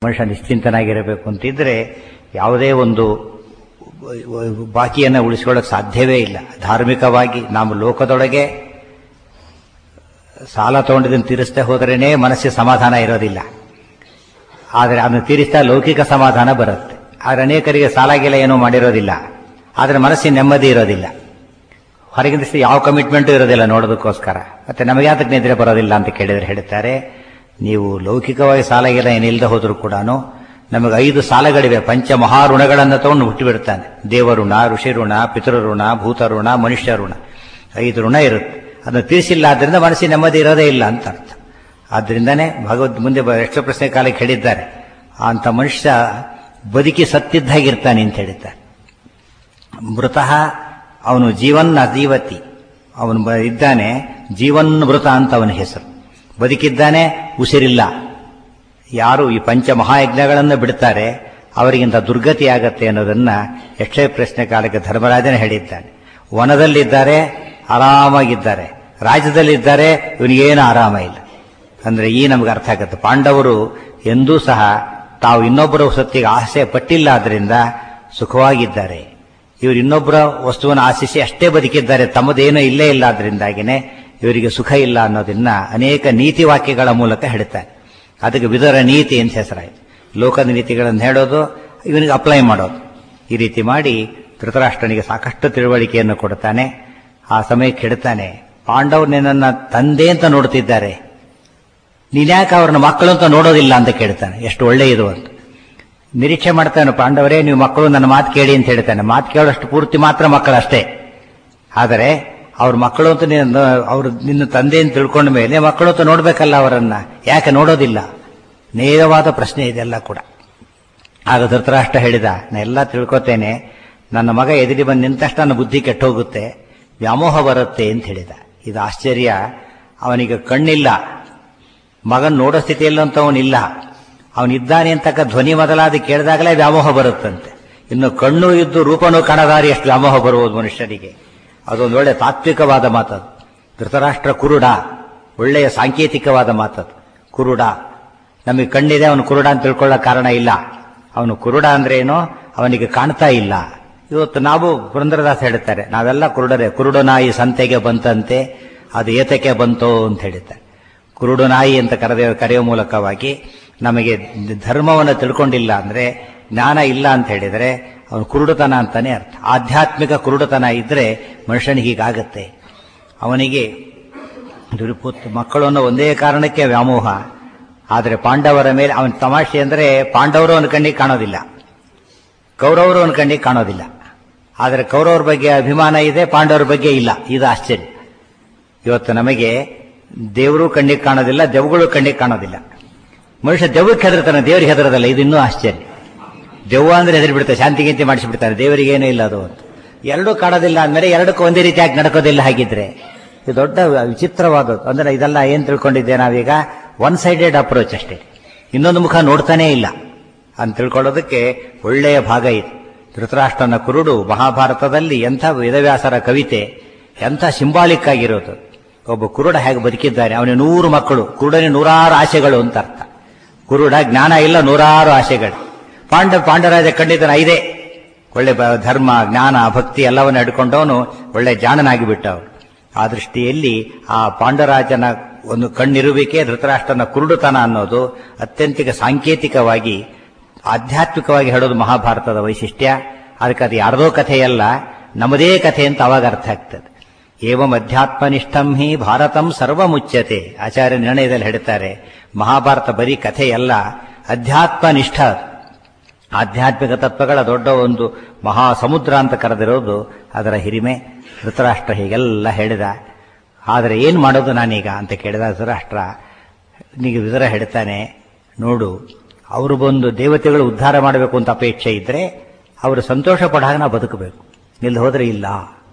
ಮನುಷ್ಯ ನಿಶ್ಚಿಂತನಾಗಿರಬೇಕು ಅಂತಿದ್ರೆ ಯಾವುದೇ ಒಂದು ಬಾಕಿಯನ್ನು ಉಳಿಸ್ಕೊಳ್ಳೋಕೆ ಸಾಧ್ಯವೇ ಇಲ್ಲ ಧಾರ್ಮಿಕವಾಗಿ ನಾವು ಲೋಕದೊಳಗೆ ಸಾಲ ತಗೊಂಡಿದ್ದನ್ನು ತೀರಿಸ್ತಾ ಹೋದ್ರೇನೆ ಮನಸ್ಸಿಗೆ ಸಮಾಧಾನ ಇರೋದಿಲ್ಲ ಆದರೆ ಅದನ್ನು ತೀರಿಸ್ತಾ ಲೌಕಿಕ ಸಮಾಧಾನ ಬರುತ್ತೆ ಆದರೆ ಅನೇಕರಿಗೆ ಸಾಲಾಗಿಲ್ಲ ಏನೂ ಮಾಡಿರೋದಿಲ್ಲ ಆದರೆ ಮನಸ್ಸಿನ ನೆಮ್ಮದಿ ಇರೋದಿಲ್ಲ ಹೊರಗಿನ ದೃಷ್ಟಿ ಯಾವ ಕಮಿಟ್ಮೆಂಟು ಇರೋದಿಲ್ಲ ನೋಡೋದಕ್ಕೋಸ್ಕರ ಮತ್ತೆ ನಮಗೆ ಯಾತಕ್ಕೆ ನಿದ್ರೆ ಬರೋದಿಲ್ಲ ಅಂತ ಕೇಳಿದರೆ ಹೇಳ್ತಾರೆ ನೀವು ಲೌಕಿಕವಾಗಿ ಸಾಲಾಗಿಲ್ಲ ಏನಿಲ್ಲದೆ ಹೋದರೂ ಕೂಡ ನಮಗೆ ಐದು ಸಾಲಗಳಿವೆ ಪಂಚ ಮಹಾಋಣಗಳನ್ನು ತಗೊಂಡು ಹುಟ್ಟಿಬಿಡ್ತಾನೆ ದೇವಋಣ ಋಷಿ ಋಣ ಪಿತೃಋಣ ಭೂತಋಣ ಮನುಷ್ಯ ಋಣ ಐದು ಋಣ ಇರುತ್ತೆ ಅದನ್ನು ತೀರಿಸಿಲ್ಲ ಆದ್ದರಿಂದ ಮನಸ್ಸಿನ ನೆಮ್ಮದಿ ಇರೋದೇ ಇಲ್ಲ ಅಂತ ಅರ್ಥ ಆದ್ದರಿಂದನೇ ಭಗವದ್ ಮುಂದೆ ಯಕ್ಷ ಪ್ರಶ್ನೆ ಕಾಲಕ್ಕೆ ಹೇಳಿದ್ದಾರೆ ಅಂತ ಮನುಷ್ಯ ಬದುಕಿ ಸತ್ತಿದ್ದಾಗಿರ್ತಾನೆ ಅಂತ ಹೇಳಿದ್ದಾರೆ ಮೃತಃ ಅವನು ಜೀವನ್ ಅಜೀವತಿ ಅವನು ಬ- ಇದ್ದಾನೆ ಜೀವನ್ ಮೃತ ಅಂತ ಅವನ ಹೆಸರು ಬದುಕಿದ್ದಾನೆ ಉಸಿರಿಲ್ಲ ಯಾರು ಈ ಪಂಚ ಮಹಾಯಜ್ಞಗಳನ್ನು ಬಿಡ್ತಾರೆ ಅವರಿಗಿಂತ ದುರ್ಗತಿ ಆಗತ್ತೆ ಅನ್ನೋದನ್ನ ಯಕ್ಷಯ ಪ್ರಶ್ನೆ ಕಾಲಕ್ಕೆ ಧರ್ಮರಾಜನೇ ಹೇಳಿದ್ದಾನೆ ವನದಲ್ಲಿದ್ದಾರೆ ಆರಾಮಾಗಿದ್ದಾರೆ ರಾಜ್ಯದಲ್ಲಿದ್ದಾರೆ ಇವನಿಗೇನು ಆರಾಮ ಇಲ್ಲ ಅಂದ್ರೆ ಈ ನಮ್ಗೆ ಅರ್ಥ ಆಗುತ್ತೆ ಪಾಂಡವರು ಎಂದೂ ಸಹ ತಾವು ಇನ್ನೊಬ್ಬರ ಸತ್ತಿಗೆ ಆಸೆ ಪಟ್ಟಿಲ್ಲ ಆದ್ರಿಂದ ಸುಖವಾಗಿದ್ದಾರೆ ಇವರು ಇನ್ನೊಬ್ಬರ ವಸ್ತುವನ್ನು ಆಶಿಸಿ ಅಷ್ಟೇ ಬದುಕಿದ್ದಾರೆ ತಮ್ಮದೇನೂ ಇಲ್ಲೇ ಇಲ್ಲ ಆದ್ರಿಂದಾಗಿನೇ ಇವರಿಗೆ ಸುಖ ಇಲ್ಲ ಅನ್ನೋದನ್ನ ಅನೇಕ ನೀತಿ ವಾಕ್ಯಗಳ ಮೂಲಕ ಹೇಳ್ತಾರೆ ಅದಕ್ಕೆ ವಿದರ ನೀತಿ ಅಂತ ಹೆಸರಾಯಿತು ಲೋಕದ ನೀತಿಗಳನ್ನು ಹೇಳೋದು ಇವನಿಗೆ ಅಪ್ಲೈ ಮಾಡೋದು ಈ ರೀತಿ ಮಾಡಿ ಧೃತರಾಷ್ಟ್ರನಿಗೆ ಸಾಕಷ್ಟು ತಿಳುವಳಿಕೆಯನ್ನು ಕೊಡ್ತಾನೆ ಆ ಸಮಯಕ್ಕೆ ಹೇಳ್ತಾನೆ ಪಾಂಡವರು ನಿನ್ನನ್ನ ತಂದೆ ಅಂತ ನೋಡ್ತಿದ್ದಾರೆ ನೀನ್ಯಾಕೆ ಅವ್ರನ್ನ ಮಕ್ಕಳು ಅಂತ ನೋಡೋದಿಲ್ಲ ಅಂತ ಕೇಳ್ತಾನೆ ಎಷ್ಟು ಒಳ್ಳೆಯದು ಅಂತ ನಿರೀಕ್ಷೆ ಮಾಡ್ತಾನೆ ಪಾಂಡವರೇ ನೀವು ಮಕ್ಕಳು ನನ್ನ ಮಾತು ಕೇಳಿ ಅಂತ ಹೇಳ್ತಾನೆ ಮಾತು ಕೇಳೋಷ್ಟು ಪೂರ್ತಿ ಮಾತ್ರ ಮಕ್ಕಳಷ್ಟೇ ಆದರೆ ಅವ್ರ ಮಕ್ಕಳು ಅಂತ ನೀನು ಅವ್ರು ನಿನ್ನ ತಂದೆ ಅಂತ ತಿಳ್ಕೊಂಡ ಮೇಲೆ ಮಕ್ಕಳು ಅಂತ ನೋಡ್ಬೇಕಲ್ಲ ಅವರನ್ನ ಯಾಕೆ ನೋಡೋದಿಲ್ಲ ನೇರವಾದ ಪ್ರಶ್ನೆ ಇದೆಲ್ಲ ಕೂಡ ಆಗ ಧೃತರಾಷ್ಟ್ರ ಹೇಳಿದ ನಾ ಎಲ್ಲ ತಿಳ್ಕೊತೇನೆ ನನ್ನ ಮಗ ಎದುರಿ ಬಂದು ನಿಂತ ತಕ್ಷಣ ನನ್ನ ಬುದ್ಧಿ ಕೆಟ್ಟೋಗುತ್ತೆ ವ್ಯಾಮೋಹ ಬರುತ್ತೆ ಅಂತ ಹೇಳಿದ ಇದು ಆಶ್ಚರ್ಯ ಅವನಿಗೆ ಕಣ್ಣಿಲ್ಲ ಮಗನ್ ನೋಡೋ ಸ್ಥಿತಿಯಲ್ಲಂತ ಅವನಿಲ್ಲ ಅವನಿದ್ದಾನೆ ಅಂತಕ್ಕ ಧ್ವನಿ ಮೊದಲಾದ ಕೇಳಿದಾಗಲೇ ವ್ಯಾಮೋಹ ಬರುತ್ತಂತೆ ಇನ್ನು ಕಣ್ಣು ಇದ್ದು ರೂಪನೂ ಕಾಣದಾರಿ ಎಷ್ಟು ವ್ಯಾಮೋಹ ಬರುವುದು ಮನುಷ್ಯನಿಗೆ ಅದೊಂದು ಒಳ್ಳೆ ತಾತ್ವಿಕವಾದ ಮಾತದು ಧೃತರಾಷ್ಟ್ರ ಕುರುಡ ಒಳ್ಳೆಯ ಸಾಂಕೇತಿಕವಾದ ಮಾತದು ಕುರುಡ ನಮಗೆ ಕಣ್ಣಿದೆ ಅವನು ಕುರುಡ ಅಂತ ತಿಳ್ಕೊಳ್ಳೋ ಕಾರಣ ಇಲ್ಲ ಅವನು ಕುರುಡ ಅಂದ್ರೆ ಏನು ಅವನಿಗೆ ಕಾಣ್ತಾ ಇಲ್ಲ ಇವತ್ತು ನಾವು ಪುರಂದರದಾಸ್ ಹೇಳ್ತಾರೆ ನಾವೆಲ್ಲ ಕುರುಡರೇ ಕುರುಡು ನಾಯಿ ಸಂತೆಗೆ ಬಂತಂತೆ ಅದು ಏತಕ್ಕೆ ಬಂತೋ ಅಂತ ಹೇಳ್ತಾರೆ ಕುರುಡು ನಾಯಿ ಅಂತ ಕರೆದ ಕರೆಯುವ ಮೂಲಕವಾಗಿ ನಮಗೆ ಧರ್ಮವನ್ನು ತಿಳ್ಕೊಂಡಿಲ್ಲ ಅಂದ್ರೆ ಜ್ಞಾನ ಇಲ್ಲ ಅಂತ ಹೇಳಿದರೆ ಅವನು ಕುರುಡುತನ ಅಂತಾನೆ ಅರ್ಥ ಆಧ್ಯಾತ್ಮಿಕ ಕುರುಡುತನ ಇದ್ರೆ ಮನುಷ್ಯನಿಗೆ ಹೀಗಾಗತ್ತೆ ಅವನಿಗೆ ದುರಿಪುತ್ ಮಕ್ಕಳು ಅನ್ನೋ ಒಂದೇ ಕಾರಣಕ್ಕೆ ವ್ಯಾಮೋಹ ಆದರೆ ಪಾಂಡವರ ಮೇಲೆ ಅವನ ತಮಾಷೆ ಅಂದರೆ ಪಾಂಡವರು ಅವನ ಕಣ್ಣಿಗೆ ಕಾಣೋದಿಲ್ಲ ಕೌರವರು ಅವನ ಕಣ್ಣಿಗೆ ಕಾಣೋದಿಲ್ಲ ಆದರೆ ಕೌರವರ ಬಗ್ಗೆ ಅಭಿಮಾನ ಇದೆ ಪಾಂಡವರ ಬಗ್ಗೆ ಇಲ್ಲ ಇದು ಆಶ್ಚರ್ಯ ಇವತ್ತು ನಮಗೆ ದೇವರು ಕಣ್ಣಿಗೆ ಕಾಣೋದಿಲ್ಲ ದೆವ್ಗಳು ಕಣ್ಣಿಗೆ ಕಾಣೋದಿಲ್ಲ ಮನುಷ್ಯ ದೆವ್ವಕ್ಕೆ ಹೆದರ್ತಾನೆ ದೇವರಿಗೆ ಹೆದರೋದಲ್ಲ ಇದು ಇನ್ನೂ ಆಶ್ಚರ್ಯ ದೆವ್ವ ಅಂದ್ರೆ ಹೆದರಿ ಬಿಡ್ತಾರೆ ಶಾಂತಿ ಗೀಂತಿ ಮಾಡಿಸಿಬಿಡ್ತಾರೆ ದೇವರಿಗೆ ಏನೂ ಇಲ್ಲ ಅದು ಅಂತ ಎರಡೂ ಕಾಣೋದಿಲ್ಲ ಅಂದಮೇಲೆ ಎರಡಕ್ಕೂ ಒಂದೇ ರೀತಿಯಾಗಿ ನಡ್ಕೋದಿಲ್ಲ ಹಾಗಿದ್ರೆ ಇದು ದೊಡ್ಡ ವಿಚಿತ್ರವಾದದ್ದು ಅಂದ್ರೆ ಇದೆಲ್ಲ ಏನ್ ತಿಳ್ಕೊಂಡಿದ್ದೆ ನಾವೀಗ ಒನ್ ಸೈಡೆಡ್ ಅಪ್ರೋಚ್ ಅಷ್ಟೇ ಇನ್ನೊಂದು ಮುಖ ನೋಡ್ತಾನೇ ಇಲ್ಲ ಅಂತ ತಿಳ್ಕೊಳ್ಳೋದಕ್ಕೆ ಒಳ್ಳೆಯ ಭಾಗ ಇದು ಧೃತರಾಷ್ಟ್ರನ ಕುರುಡು ಮಹಾಭಾರತದಲ್ಲಿ ಎಂಥ ವೇದವ್ಯಾಸರ ಕವಿತೆ ಎಂಥ ಸಿಂಬಾಲಿಕ್ ಆಗಿರೋದು ಒಬ್ಬ ಕುರುಡ ಹೇಗೆ ಬದುಕಿದ್ದಾನೆ ಅವನಿಗೆ ನೂರು ಮಕ್ಕಳು ಕುರುಡನೇ ನೂರಾರು ಆಸೆಗಳು ಅಂತ ಅರ್ಥ ಕುರುಡ ಜ್ಞಾನ ಇಲ್ಲ ನೂರಾರು ಆಸೆಗಳು ಪಾಂಡ ಪಾಂಡರಾಜ ಖಂಡಿತನ ಐದೇ ಒಳ್ಳೆ ಬ- ಧರ್ಮ ಜ್ಞಾನ ಭಕ್ತಿ ಎಲ್ಲವನ್ನು ಹಿಡ್ಕೊಂಡವನು ಒಳ್ಳೆ ಜಾಣನಾಗಿ ಬಿಟ್ಟವನು ಆ ದೃಷ್ಟಿಯಲ್ಲಿ ಆ ಪಾಂಡರಾಜನ ಒಂದು ಕಣ್ಣಿರುವಿಕೆ ಧೃತರಾಷ್ಟ್ರನ ಕುರುಡುತನ ಅನ್ನೋದು ಅತ್ಯಂತಿಕ ಸಾಂಕೇತಿಕವಾಗಿ ಆಧ್ಯಾತ್ಮಿಕವಾಗಿ ಹೇಳೋದು ಮಹಾಭಾರತದ ವೈಶಿಷ್ಟ್ಯ ಅದಕ್ಕೆ ಅದು ಯಾರದೋ ಕಥೆಯಲ್ಲ ನಮ್ಮದೇ ಕಥೆ ಅಂತ ಅವಾಗ ಅರ್ಥ ಆಗ್ತದೆ ಏವಂ ಅಧ್ಯಾತ್ಮನಿಷ್ಠಂ ಹಿ ಭಾರತಂ ಸರ್ವಮುಚ್ಯತೆ ಆಚಾರ್ಯ ನಿರ್ಣಯದಲ್ಲಿ ಹೇಳ್ತಾರೆ ಮಹಾಭಾರತ ಬರೀ ಕಥೆಯಲ್ಲ ಅಧ್ಯಾತ್ಮನಿಷ್ಠ ಅದು. ಆಧ್ಯಾತ್ಮಿಕ ತತ್ವಗಳ ದೊಡ್ಡ ಒಂದು ಮಹಾ ಸಮುದ್ರ ಅಂತ ಕರೆದಿರೋದು ಅದರ ಹಿರಿಮೆ ಧೃತರಾಷ್ಟ್ರ ಹೀಗೆಲ್ಲ ಹೇಳಿದ ಆದರೆ ಏನು ಮಾಡೋದು ನಾನೀಗ ಅಂತ ಕೇಳಿದ ಧೃತರಾಷ್ಟ್ರ ನಿಗೆ ವಿದರ ಹೇಳ್ತಾನೆ ನೋಡು ಅವರು ಬಂದು ದೇವತೆಗಳು ಉದ್ಧಾರ ಮಾಡಬೇಕು ಅಂತ ಅಪೇಕ್ಷೆ ಇದ್ರೆ ಅವರು ಸಂತೋಷ ಪಡಾಗ ನಾವು ಬದುಕಬೇಕು ಇಲ್ಲಿ ಹೋದ್ರೆ ಇಲ್ಲ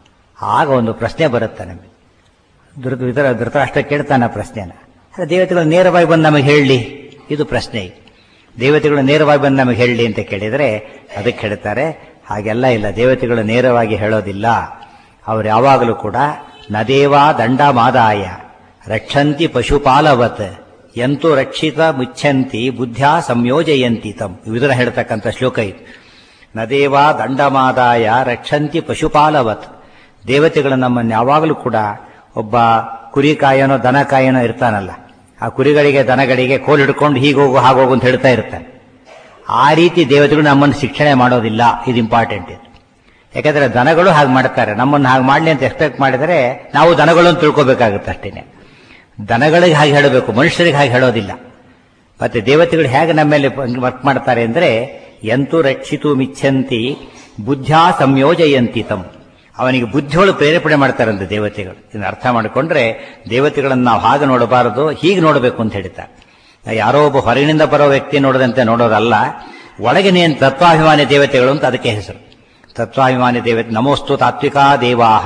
ಆಗ ಒಂದು ಪ್ರಶ್ನೆ ಬರುತ್ತೆ ನಮಗೆ ಧೃತ ವಿತರ ಧೃತರಾಷ್ಟ್ರ ಕೇಳ್ತಾನೆ ಆ ಪ್ರಶ್ನೆನ ಅಲ್ಲ, ದೇವತೆಗಳು ನೇರವಾಗಿ ಬಂದು ನಮಗೆ ಹೇಳಲಿ ಇದು ಪ್ರಶ್ನೆ ಈಗ ದೇವತೆಗಳು ನೇರವಾಗಿ ಬಂದು ನಮಗೆ ಹೇಳಲಿ ಅಂತ ಕೇಳಿದರೆ ಅದಕ್ಕೆ ಹೇಳ್ತಾರೆ ಹಾಗೆಲ್ಲ ಇಲ್ಲ ದೇವತೆಗಳು ನೇರವಾಗಿ ಹೇಳೋದಿಲ್ಲ ಅವರು ಯಾವಾಗಲೂ ಕೂಡ ನದೇವಾ ದಂಡ ಮಾದಾಯ ರಕ್ಷಂತಿ ಪಶುಪಾಲವತ್ ಎಂತು ರಕ್ಷಿತ ಮುಚ್ಚಂತಿ ಬುದ್ಧ್ಯಾ ಸಂಯೋಜಯಂತಿ ತಂ ವಿದುರ ಹೇಳ್ತಕ್ಕಂಥ ಶ್ಲೋಕ ಇದು ನದೇವ ದಂಡಮಾದಾಯ ರಕ್ಷಂತಿ ಪಶುಪಾಲವತ್ ದೇವತೆಗಳು ನಮ್ಮನ್ನು ಯಾವಾಗಲೂ ಕೂಡ ಒಬ್ಬ ಕುರಿ ಕಾಯನೋ ದನ ಕಾಯನೋ ಇರ್ತಾನಲ್ಲ ಆ ಕುರಿಗಳಿಗೆ ದನಗಳಿಗೆ ಕೋಲ್ ಹಿಡ್ಕೊಂಡು ಹೀಗೋಗು ಹಾಗೋಗು ಅಂತ ಹೇಳ್ತಾ ಇರ್ತಾನೆ ಆ ರೀತಿ ದೇವತೆಗಳು ನಮ್ಮನ್ನು ಶಿಕ್ಷಣೆ ಮಾಡೋದಿಲ್ಲ ಇದು ಇಂಪಾರ್ಟೆಂಟ್ ಇದು ಯಾಕಂದ್ರೆ ದನಗಳು ಹಾಗೆ ಮಾಡ್ತಾರೆ ನಮ್ಮನ್ನು ಹಾಗೆ ಮಾಡಲಿ ಅಂತ ಎಕ್ಸ್ಪೆಕ್ಟ್ ಮಾಡಿದರೆ ನಾವು ದನಗಳನ್ನು ತಿಳ್ಕೋಬೇಕಾಗುತ್ತೆ ಅಷ್ಟೇನೆ ದನಗಳಿಗೆ ಹಾಗೆ ಹೇಳಬೇಕು ಮನುಷ್ಯರಿಗೆ ಹಾಗೆ ಹೇಳೋದಿಲ್ಲ ಮತ್ತೆ ದೇವತೆಗಳು ಹೇಗೆ ನಮ್ಮ ಮೇಲೆ ವರ್ಕ್ ಮಾಡ್ತಾರೆ ಅಂದ್ರೆ ಎಂತೂ ರಕ್ಷಿತು ಮಿಚ್ಚಂತಿ ಬುದ್ಧ್ಯಾ ಸಂಯೋಜಯಂತಿ ತಮ್ ಅವನಿಗೆ ಬುದ್ಧಿಯೊಳು ಪ್ರೇರೇಪಣೆ ಮಾಡ್ತಾರಂತೆ ದೇವತೆಗಳು ಇದನ್ನ ಅರ್ಥ ಮಾಡಿಕೊಂಡ್ರೆ ದೇವತೆಗಳನ್ನು ನಾವು ಹಾಗೆ ನೋಡಬಾರದು ಹೀಗೆ ನೋಡಬೇಕು ಅಂತ ಹೇಳ್ತಾರೆ ಯಾರೋ ಒಬ್ಬ ಹೊರಗಿನಿಂದ ಬರೋ ವ್ಯಕ್ತಿ ನೋಡದಂತೆ ನೋಡೋದಲ್ಲ ಒಳಗೆ ನೀನು ತತ್ವಾಭಿಮಾನಿ ದೇವತೆಗಳು ಅಂತ ಅದಕ್ಕೆ ಹೆಸರು ತತ್ವಾಭಿಮಾನಿ ದೇವತೆ ನಮೋಸ್ತು ತಾತ್ವಿಕಾ ದೇವಾಹ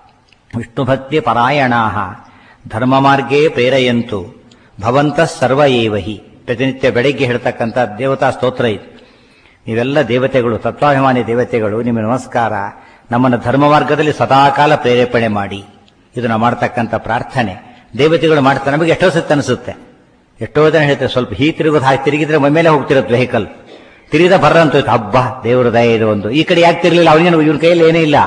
ವಿಷ್ಣು ಭಕ್ತಿ ಪರಾಯಣಾಹ ಧರ್ಮ ಮಾರ್ಗೇ ಪ್ರೇರೆಯಂತು ಭವಂತ ಸರ್ವ ಏವಹಿ ಪ್ರತಿನಿತ್ಯ ಬೆಳಿಗ್ಗೆ ಹೇಳ್ತಕ್ಕಂಥ ದೇವತಾ ಸ್ತೋತ್ರ ಇದು ನೀವೆಲ್ಲ ದೇವತೆಗಳು ತತ್ವಾಭಿಮಾನಿ ದೇವತೆಗಳು ನಿಮ್ಮ ನಮಸ್ಕಾರ ನಮ್ಮನ್ನು ಧರ್ಮ ಮಾರ್ಗದಲ್ಲಿ ಸದಾಕಾಲ ಪ್ರೇರೇಪಣೆ ಮಾಡಿ ಇದನ್ನ ಮಾಡ್ತಕ್ಕಂಥ ಪ್ರಾರ್ಥನೆ ದೇವತೆಗಳು ಮಾಡ್ತಾರೆ ನಮಗೆ ಎಷ್ಟೋ ಸತ್ತು ಅನಿಸುತ್ತೆ ಎಷ್ಟೋ ಜನ ಹೇಳ್ತಾರೆ ಸ್ವಲ್ಪ ಹೀ ತಿರುಗೋದು ಹಾಗೆ ತಿರುಗಿದ್ರೆ ಮೇಲೆ ಹೋಗ್ತಿರುತ್ತೆ ವೆಹಿಕಲ್ ತಿರುಗಿದ ಬರ್ರಂತ ಹಬ್ಬ ದೇವರ ದಯ ಇದು ಒಂದು ಈ ಕಡೆ ಯಾಕೆ ತಿರ್ಲಿಲ್ಲ ಅವನಿಗೇನು ಇವನ ಕೈಯಲ್ಲಿ ಏನೂ ಇಲ್ಲ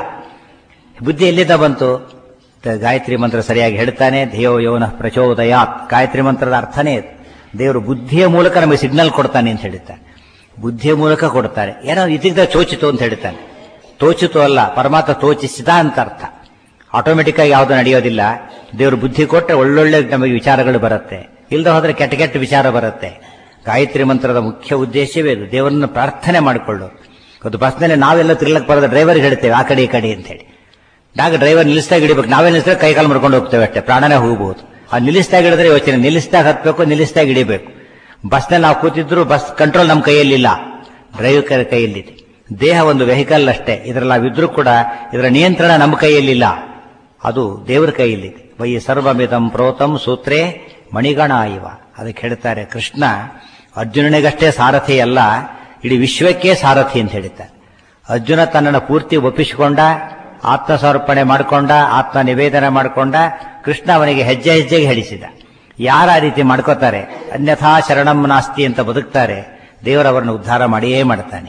ಬುದ್ಧಿ ಎಲ್ಲಿಂದ ಬಂತು ತ- ಗಾಯತ್ರಿ ಮಂತ್ರ ಸರಿಯಾಗಿ ಹೇಳ್ತಾನೆ ಧ್ಯೇಯೋ ಯೋನ ಪ್ರಚೋದಯಾತ್ ಗಾಯತ್ರಿ ಮಂತ್ರದ ಅರ್ಥನೇ ಇದು. ದೇವರು ಬುದ್ಧಿಯ ಮೂಲಕ ನಮಗೆ ಸಿಗ್ನಲ್ ಕೊಡ್ತಾನೆ ಅಂತ ಹೇಳ್ತಾನೆ ಬುದ್ಧಿಯ ಮೂಲಕ ಕೊಡ್ತಾರೆ ಏನೋ ಇದ್ದಿದ್ದ ಚೋಚಿತು ಅಂತ ಹೇಳ್ತಾನೆ ತೋಚಿತು ಅಲ್ಲ ಪರಮಾತ್ಮ ತೋಚಿಸಿದ ಅಂತ ಅರ್ಥ ಆಟೋಮೆಟಿಕ್ ಆಗಿ ಯಾವುದು ನಡೆಯೋದಿಲ್ಲ ದೇವರು ಬುದ್ಧಿ ಕೊಟ್ಟರೆ ಒಳ್ಳೊಳ್ಳೆ ನಮಗೆ ವಿಚಾರಗಳು ಬರುತ್ತೆ ಇಲ್ಲದೆ ಹೋದ್ರೆ ಕೆಟ್ಟ ಕೆಟ್ಟ ವಿಚಾರ ಬರುತ್ತೆ ಗಾಯತ್ರಿ ಮಂತ್ರದ ಮುಖ್ಯ ಉದ್ದೇಶವೇ ಇದು ದೇವರನ್ನು ಪ್ರಾರ್ಥನೆ ಮಾಡಿಕೊಳ್ಳು ಅದು ಬಸ್ನಲ್ಲಿ ನಾವೆಲ್ಲ ತಿರ್ಲಕ್ ಬರೋದು ಡ್ರೈವರ್ಗೆ ಹೇಳ್ತೇವೆ ಆ ಕಡೆ ಈ ಕಡೆ ಅಂತ ಹೇಳಿ ನಾಗ ಡ್ರೈವರ್ ನಿಲ್ಲಿಸ್ದಾಗ ಹಿಡಿಬೇಕು ನಾವೇ ನಿಲ್ಲಿಸಿದ್ರೆ ಕೈಕಾಲು ಮಾಡ್ಕೊಂಡು ಹೋಗ್ತೇವೆ ಅಷ್ಟೇ ಪ್ರಾಣನೇ ಹೋಗಬಹುದು ಆ ನಿಲ್ಲಿಸ್ದಾಗ ಹಿಡಿದ್ರೆ ಯೋಚನೆ ನಿಲ್ಲಿಸ್ದಾಗ ಹತ್ಬೇಕು ನಿಲ್ಲಿಸ್ದಾಗ ಹಿಡಿಬೇಕು ಬಸ್ನಲ್ಲಿ ನಾವು ಕೂತಿದ್ರು ಬಸ್ ಕಂಟ್ರೋಲ್ ನಮ್ಮ ಕೈಯಲ್ಲಿಲ್ಲ ಡ್ರೈವರ್ ಕೈಯಲ್ಲಿದೆ ದೇಹ ಒಂದು ವೆಹಿಕಲ್ ಅಷ್ಟೇ ಇದರಲ್ಲಿ ನಾವಿದ್ರೂ ಕೂಡ ಇದರ ನಿಯಂತ್ರಣ ನಮ್ಮ ಕೈಯಲ್ಲಿಲ್ಲ ಅದು ದೇವರ ಕೈಯಲ್ಲಿದೆ ವೈ ಸರ್ವಮಿದಂ ಪ್ರೋತಂ ಸೂತ್ರೇ ಮಣಿಗಣ ಇವ ಅದಕ್ಕೆ ಹೇಳ್ತಾರೆ ಕೃಷ್ಣ ಅರ್ಜುನನಿಗಷ್ಟೇ ಸಾರಥಿ ಅಲ್ಲ ಇಡೀ ವಿಶ್ವಕ್ಕೆ ಸಾರಥಿ ಅಂತ ಹೇಳ್ತಾರೆ ಅರ್ಜುನ ತನ್ನನ್ನು ಪೂರ್ತಿ ಒಪ್ಪಿಸಿಕೊಂಡ ಆತ್ಮಸಮರ್ಪಣೆ ಮಾಡಿಕೊಂಡ ಆತ್ಮ ನಿವೇದನೆ ಮಾಡಿಕೊಂಡ ಕೃಷ್ಣ ಅವನಿಗೆ ಹೆಜ್ಜೆ ಹೆಜ್ಜೆಗೆ ಹೇಳಿಸಿದ ಯಾರ ಆ ರೀತಿ ಮಾಡ್ಕೋತಾರೆ ಅನ್ಯಥಾ ಶರಣಂ ನಾಸ್ತಿ ಅಂತ ಬದುಕ್ತಾರೆ ದೇವರವರನ್ನು ಉದ್ಧಾರ ಮಾಡಿಯೇ ಮಾಡ್ತಾನೆ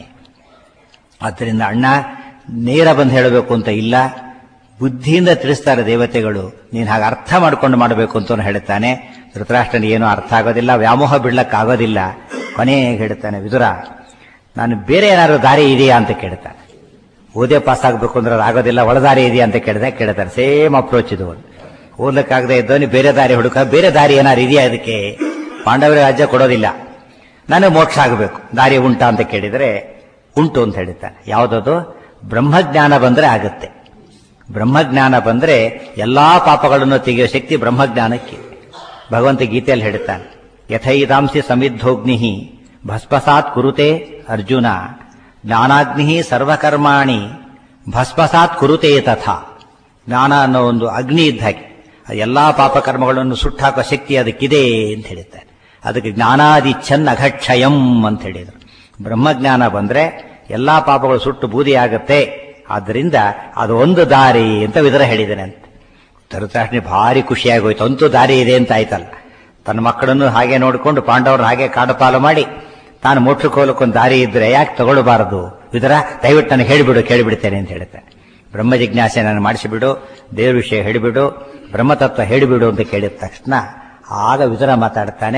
ಆದ್ದರಿಂದ ಅಣ್ಣ ನೇರ ಬಂದು ಹೇಳಬೇಕು ಅಂತ ಇಲ್ಲ ಬುದ್ಧಿಯಿಂದ ತಿಳಿಸ್ತಾರೆ ದೇವತೆಗಳು ನೀನು ಹಾಗೆ ಅರ್ಥ ಮಾಡ್ಕೊಂಡು ಮಾಡಬೇಕು ಅಂತ ಹೇಳ್ತಾನೆ ಧೃತರಾಷ್ಟ್ರನಿಗೆ ಏನೂ ಅರ್ಥ ಆಗೋದಿಲ್ಲ ವ್ಯಾಮೋಹ ಬಿಡ್ಲಕ್ಕಾಗೋದಿಲ್ಲ ಕೊನೆಗೆ ಹೇಳ್ತಾನೆ ವಿದುರ ನಾನು ಬೇರೆ ಏನಾದ್ರು ದಾರಿ ಇದೆಯಾ ಅಂತ ಕೇಳ್ತಾನೆ ಓದೇ ಪಾಸ್ ಆಗಬೇಕು ಅಂದ್ರೆ ಅದು ಆಗೋದಿಲ್ಲ ಒಳದಾರಿ ಇದೆಯಾ ಅಂತ ಕೇಳಿದೆ ಕೇಳ್ತಾನೆ ಸೇಮ್ ಅಪ್ರೋಚ್ ಇದು ಓದ್ಲಿಕ್ಕಾಗದೆ ಇದ್ದವನು ಬೇರೆ ದಾರಿ ಹುಡುಕ ಬೇರೆ ದಾರಿ ಏನಾರು ಇದೆಯಾ ಅದಕ್ಕೆ ಪಾಂಡವರ ರಾಜ್ಯ ಕೊಡೋದಿಲ್ಲ ನನಗೆ ಮೋಕ್ಷ ಆಗಬೇಕು ದಾರಿ ಉಂಟಾ ಅಂತ ಕೇಳಿದರೆ ಉಂಟು ಅಂತ ಹೇಳ್ತಾನೆ ಯಾವುದದು ಬ್ರಹ್ಮಜ್ಞಾನ ಬಂದ್ರೆ ಆಗುತ್ತೆ ಬ್ರಹ್ಮಜ್ಞಾನ ಬಂದ್ರೆ ಎಲ್ಲಾ ಪಾಪಗಳನ್ನು ತೆಗೆಯುವ ಶಕ್ತಿ ಬ್ರಹ್ಮಜ್ಞಾನಕ್ಕೆ ಭಗವಂತ ಗೀತೆಯಲ್ಲಿ ಹೇಳ್ತಾನೆ ಯಥೈದಾಂಸಿ ಸಮಿದ್ಧೋಗ್ನಿ ಭಸ್ಮಸಾತ್ ಕುರುತೆ ಅರ್ಜುನ ಜ್ಞಾನಾಗ್ನಿ ಸರ್ವಕರ್ಮಾಣಿ ಭಸ್ಮಸಾತ್ ಕುರುತೆ ತಥಾ ಜ್ಞಾನ ಅನ್ನೋ ಒಂದು ಅಗ್ನಿ ಇದ್ದ ಹಾಗೆ ಆ ಎಲ್ಲಾ ಪಾಪಕರ್ಮಗಳನ್ನು ಸುಟ್ಟಾಕುವ ಶಕ್ತಿ ಅದಕ್ಕಿದೆ ಅಂತ ಹೇಳ್ತಾರೆ ಅದಕ್ಕೆ ಜ್ಞಾನಾದಿ ಚನ್ನ ಅಘಕ್ಷಯಂ ಅಂತ ಹೇಳಿದರು ಬ್ರಹ್ಮಜ್ಞಾನ ಬಂದ್ರೆ ಎಲ್ಲಾ ಪಾಪಗಳು ಸುಟ್ಟು ಬೂದಿ ಆಗುತ್ತೆ ಆದ್ದರಿಂದ ಅದು ಒಂದು ದಾರಿ ಅಂತ ವಿದರ ಹೇಳಿದ್ದೇನೆ ಅಂತ ಧೃತರಾಷ್ಟ್ರನಿ ಭಾರಿ ಖುಷಿಯಾಗೋಯ್ತು ಅಂತೂ ದಾರಿ ಇದೆ ಅಂತ ಆಯ್ತಲ್ಲ ತನ್ನ ಮಕ್ಕಳನ್ನು ಹಾಗೆ ನೋಡಿಕೊಂಡು ಪಾಂಡವರನ್ನ ಹಾಗೆ ಕಾಡುಪಾಲು ಮಾಡಿ ತಾನು ಮೋಕ್ಷಕ್ಕೆ ಹೋಗ್ಲಿಕ್ಕೊಂದು ದಾರಿ ಇದ್ರೆ ಯಾಕೆ ತಗೊಳ್ಬಾರದು ಇದರ ದಯವಿಟ್ಟು ನನಗೆ ಹೇಳಿಬಿಡು ಕೇಳಿಬಿಡ್ತೇನೆ ಅಂತ ಹೇಳ್ತಾನೆ ಬ್ರಹ್ಮ ಜಿಜ್ಞಾಸೆ ನಾನು ಮಾಡಿಸಿಬಿಡು ದೇವ್ರ ವಿಷಯ ಹೇಳಿಬಿಡು ಬ್ರಹ್ಮತತ್ವ ಹೇಳಿಬಿಡು ಅಂತ ಕೇಳಿದ ತಕ್ಷಣ ಆಗ ವಿದುರ ಮಾತಾಡ್ತಾನೆ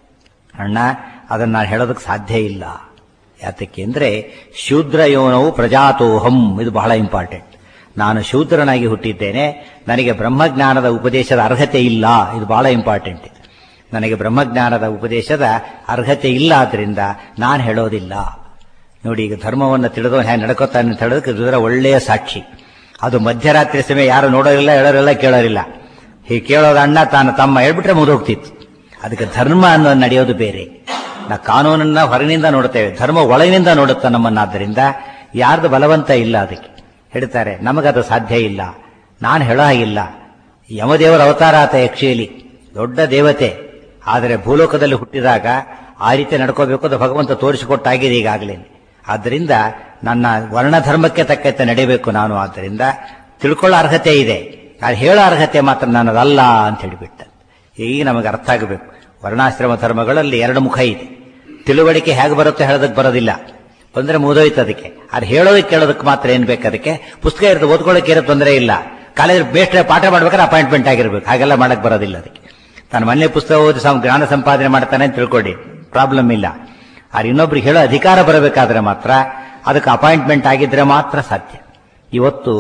ಅಣ್ಣ ಅದನ್ನ ನಾನು ಹೇಳೋದಕ್ಕೆ ಸಾಧ್ಯ ಇಲ್ಲ ಯಾತಕ್ಕೆ ಅಂದ್ರೆ ಶೂದ್ರ ಯೋನವು ಪ್ರಜಾತೋಹಂ ಇದು ಬಹಳ ಇಂಪಾರ್ಟೆಂಟ್ ನಾನು ಶೂದ್ರನಾಗಿ ಹುಟ್ಟಿದ್ದೇನೆ ನನಗೆ ಬ್ರಹ್ಮಜ್ಞಾನದ ಉಪದೇಶದ ಅರ್ಹತೆ ಇಲ್ಲ ಇದು ಬಹಳ ಇಂಪಾರ್ಟೆಂಟ್ ನನಗೆ ಬ್ರಹ್ಮಜ್ಞಾನದ ಉಪದೇಶದ ಅರ್ಹತೆ ಇಲ್ಲ ಆದ್ರಿಂದ ನಾನು ಹೇಳೋದಿಲ್ಲ ನೋಡಿ ಈಗ ಧರ್ಮವನ್ನು ತಿಳಿದವನು ಹೇಗೆ ನಡ್ಕೋತಾನೆ ಅಂತ ಹೇಳೋದಕ್ಕೆ ಇದರ ಒಳ್ಳೆಯ ಸಾಕ್ಷಿ ಅದು ಮಧ್ಯರಾತ್ರಿ ಸಮಯ ಯಾರು ನೋಡೋರಿಲ್ಲ ಹೇಳೋರಿಲ್ಲ ಕೇಳೋರಿಲ್ಲ ಹೀಗೆ ಕೇಳೋದು ಅಣ್ಣ ತಾನು ತಮ್ಮ ಹೇಳ್ಬಿಟ್ರೆ ಮುಗಿದೋಗ್ತಿತ್ತು ಅದಕ್ಕೆ ಧರ್ಮ ಅನ್ನೋದು ನಡೆಯೋದು ಬೇರೆ ನಾ ಕಾನೂನನ್ನ ಹೊರಗಿನಿಂದ ನೋಡ್ತೇವೆ ಧರ್ಮ ಒಳಗಿನಿಂದ ನೋಡುತ್ತೆ ನಮ್ಮನ್ನಾದ್ದರಿಂದ ಯಾರ್ದು ಬಲವಂತ ಇಲ್ಲ ಅದಕ್ಕೆ ಹೇಳ್ತಾರೆ ನಮಗದು ಸಾಧ್ಯ ಇಲ್ಲ ನಾನು ಹೇಳೋ ಹಾಗಿಲ್ಲ ಯಮದೇವರ ಅವತಾರ ಆತ ಯಕ್ಷಿಯಲ್ಲಿ ದೊಡ್ಡ ದೇವತೆ ಆದರೆ ಭೂಲೋಕದಲ್ಲಿ ಹುಟ್ಟಿದಾಗ ಆ ರೀತಿ ನಡ್ಕೋಬೇಕು ಅದು ಭಗವಂತ ತೋರಿಸಿಕೊಟ್ಟಾಗಿದೆ ಈಗಾಗಲೇ ಆದ್ದರಿಂದ ನನ್ನ ವರ್ಣಧರ್ಮಕ್ಕೆ ತಕ್ಕಂತೆ ನಡಿಬೇಕು ನಾನು ಆದ್ದರಿಂದ ತಿಳ್ಕೊಳ್ಳೋ ಅರ್ಹತೆ ಇದೆ ಅದು ಹೇಳೋ ಅರ್ಹತೆ ಮಾತ್ರ ನನ್ನದಲ್ಲ ಅಂತ ಹೇಳಿಬಿಟ್ಟ ಈಗ ನಮಗೆ ಅರ್ಥ ಆಗಬೇಕು ವರ್ಣಾಶ್ರಮ ಧರ್ಮಗಳಲ್ಲಿ ಎರಡು ಮುಖ ಇದೆ ತಿಳುವಳಿಕೆ ಹೇಗೆ ಬರುತ್ತೆ ಹೇಳೋದಕ್ಕೆ ಬರೋದಿಲ್ಲ ಬಂದ್ರೆ ಮುದೋಯ್ತು ಅದಕ್ಕೆ ಅದು ಹೇಳೋದಕ್ಕೆ ಕೇಳೋದಕ್ಕೆ ಮಾತ್ರ ಏನ್ ಬೇಕು ಅದಕ್ಕೆ ಪುಸ್ತಕ ಇರುತ್ತೆ ಓದ್ಕೊಳ್ಳೋಕೆ ಏನೋ ತೊಂದರೆ ಇಲ್ಲ ಕಾಲೇಜ್ ಬೇಸ್ಟ್ರೆ ಪಾಠ ಮಾಡ್ಬೇಕಾದ್ರೆ ಅಪಾಯಿಂಟ್ಮೆಂಟ್ ಆಗಿರ್ಬೇಕು ಹಾಗೆಲ್ಲ ಮಾಡಕ್ ಬರೋದಿಲ್ಲ ಅದಕ್ಕೆ ತಾನು ಮನೆ ಪುಸ್ತಕ ಓದಿ ಸಂ- ಜ್ಞಾನ ಸಂಪಾದನೆ ಮಾಡ್ತಾನೆ ಅಂತ ತಿಳ್ಕೊಳ್ಳಿ ಪ್ರಾಬ್ಲಮ್ ಇಲ್ಲ ಆದ್ರೆ ಇನ್ನೊಬ್ರಿಗೆ ಹೇಳೋ ಅಧಿಕಾರ ಬರಬೇಕಾದ್ರೆ ಮಾತ್ರ ಅದಕ್ಕೆ ಅಪಾಯಿಂಟ್ಮೆಂಟ್ ಆಗಿದ್ರೆ ಮಾತ್ರ ಸಾಧ್ಯ ಇವತ್ತು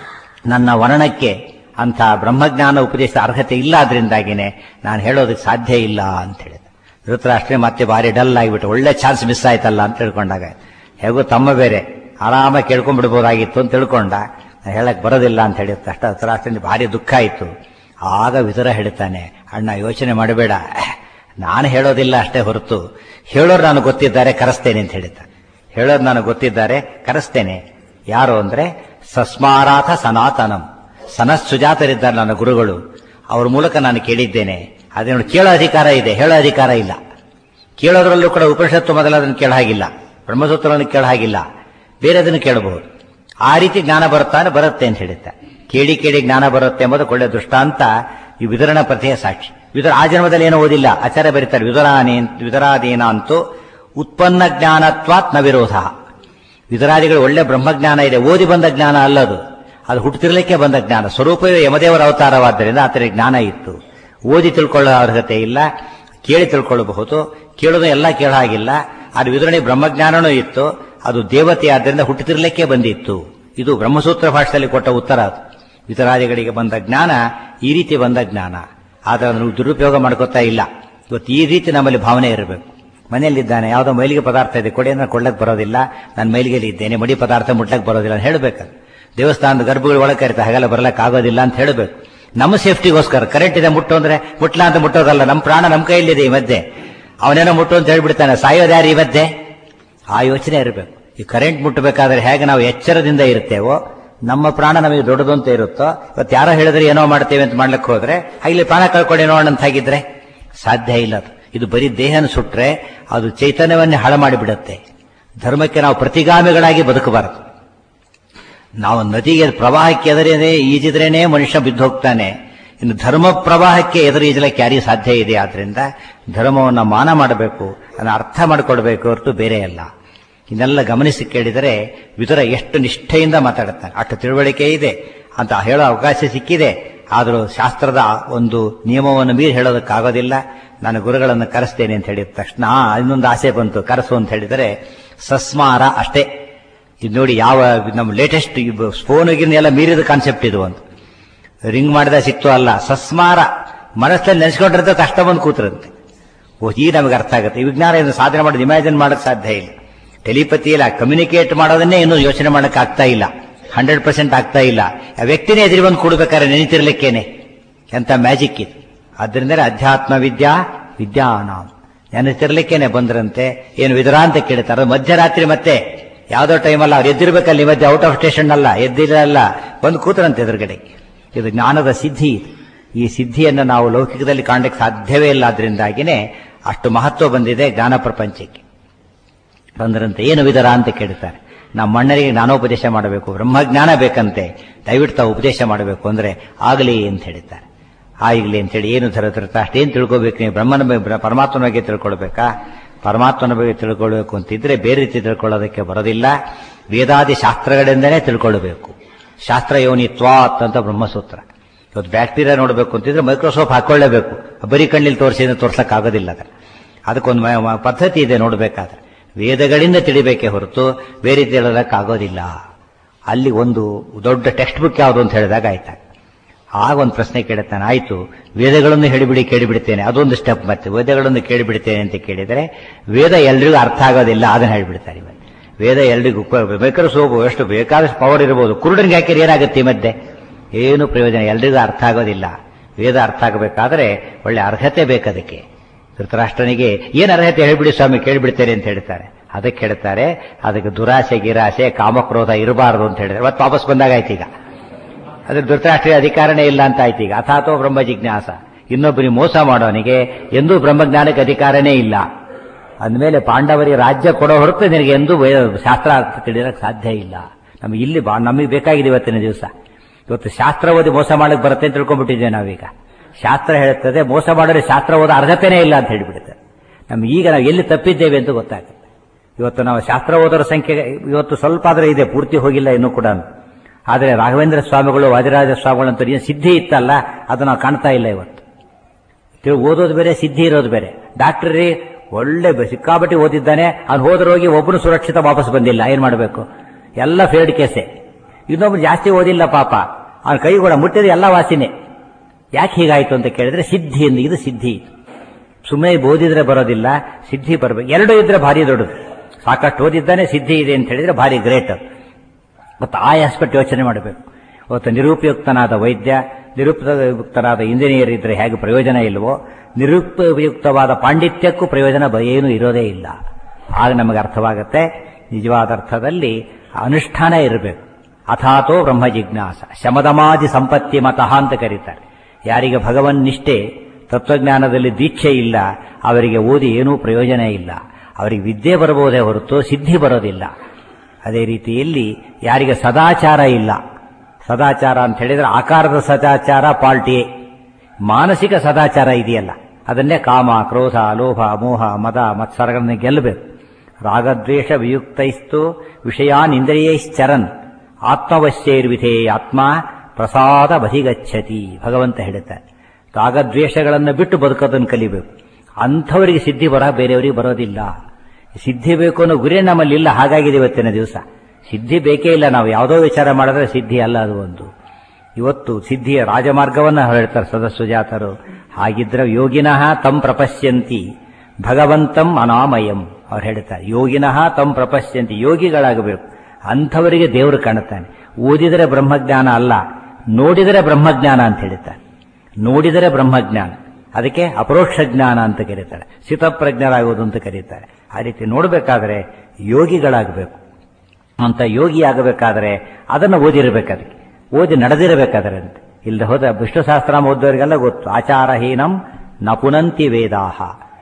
ನನ್ನ ವರ್ಣಕ್ಕೆ ಅಂತ ಬ್ರಹ್ಮಜ್ಞಾನ ಉಪದೇಶ ಅರ್ಹತೆ ಇಲ್ಲ ಆದ್ರಿಂದಾಗಿನೇ ನಾನು ಹೇಳೋದಕ್ಕೆ ಸಾಧ್ಯ ಇಲ್ಲ ಅಂತ ಹೇಳಿದೆ ಧೃತರಾಷ್ಟ್ರ ಮತ್ತೆ ಭಾರಿ ಡಲ್ ಆಗಿಬಿಟ್ಟು ಒಳ್ಳೆ ಚಾನ್ಸ್ ಮಿಸ್ ಆಯ್ತಲ್ಲ ಅಂತ ತಿಳ್ಕೊಂಡಾಗ ಹೇಗೋ ತಮ್ಮ ಬೇರೆ ಆರಾಮಾಗಿ ಕೇಳ್ಕೊಂಡ್ಬಿಡ್ಬೋದಾಗಿತ್ತು ಅಂತ ತಿಳ್ಕೊಂಡ ನಾನ್ ಹೇಳಕ್ ಬರೋದಿಲ್ಲ ಅಂತ ಹೇಳಿ ಅಷ್ಟ ಧೃತರಾಷ್ಟ್ರನಿಗೆ ಭಾರಿ ದುಃಖ ಆಯ್ತು ಆಗ ವಿದುರ ಹೇಳ್ತಾನೆ ಅಣ್ಣ ಯೋಚನೆ ಮಾಡಬೇಡ ನಾನು ಹೇಳೋದಿಲ್ಲ ಅಷ್ಟೇ ಹೊರತು ಹೇಳೋರು ನಾನು ಗೊತ್ತಿದ್ದಾರೆ ಕರೆಸ್ತೇನೆ ಅಂತ ಹೇಳಿದ್ದ ಹೇಳೋರು ನಾನು ಗೊತ್ತಿದ್ದಾರೆ ಕರೆಸ್ತೇನೆ ಯಾರು ಅಂದ್ರೆ ಸಸ್ಮಾರಾಥ ಸನಾತನಂ ಸನಸ್ಸುಜಾತರಿದ್ದಾರೆ ನನ್ನ ಗುರುಗಳು ಅವ್ರ ಮೂಲಕ ನಾನು ಕೇಳಿದ್ದೇನೆ ಅದೇನು ಕೇಳೋ ಅಧಿಕಾರ ಇದೆ ಹೇಳೋ ಅಧಿಕಾರ ಇಲ್ಲ ಕೇಳೋದ್ರಲ್ಲೂ ಕೂಡ ಉಪನಿಷತ್ತು ಮೊದಲ ಅದನ್ನು ಕೇಳ ಹಾಗಿಲ್ಲ ಬ್ರಹ್ಮಸೂತ್ರವನ್ನು ಕೇಳ ಹಾಗಿಲ್ಲ ಬೇರೆ ಅದನ್ನು ಕೇಳಬಹುದು ಆ ರೀತಿ ಜ್ಞಾನ ಬರುತ್ತಾನೆ ಬರುತ್ತೆ ಅಂತ ಹೇಳುತ್ತೆ ಕೇಳಿ ಕೇಳಿ ಜ್ಞಾನ ಬರುತ್ತೆ ಎಂಬುದು ಒಳ್ಳೆ ದೃಷ್ಟಾಂತ ಈ ವಿತರಣ ಪ್ರತಿಯ ಸಾಕ್ಷಿ ವಿದುರ ಆ ಜನ್ಮದಲ್ಲಿ ಏನೋ ಓದಿಲ್ಲ ಆಚಾರ್ಯ ಬರೀತಾರೆ ವಿದುರಾನೇ ವಿದುರಾದೀನ ಅಂತೂ ಉತ್ಪನ್ನ ಜ್ಞಾನತ್ವಾತ್ ನ ವಿರೋಧ ವಿದುರಾದಿಗಳು ಒಳ್ಳೆ ಬ್ರಹ್ಮಜ್ಞಾನ ಇದೆ ಓದಿ ಬಂದ ಜ್ಞಾನ ಅಲ್ಲದು ಅದು ಹುಟ್ಟುತ್ತಿರಲಿಕ್ಕೆ ಬಂದ ಜ್ಞಾನ ಸ್ವರೂಪವೇ ಯಮದೇವರ ಅವತಾರವಾದ್ದರಿಂದ ಆತನಿಗೆ ಜ್ಞಾನ ಇತ್ತು ಓದಿ ತಿಳ್ಕೊಳ್ಳೋ ಅರ್ಹತೆ ಇಲ್ಲ ಕೇಳಿ ತಿಳ್ಕೊಳ್ಳಬಹುದು ಕೇಳೋದು ಎಲ್ಲ ಕೇಳ ಹಾಗಿಲ್ಲ ಅದು ವಿದುರಣಿ ಬ್ರಹ್ಮಜ್ಞಾನನೂ ಇತ್ತು ಅದು ದೇವತೆ ಆದ್ದರಿಂದ ಹುಟ್ಟುತ್ತಿರಲಿಕ್ಕೆ ಬಂದಿತ್ತು ಇದು ಬ್ರಹ್ಮಸೂತ್ರ ಭಾಷೆಯಲ್ಲಿ ಕೊಟ್ಟ ಉತ್ತರ ಅದು ವಿತರಾದಿಗಳಿಗೆ ಬಂದ ಜ್ಞಾನ ಈ ರೀತಿ ಬಂದ ಜ್ಞಾನ ಆದ್ರೆ ಅದನ್ನು ದುರುಪಯೋಗ ಮಾಡ್ಕೋತಾ ಇಲ್ಲ ಇವತ್ತು ಈ ರೀತಿ ನಮ್ಮಲ್ಲಿ ಭಾವನೆ ಇರಬೇಕು ಮನೆಯಲ್ಲಿದ್ದಾನೆ ಯಾವುದೋ ಮೈಲಿಗೆ ಪದಾರ್ಥ ಇದೆ ಕೊಡಿ ಅಂದ್ರೆ ಕೊಳ್ಳಕ್ ಬರೋದಿಲ್ಲ ನಾನು ಮೈಲಿಗೆಯಲ್ಲಿ ಇದ್ದೇನೆ ಮಡಿ ಪದಾರ್ಥ ಮುಟ್ಲಕ್ ಬರೋದಿಲ್ಲ ಅಂತ ಹೇಳಬೇಕು ದೇವಸ್ಥಾನದ ಗರ್ಭಗಳು ಒಳಗೆ ಕರಿತಾ ಹಾಗೆಲ್ಲ ಬರ್ಲಕ್ ಆಗೋದಿಲ್ಲ ಅಂತ ಹೇಳಬೇಕು ನಮ್ಮ ಸೇಫ್ಟಿಗೋಸ್ಕರ ಕರೆಂಟ್ ಇದೆ ಮುಟ್ಟು ಅಂದ್ರೆ ಮುಟ್ಲಾ ಅಂತ ಮುಟ್ಟೋದಲ್ಲ ನಮ್ಮ ಪ್ರಾಣ ನಮ್ಮ ಕೈಯಲ್ಲಿದೆ ಈ ಮಧ್ಯೆ ಅವನೇನೋ ಮುಟ್ಟು ಅಂತ ಹೇಳ್ಬಿಡ್ತಾನೆ ಸಾಯೋದು ಯಾರು ಈ ಮಧ್ಯೆ ಆ ಯೋಚನೆ ಇರಬೇಕು ಈ ಕರೆಂಟ್ ಮುಟ್ಟಬೇಕಾದ್ರೆ ಹೇಗೆ ನಾವು ಎಚ್ಚರದಿಂದ ಇರ್ತೇವೋ ನಮ್ಮ ಪ್ರಾಣ ನಮಗೆ ದೊಡ್ಡದು ಅಂತ ಇರುತ್ತೋ ಇವತ್ತು ಯಾರೋ ಹೇಳಿದ್ರೆ ಏನೋ ಮಾಡ್ತೇವೆ ಅಂತ ಮಾಡ್ಲಿಕ್ಕೆ ಹೋದ್ರೆ ಇಲ್ಲಿ ಪ್ರಾಣ ಕಳ್ಕೊಂಡು ಏನೋ ಅಂತ ಹಾಗಿದ್ರೆ ಸಾಧ್ಯ ಇಲ್ಲ ಅದು ಇದು ಬರೀ ದೇಹನ ಸುಟ್ರೆ ಅದು ಚೈತನ್ಯವನ್ನೇ ಹಾಳು ಮಾಡಿಬಿಡುತ್ತೆ ಧರ್ಮಕ್ಕೆ ನಾವು ಪ್ರತಿಗಾಮಿಗಳಾಗಿ ಬದುಕಬಾರದು ನಾವು ನದಿಗೆ ಪ್ರವಾಹಕ್ಕೆ ಎದುರೇನೆ ಈಜಿದ್ರೇನೆ ಮನುಷ್ಯ ಬಿದ್ದು ಹೋಗ್ತಾನೆ ಇನ್ನು ಧರ್ಮ ಪ್ರವಾಹಕ್ಕೆ ಎದುರು ಈಜಲಕ್ಕೆ ಯಾರಿಗೆ ಸಾಧ್ಯ ಇದೆ ಆದ್ರಿಂದ ಧರ್ಮವನ್ನು ಮಾನ ಮಾಡಬೇಕು ಅದನ್ನು ಅರ್ಥ ಮಾಡಿಕೊಡ್ಬೇಕು ಹೊರತು ಬೇರೆ ಅಲ್ಲ ಇದನ್ನೆಲ್ಲ ಗಮನಿಸಿ ಕೇಳಿದರೆ ವಿದುರ ಎಷ್ಟು ನಿಷ್ಠೆಯಿಂದ ಮಾತಾಡುತ್ತಾನೆ ಅಷ್ಟು ತಿಳುವಳಿಕೆ ಇದೆ ಅಂತ ಹೇಳೋ ಅವಕಾಶ ಸಿಕ್ಕಿದೆ ಆದರೂ ಶಾಸ್ತ್ರದ ಒಂದು ನಿಯಮವನ್ನು ಮೀರಿ ಹೇಳೋದಕ್ಕಾಗೋದಿಲ್ಲ ನಾನು ಗುರುಗಳನ್ನು ಕರೆಸ್ತೇನೆ ಅಂತ ಹೇಳಿದ ತಕ್ಷಣ ಆ, ಇನ್ನೊಂದು ಆಸೆ ಬಂತು ಕರೆಸು ಅಂತ ಹೇಳಿದರೆ ಸಸ್ಮಾರ ಅಷ್ಟೇ ಇದು ನೋಡಿ ಯಾವ ನಮ್ಮ ಲೇಟೆಸ್ಟ್ ಫೋನಿಗಿನ ಎಲ್ಲ ಮೀರಿದ ಕಾನ್ಸೆಪ್ಟ್ ಇದು ಅಂತ ರಿಂಗ್ ಮಾಡಿದ ಸಿಕ್ತು ಅಲ್ಲ ಸಸ್ಮಾರ ಮನಸ್ಸಲ್ಲಿ ನೆನೆಸ್ಕೊಂಡಿರುತ್ತೆ ಕಷ್ಟ ಬಂದು ಕೂತಿರುತ್ತೆ ಓ ಈ ನಮಗೆ ಅರ್ಥ ಆಗುತ್ತೆ ಈ ವಿಜ್ಞಾನ ಇದನ್ನು ಸಾಧನೆ ಮಾಡೋದು ಇಮ್ಯಾಜಿನ್ ಮಾಡೋಕ್ಕೆ ಸಾಧ್ಯ ಇಲ್ಲ ಟೆಲಿಪತಿ ಇಲ್ಲ ಕಮ್ಯುನಿಕೇಟ್ ಮಾಡೋದನ್ನೇ ಇನ್ನೂ ಯೋಚನೆ ಮಾಡಕ್ಕೆ ಆಗ್ತಾ ಇಲ್ಲ ಹಂಡ್ರೆಡ್ ಪರ್ಸೆಂಟ್ ಆಗ್ತಾ ಇಲ್ಲ ಆ ವ್ಯಕ್ತಿನೇ ಎದುರು ಬಂದು ಕೊಡ್ಬೇಕಾದ್ರೆ ನೆನತಿರ್ಲಿಕ್ಕೇನೆ ಎಂತ ಮ್ಯಾಜಿಕ್ ಇದು ಆದ್ರಿಂದ ಅಧ್ಯಾತ್ಮ ವಿದ್ಯಾ ವಿದ್ಯಾನ ನೆನತಿರ್ಲಿಕ್ಕೇನೆ ಬಂದ್ರಂತೆ ಏನು ವಿದುರ ಅಂತ ಕೇಳ್ತಾರೆ ಮಧ್ಯರಾತ್ರಿ ಮತ್ತೆ ಯಾವ್ದೋ ಟೈಮಲ್ಲ ಅವ್ರು ಎದ್ದಿರ್ಬೇಕಲ್ಲ ಈ ಮಧ್ಯೆ ಔಟ್ ಆಫ್ ಸ್ಟೇಷನ್ ಅಲ್ಲ ಎದ್ದಿರಲ್ಲ ಬಂದು ಕೂತರಂತೆ ಎದುರುಗಡೆ ಇದು ಜ್ಞಾನದ ಸಿದ್ಧಿ ಇದು. ಈ ಸಿದ್ಧಿಯನ್ನು ನಾವು ಲೌಕಿಕದಲ್ಲಿ ಕಾಣಲಿಕ್ಕೆ ಸಾಧ್ಯವೇ ಇಲ್ಲ ಆದ್ರಿಂದಾಗಿನೇ ಅಷ್ಟು ಮಹತ್ವ ಬಂದಿದೆ ಜ್ಞಾನ ಪ್ರಪಂಚಕ್ಕೆ ಬಂದರಂತೆ ಏನು ವಿಧರ ಅಂತ ಕೇಳ್ತಾರೆ ನಮ್ಮ ಮಣ್ಣರಿಗೆ ಜ್ಞಾನೋಪದೇಶ ಮಾಡಬೇಕು ಬ್ರಹ್ಮಜ್ಞಾನ ಬೇಕಂತೆ ದಯವಿಟ್ಟು ತಾವು ಉಪದೇಶ ಮಾಡಬೇಕು ಅಂದ್ರೆ ಆಗಲಿ ಅಂತ ಹೇಳಿದ್ದಾರೆ ಆಗಲಿ ಅಂತೇಳಿ ಏನು ಧರತ ಅಷ್ಟೇನು ತಿಳ್ಕೋಬೇಕು ನೀವು ಬ್ರಹ್ಮನ ಬಗ್ಗೆ ಪರಮಾತ್ಮನ ಬಗ್ಗೆ ತಿಳ್ಕೊಳ್ಬೇಕಾ ಪರಮಾತ್ಮನ ಬಗ್ಗೆ ತಿಳ್ಕೊಳ್ಬೇಕು ಅಂತಿದ್ರೆ ಬೇರೆ ರೀತಿ ತಿಳ್ಕೊಳ್ಳೋದಕ್ಕೆ ಬರೋದಿಲ್ಲ ವೇದಾದಿ ಶಾಸ್ತ್ರಗಳಿಂದನೇ ತಿಳ್ಕೊಳ್ಬೇಕು ಶಾಸ್ತ್ರ ಯೋನಿತ್ವಾತ್ ಅಂತ ಬ್ರಹ್ಮಸೂತ್ರ ಇವತ್ತು ಬ್ಯಾಕ್ಟೀರಿಯಾ ನೋಡಬೇಕು ಅಂತಿದ್ರೆ ಮೈಕ್ರೋಸ್ಕೋಪ್ ಹಾಕೊಳ್ಳೇಬೇಕು ಬರೀ ಕಣ್ಣಿಲ್ ತೋರಿಸಿ ತೋರ್ಸಕ್ ಆಗೋದಿಲ್ಲ ಅದರ ಅದಕ್ಕೊಂದು ಮ- ಮ- ಪದ್ಧತಿ ಇದೆ ನೋಡ್ಬೇಕಾದ್ರೆ ವೇದಗಳಿಂದ ತಿಳಿಬೇಕೇ ಹೊರತು ಬೇರೆ ತಿಳಿಯೋದಕ್ಕಾಗೋದಿಲ್ಲ ಅಲ್ಲಿ ಒಂದು ದೊಡ್ಡ ಟೆಕ್ಸ್ಟ್ ಬುಕ್ ಯಾವುದು ಅಂತ ಹೇಳಿದಾಗ ಆಯ್ತಾ ಆಗ ಒಂದು ಪ್ರಶ್ನೆ ಕೇಳುತ್ತಾನೆ ಆಯ್ತು ವೇದಗಳನ್ನು ಹೇಳಿಬಿಡಿ ಕೇಳಿಬಿಡ್ತೇನೆ ಅದೊಂದು ಸ್ಟೆಪ್ ಮತ್ತೆ ವೇದಗಳನ್ನು ಕೇಳಿಬಿಡ್ತೇನೆ ಅಂತ ಕೇಳಿದರೆ ವೇದ ಎಲ್ರಿಗೂ ಅರ್ಥ ಆಗೋದಿಲ್ಲ ಅದನ್ನ ಹೇಳಿಬಿಡ್ತಾರೆ ಇವತ್ತು ವೇದ ಎಲ್ರಿಗೂ ಬೇಕಾದ್ರೆ ಸೋಬು ಎಷ್ಟು ಬೇಕಾದಷ್ಟು ಪವರ್ ಇರಬಹುದು ಕುರುಡನಿಗೆ ಹಾಕಿದ್ರೆ ಏನಾಗುತ್ತೆ ಈ ಮಧ್ಯೆ ಏನು ಪ್ರಯೋಜನ ಎಲ್ರಿಗೂ ಅರ್ಥ ಆಗೋದಿಲ್ಲ ವೇದ ಅರ್ಥ ಆಗಬೇಕಾದ್ರೆ ಒಳ್ಳೆ ಅರ್ಹತೆ ಬೇಕದಕ್ಕೆ ಧೃತರಾಷ್ಟ್ರನಿಗೆ ಏನ್ ಅರ್ಹತೆ ಹೇಳ್ಬಿಡಿ ಸ್ವಾಮಿ ಕೇಳಿಬಿಡ್ತೇನೆ ಅಂತ ಹೇಳ್ತಾರೆ ಅದಕ್ಕೆ ಹೇಳ್ತಾರೆ ಅದಕ್ಕೆ ದುರಾಸೆ ಗಿರಾಸೆ ಕಾಮಕ್ರೋಧ ಇರಬಾರದು ಅಂತ ಹೇಳಿದ್ರೆ ಮತ್ತೆ ವಾಪಸ್ ಬಂದಾಗಾಯ್ತು ಈಗ ಅದ್ರ ಧೃತರಾಷ್ಟ್ರೀಯ ಅಧಿಕಾರನೇ ಇಲ್ಲ ಅಂತ ಆಯ್ತು ಈಗ ಅಥಾತೋ ಬ್ರಹ್ಮ ಜಿಜ್ಞಾಸ ಇನ್ನೊಬ್ಬರಿಗೆ ಮೋಸ ಮಾಡೋನಿಗೆ ಎಂದೂ ಬ್ರಹ್ಮಜ್ಞಾನಕ್ಕೆ ಅಧಿಕಾರನೇ ಇಲ್ಲ ಅಂದಮೇಲೆ ಪಾಂಡವರಿಗೆ ರಾಜ್ಯ ಕೊಡೋ ಹೊರತು ನಿನಗೆ ಎಂದೂ ವೇ- ಶಾಸ್ತ್ರ ಅರ್ಥ ತಿಳಿಯಕ್ಕೆ ಸಾಧ್ಯ ಇಲ್ಲ ನಮಗೆ ಇಲ್ಲಿ ಬಾ ನಮಗೆ ಬೇಕಾಗಿದೆ ಇವತ್ತಿನ ದಿವಸ ಇವತ್ತು ಶಾಸ್ತ್ರ ಓದಿ ಮೋಸ ಮಾಡಕ್ ಬರುತ್ತೆ ಅಂತ ತಿಳ್ಕೊಂಡ್ಬಿಟ್ಟಿದ್ದೇವೆ ನಾವೀಗ ಶಾಸ್ತ್ರ ಹೇಳುತ್ತದೆ ಮೋಸ ಮಾಡೋರು ಶಾಸ್ತ್ರ ಓದೋ ಅರ್ಹತೆನೇ ಇಲ್ಲ ಅಂತ ಹೇಳಿಬಿಡುತ್ತೆ ನಮ್ಗೆ ಈಗ ನಾವು ಎಲ್ಲಿ ತಪ್ಪಿದ್ದೇವೆ ಅಂತ ಗೊತ್ತಾಗುತ್ತೆ ಇವತ್ತು ನಾವು ಶಾಸ್ತ್ರ ಓದೋರ ಸಂಖ್ಯೆ ಇವತ್ತು ಸ್ವಲ್ಪ ಆದ್ರೆ ಇದೆ ಪೂರ್ತಿ ಹೋಗಿಲ್ಲ ಇನ್ನೂ ಕೂಡ ಆದರೆ ರಾಘವೇಂದ್ರ ಸ್ವಾಮಿಗಳು ವಾದಿರಾಜ ಸ್ವಾಮಿಗಳು ಅಂತ ಏನು ಸಿದ್ಧಿ ಇತ್ತಲ್ಲ ಅದು ನಾವು ಕಾಣ್ತಾ ಇಲ್ಲ ಇವತ್ತು ತಿಳ್- ಓದೋದು ಬೇರೆ ಸಿದ್ಧಿ ಇರೋದು ಬೇರೆ ಡಾಕ್ಟರ್ ರೀ ಒಳ್ಳೆ ಬ- ಸಿಕ್ಕಾಪಟ್ಟಿ ಓದಿದ್ದಾನೆ ಅವ್ನು ಹೋದ್ರೋಗಿ ಒಬ್ಬನು ಸುರಕ್ಷಿತ ವಾಪಸ್ ಬಂದಿಲ್ಲ ಏನ್ ಮಾಡಬೇಕು ಎಲ್ಲ ಫೇಲ್ಡ್ ಕೇಸೆ ಇನ್ನೊಬ್ರು ಜಾಸ್ತಿ ಓದಿಲ್ಲ ಪಾಪ ಅವನ ಕೈ ಕೂಡ ಮುಟ್ಟಿದ ಎಲ್ಲ ವಾಸಿನೇ ಯಾಕೆ ಹೀಗಾಯ್ತು ಅಂತ ಕೇಳಿದ್ರೆ ಸಿದ್ಧಿ ಎಂದು ಇದು ಸಿದ್ಧಿ ಸುಮ್ಮನೆ ಓದಿದ್ರೆ ಬರೋದಿಲ್ಲ ಸಿದ್ಧಿ ಬರಬೇಕು ಎರಡು ಇದ್ರೆ ಭಾರಿ ದೊಡ್ಡದು ಸಾಕಷ್ಟು ಓದಿದ್ದಾನೆ ಸಿದ್ಧಿ ಇದೆ ಅಂತ ಹೇಳಿದ್ರೆ ಭಾರಿ ಗ್ರೇಟ್ ಮತ್ತು ಆ ಆಸ್ಪೆಕ್ಟ್ ಯೋಚನೆ ಮಾಡಬೇಕು ಇವತ್ತು ನಿರುಪಯುಕ್ತನಾದ ವೈದ್ಯ ನಿರುಪಯುಕ್ತನಾದ ಇಂಜಿನಿಯರ್ ಇದ್ರೆ ಹೇಗೆ ಪ್ರಯೋಜನ ಇಲ್ವೋ ನಿರುಪಯುಕ್ತವಾದ ಪಾಂಡಿತ್ಯಕ್ಕೂ ಪ್ರಯೋಜನ ಬ- ಏನೂ ಇರೋದೇ ಇಲ್ಲ ಆಗ ನಮಗೆ ಅರ್ಥವಾಗುತ್ತೆ ನಿಜವಾದ ಅರ್ಥದಲ್ಲಿ ಅನುಷ್ಠಾನ ಇರಬೇಕು ಅಥಾತೋ ಬ್ರಹ್ಮ ಜಿಜ್ಞಾಸ ಶಮದಮಾದಿ ಸಂಪತ್ತಿ ಮತಃ ಅಂತ ಕರೀತಾರೆ ಯಾರಿಗೆ ಭಗವನ್ ನಿಷ್ಠೆ ತತ್ವಜ್ಞಾನದಲ್ಲಿ ದೀಕ್ಷೆ ಇಲ್ಲ ಅವರಿಗೆ ಓದಿ ಏನೂ ಪ್ರಯೋಜನ ಇಲ್ಲ ಅವರಿಗೆ ವಿದ್ಯೆ ಬರಬಹುದೇ ಹೊರತು ಸಿದ್ಧಿ ಬರೋದಿಲ್ಲ ಅದೇ ರೀತಿಯಲ್ಲಿ ಯಾರಿಗೆ ಸದಾಚಾರ ಇಲ್ಲ ಸದಾಚಾರ ಅಂತ ಹೇಳಿದ್ರೆ ಆಕಾರದ ಸದಾಚಾರ ಪಾಲ್ಟಿಯೇ ಮಾನಸಿಕ ಸದಾಚಾರ ಇದೆಯಲ್ಲ ಅದನ್ನೇ ಕಾಮ ಕ್ರೋಧ ಲೋಭ ಮೋಹ ಮದ ಮತ್ಸರಗಳನ್ನು ಗೆಲ್ಲಬೇಕು ರಾಗದ್ವೇಷ ವಿಯುಕ್ತೈಸ್ತು ವಿಷಯಾನಿಂದ್ರಿಯೈಶ್ಚರನ್ ಆತ್ಮವಶ್ಯೈರ್ವಿಧೇ ಆತ್ಮ ಪ್ರಸಾದ ಬಧಿಗಚ್ಚತಿ ಭಗವಂತ ಹೇಳುತ್ತಾರೆ ರಾಗದ್ವೇಷಗಳನ್ನು ಬಿಟ್ಟು ಬದುಕೋದನ್ನು ಕಲಿಬೇಕು ಅಂಥವರಿಗೆ ಸಿದ್ಧಿ ಬರ ಬೇರೆಯವರಿಗೆ ಬರೋದಿಲ್ಲ ಸಿದ್ಧಿ ಬೇಕು ಅನ್ನೋ ಗುರಿ ನಮ್ಮಲ್ಲಿ ಇಲ್ಲ ಹಾಗಾಗಿದೆ ಇವತ್ತಿನ ದಿವಸ ಸಿದ್ಧಿ ಬೇಕೇ ಇಲ್ಲ ನಾವು ಯಾವುದೋ ವಿಚಾರ ಮಾಡಿದ್ರೆ ಸಿದ್ಧಿ ಅಲ್ಲ ಅದು ಒಂದು ಇವತ್ತು ಸಿದ್ಧಿಯ ರಾಜಮಾರ್ಗವನ್ನು ಹೇಳ್ತಾರೆ ಸದಸ್ಸುಜಾತರು ಹಾಗಿದ್ರೆ ಯೋಗಿನಃ ತಂ ಪ್ರಪಶ್ಯಂತಿ ಭಗವಂತಂ ಅನಾಮಯಂ ಅವ್ರು ಹೇಳ್ತಾರೆ ಯೋಗಿನಃ ತಂ ಪ್ರಪಶ್ಯಂತಿ ಯೋಗಿಗಳಾಗಬೇಕು ಅಂಥವರಿಗೆ ದೇವರು ಕಾಣುತ್ತಾನೆ ಓದಿದರೆ ಬ್ರಹ್ಮಜ್ಞಾನ ಅಲ್ಲ ನೋಡಿದರೆ ಬ್ರಹ್ಮಜ್ಞಾನ ಅಂತ ಹೇಳ್ತಾರೆ ನೋಡಿದರೆ ಬ್ರಹ್ಮಜ್ಞಾನ ಅದಕ್ಕೆ ಅಪರೋಕ್ಷ ಜ್ಞಾನ ಅಂತ ಕರೀತಾರೆ ಸ್ಥಿತಪ್ರಜ್ಞರಾಗುವುದು ಅಂತ ಕರೀತಾರೆ ಆ ರೀತಿ ನೋಡಬೇಕಾದ್ರೆ ಯೋಗಿಗಳಾಗಬೇಕು ಅಂತ ಯೋಗಿ ಆಗಬೇಕಾದ್ರೆ ಅದನ್ನು ಓದಿರಬೇಕು ಅದಕ್ಕೆ ಓದಿ ನಡೆದಿರಬೇಕಾದ್ರೆ ಅಂತ ಇಲ್ಲದೆ ಹೋದ ವಿಷ್ಣು ಸಹಸ್ರಾಮ ಓದೋರಿಗೆಲ್ಲ ಗೊತ್ತು ಆಚಾರಹೀನಂ ನ ಪುನಂತಿ ವೇದಾಹ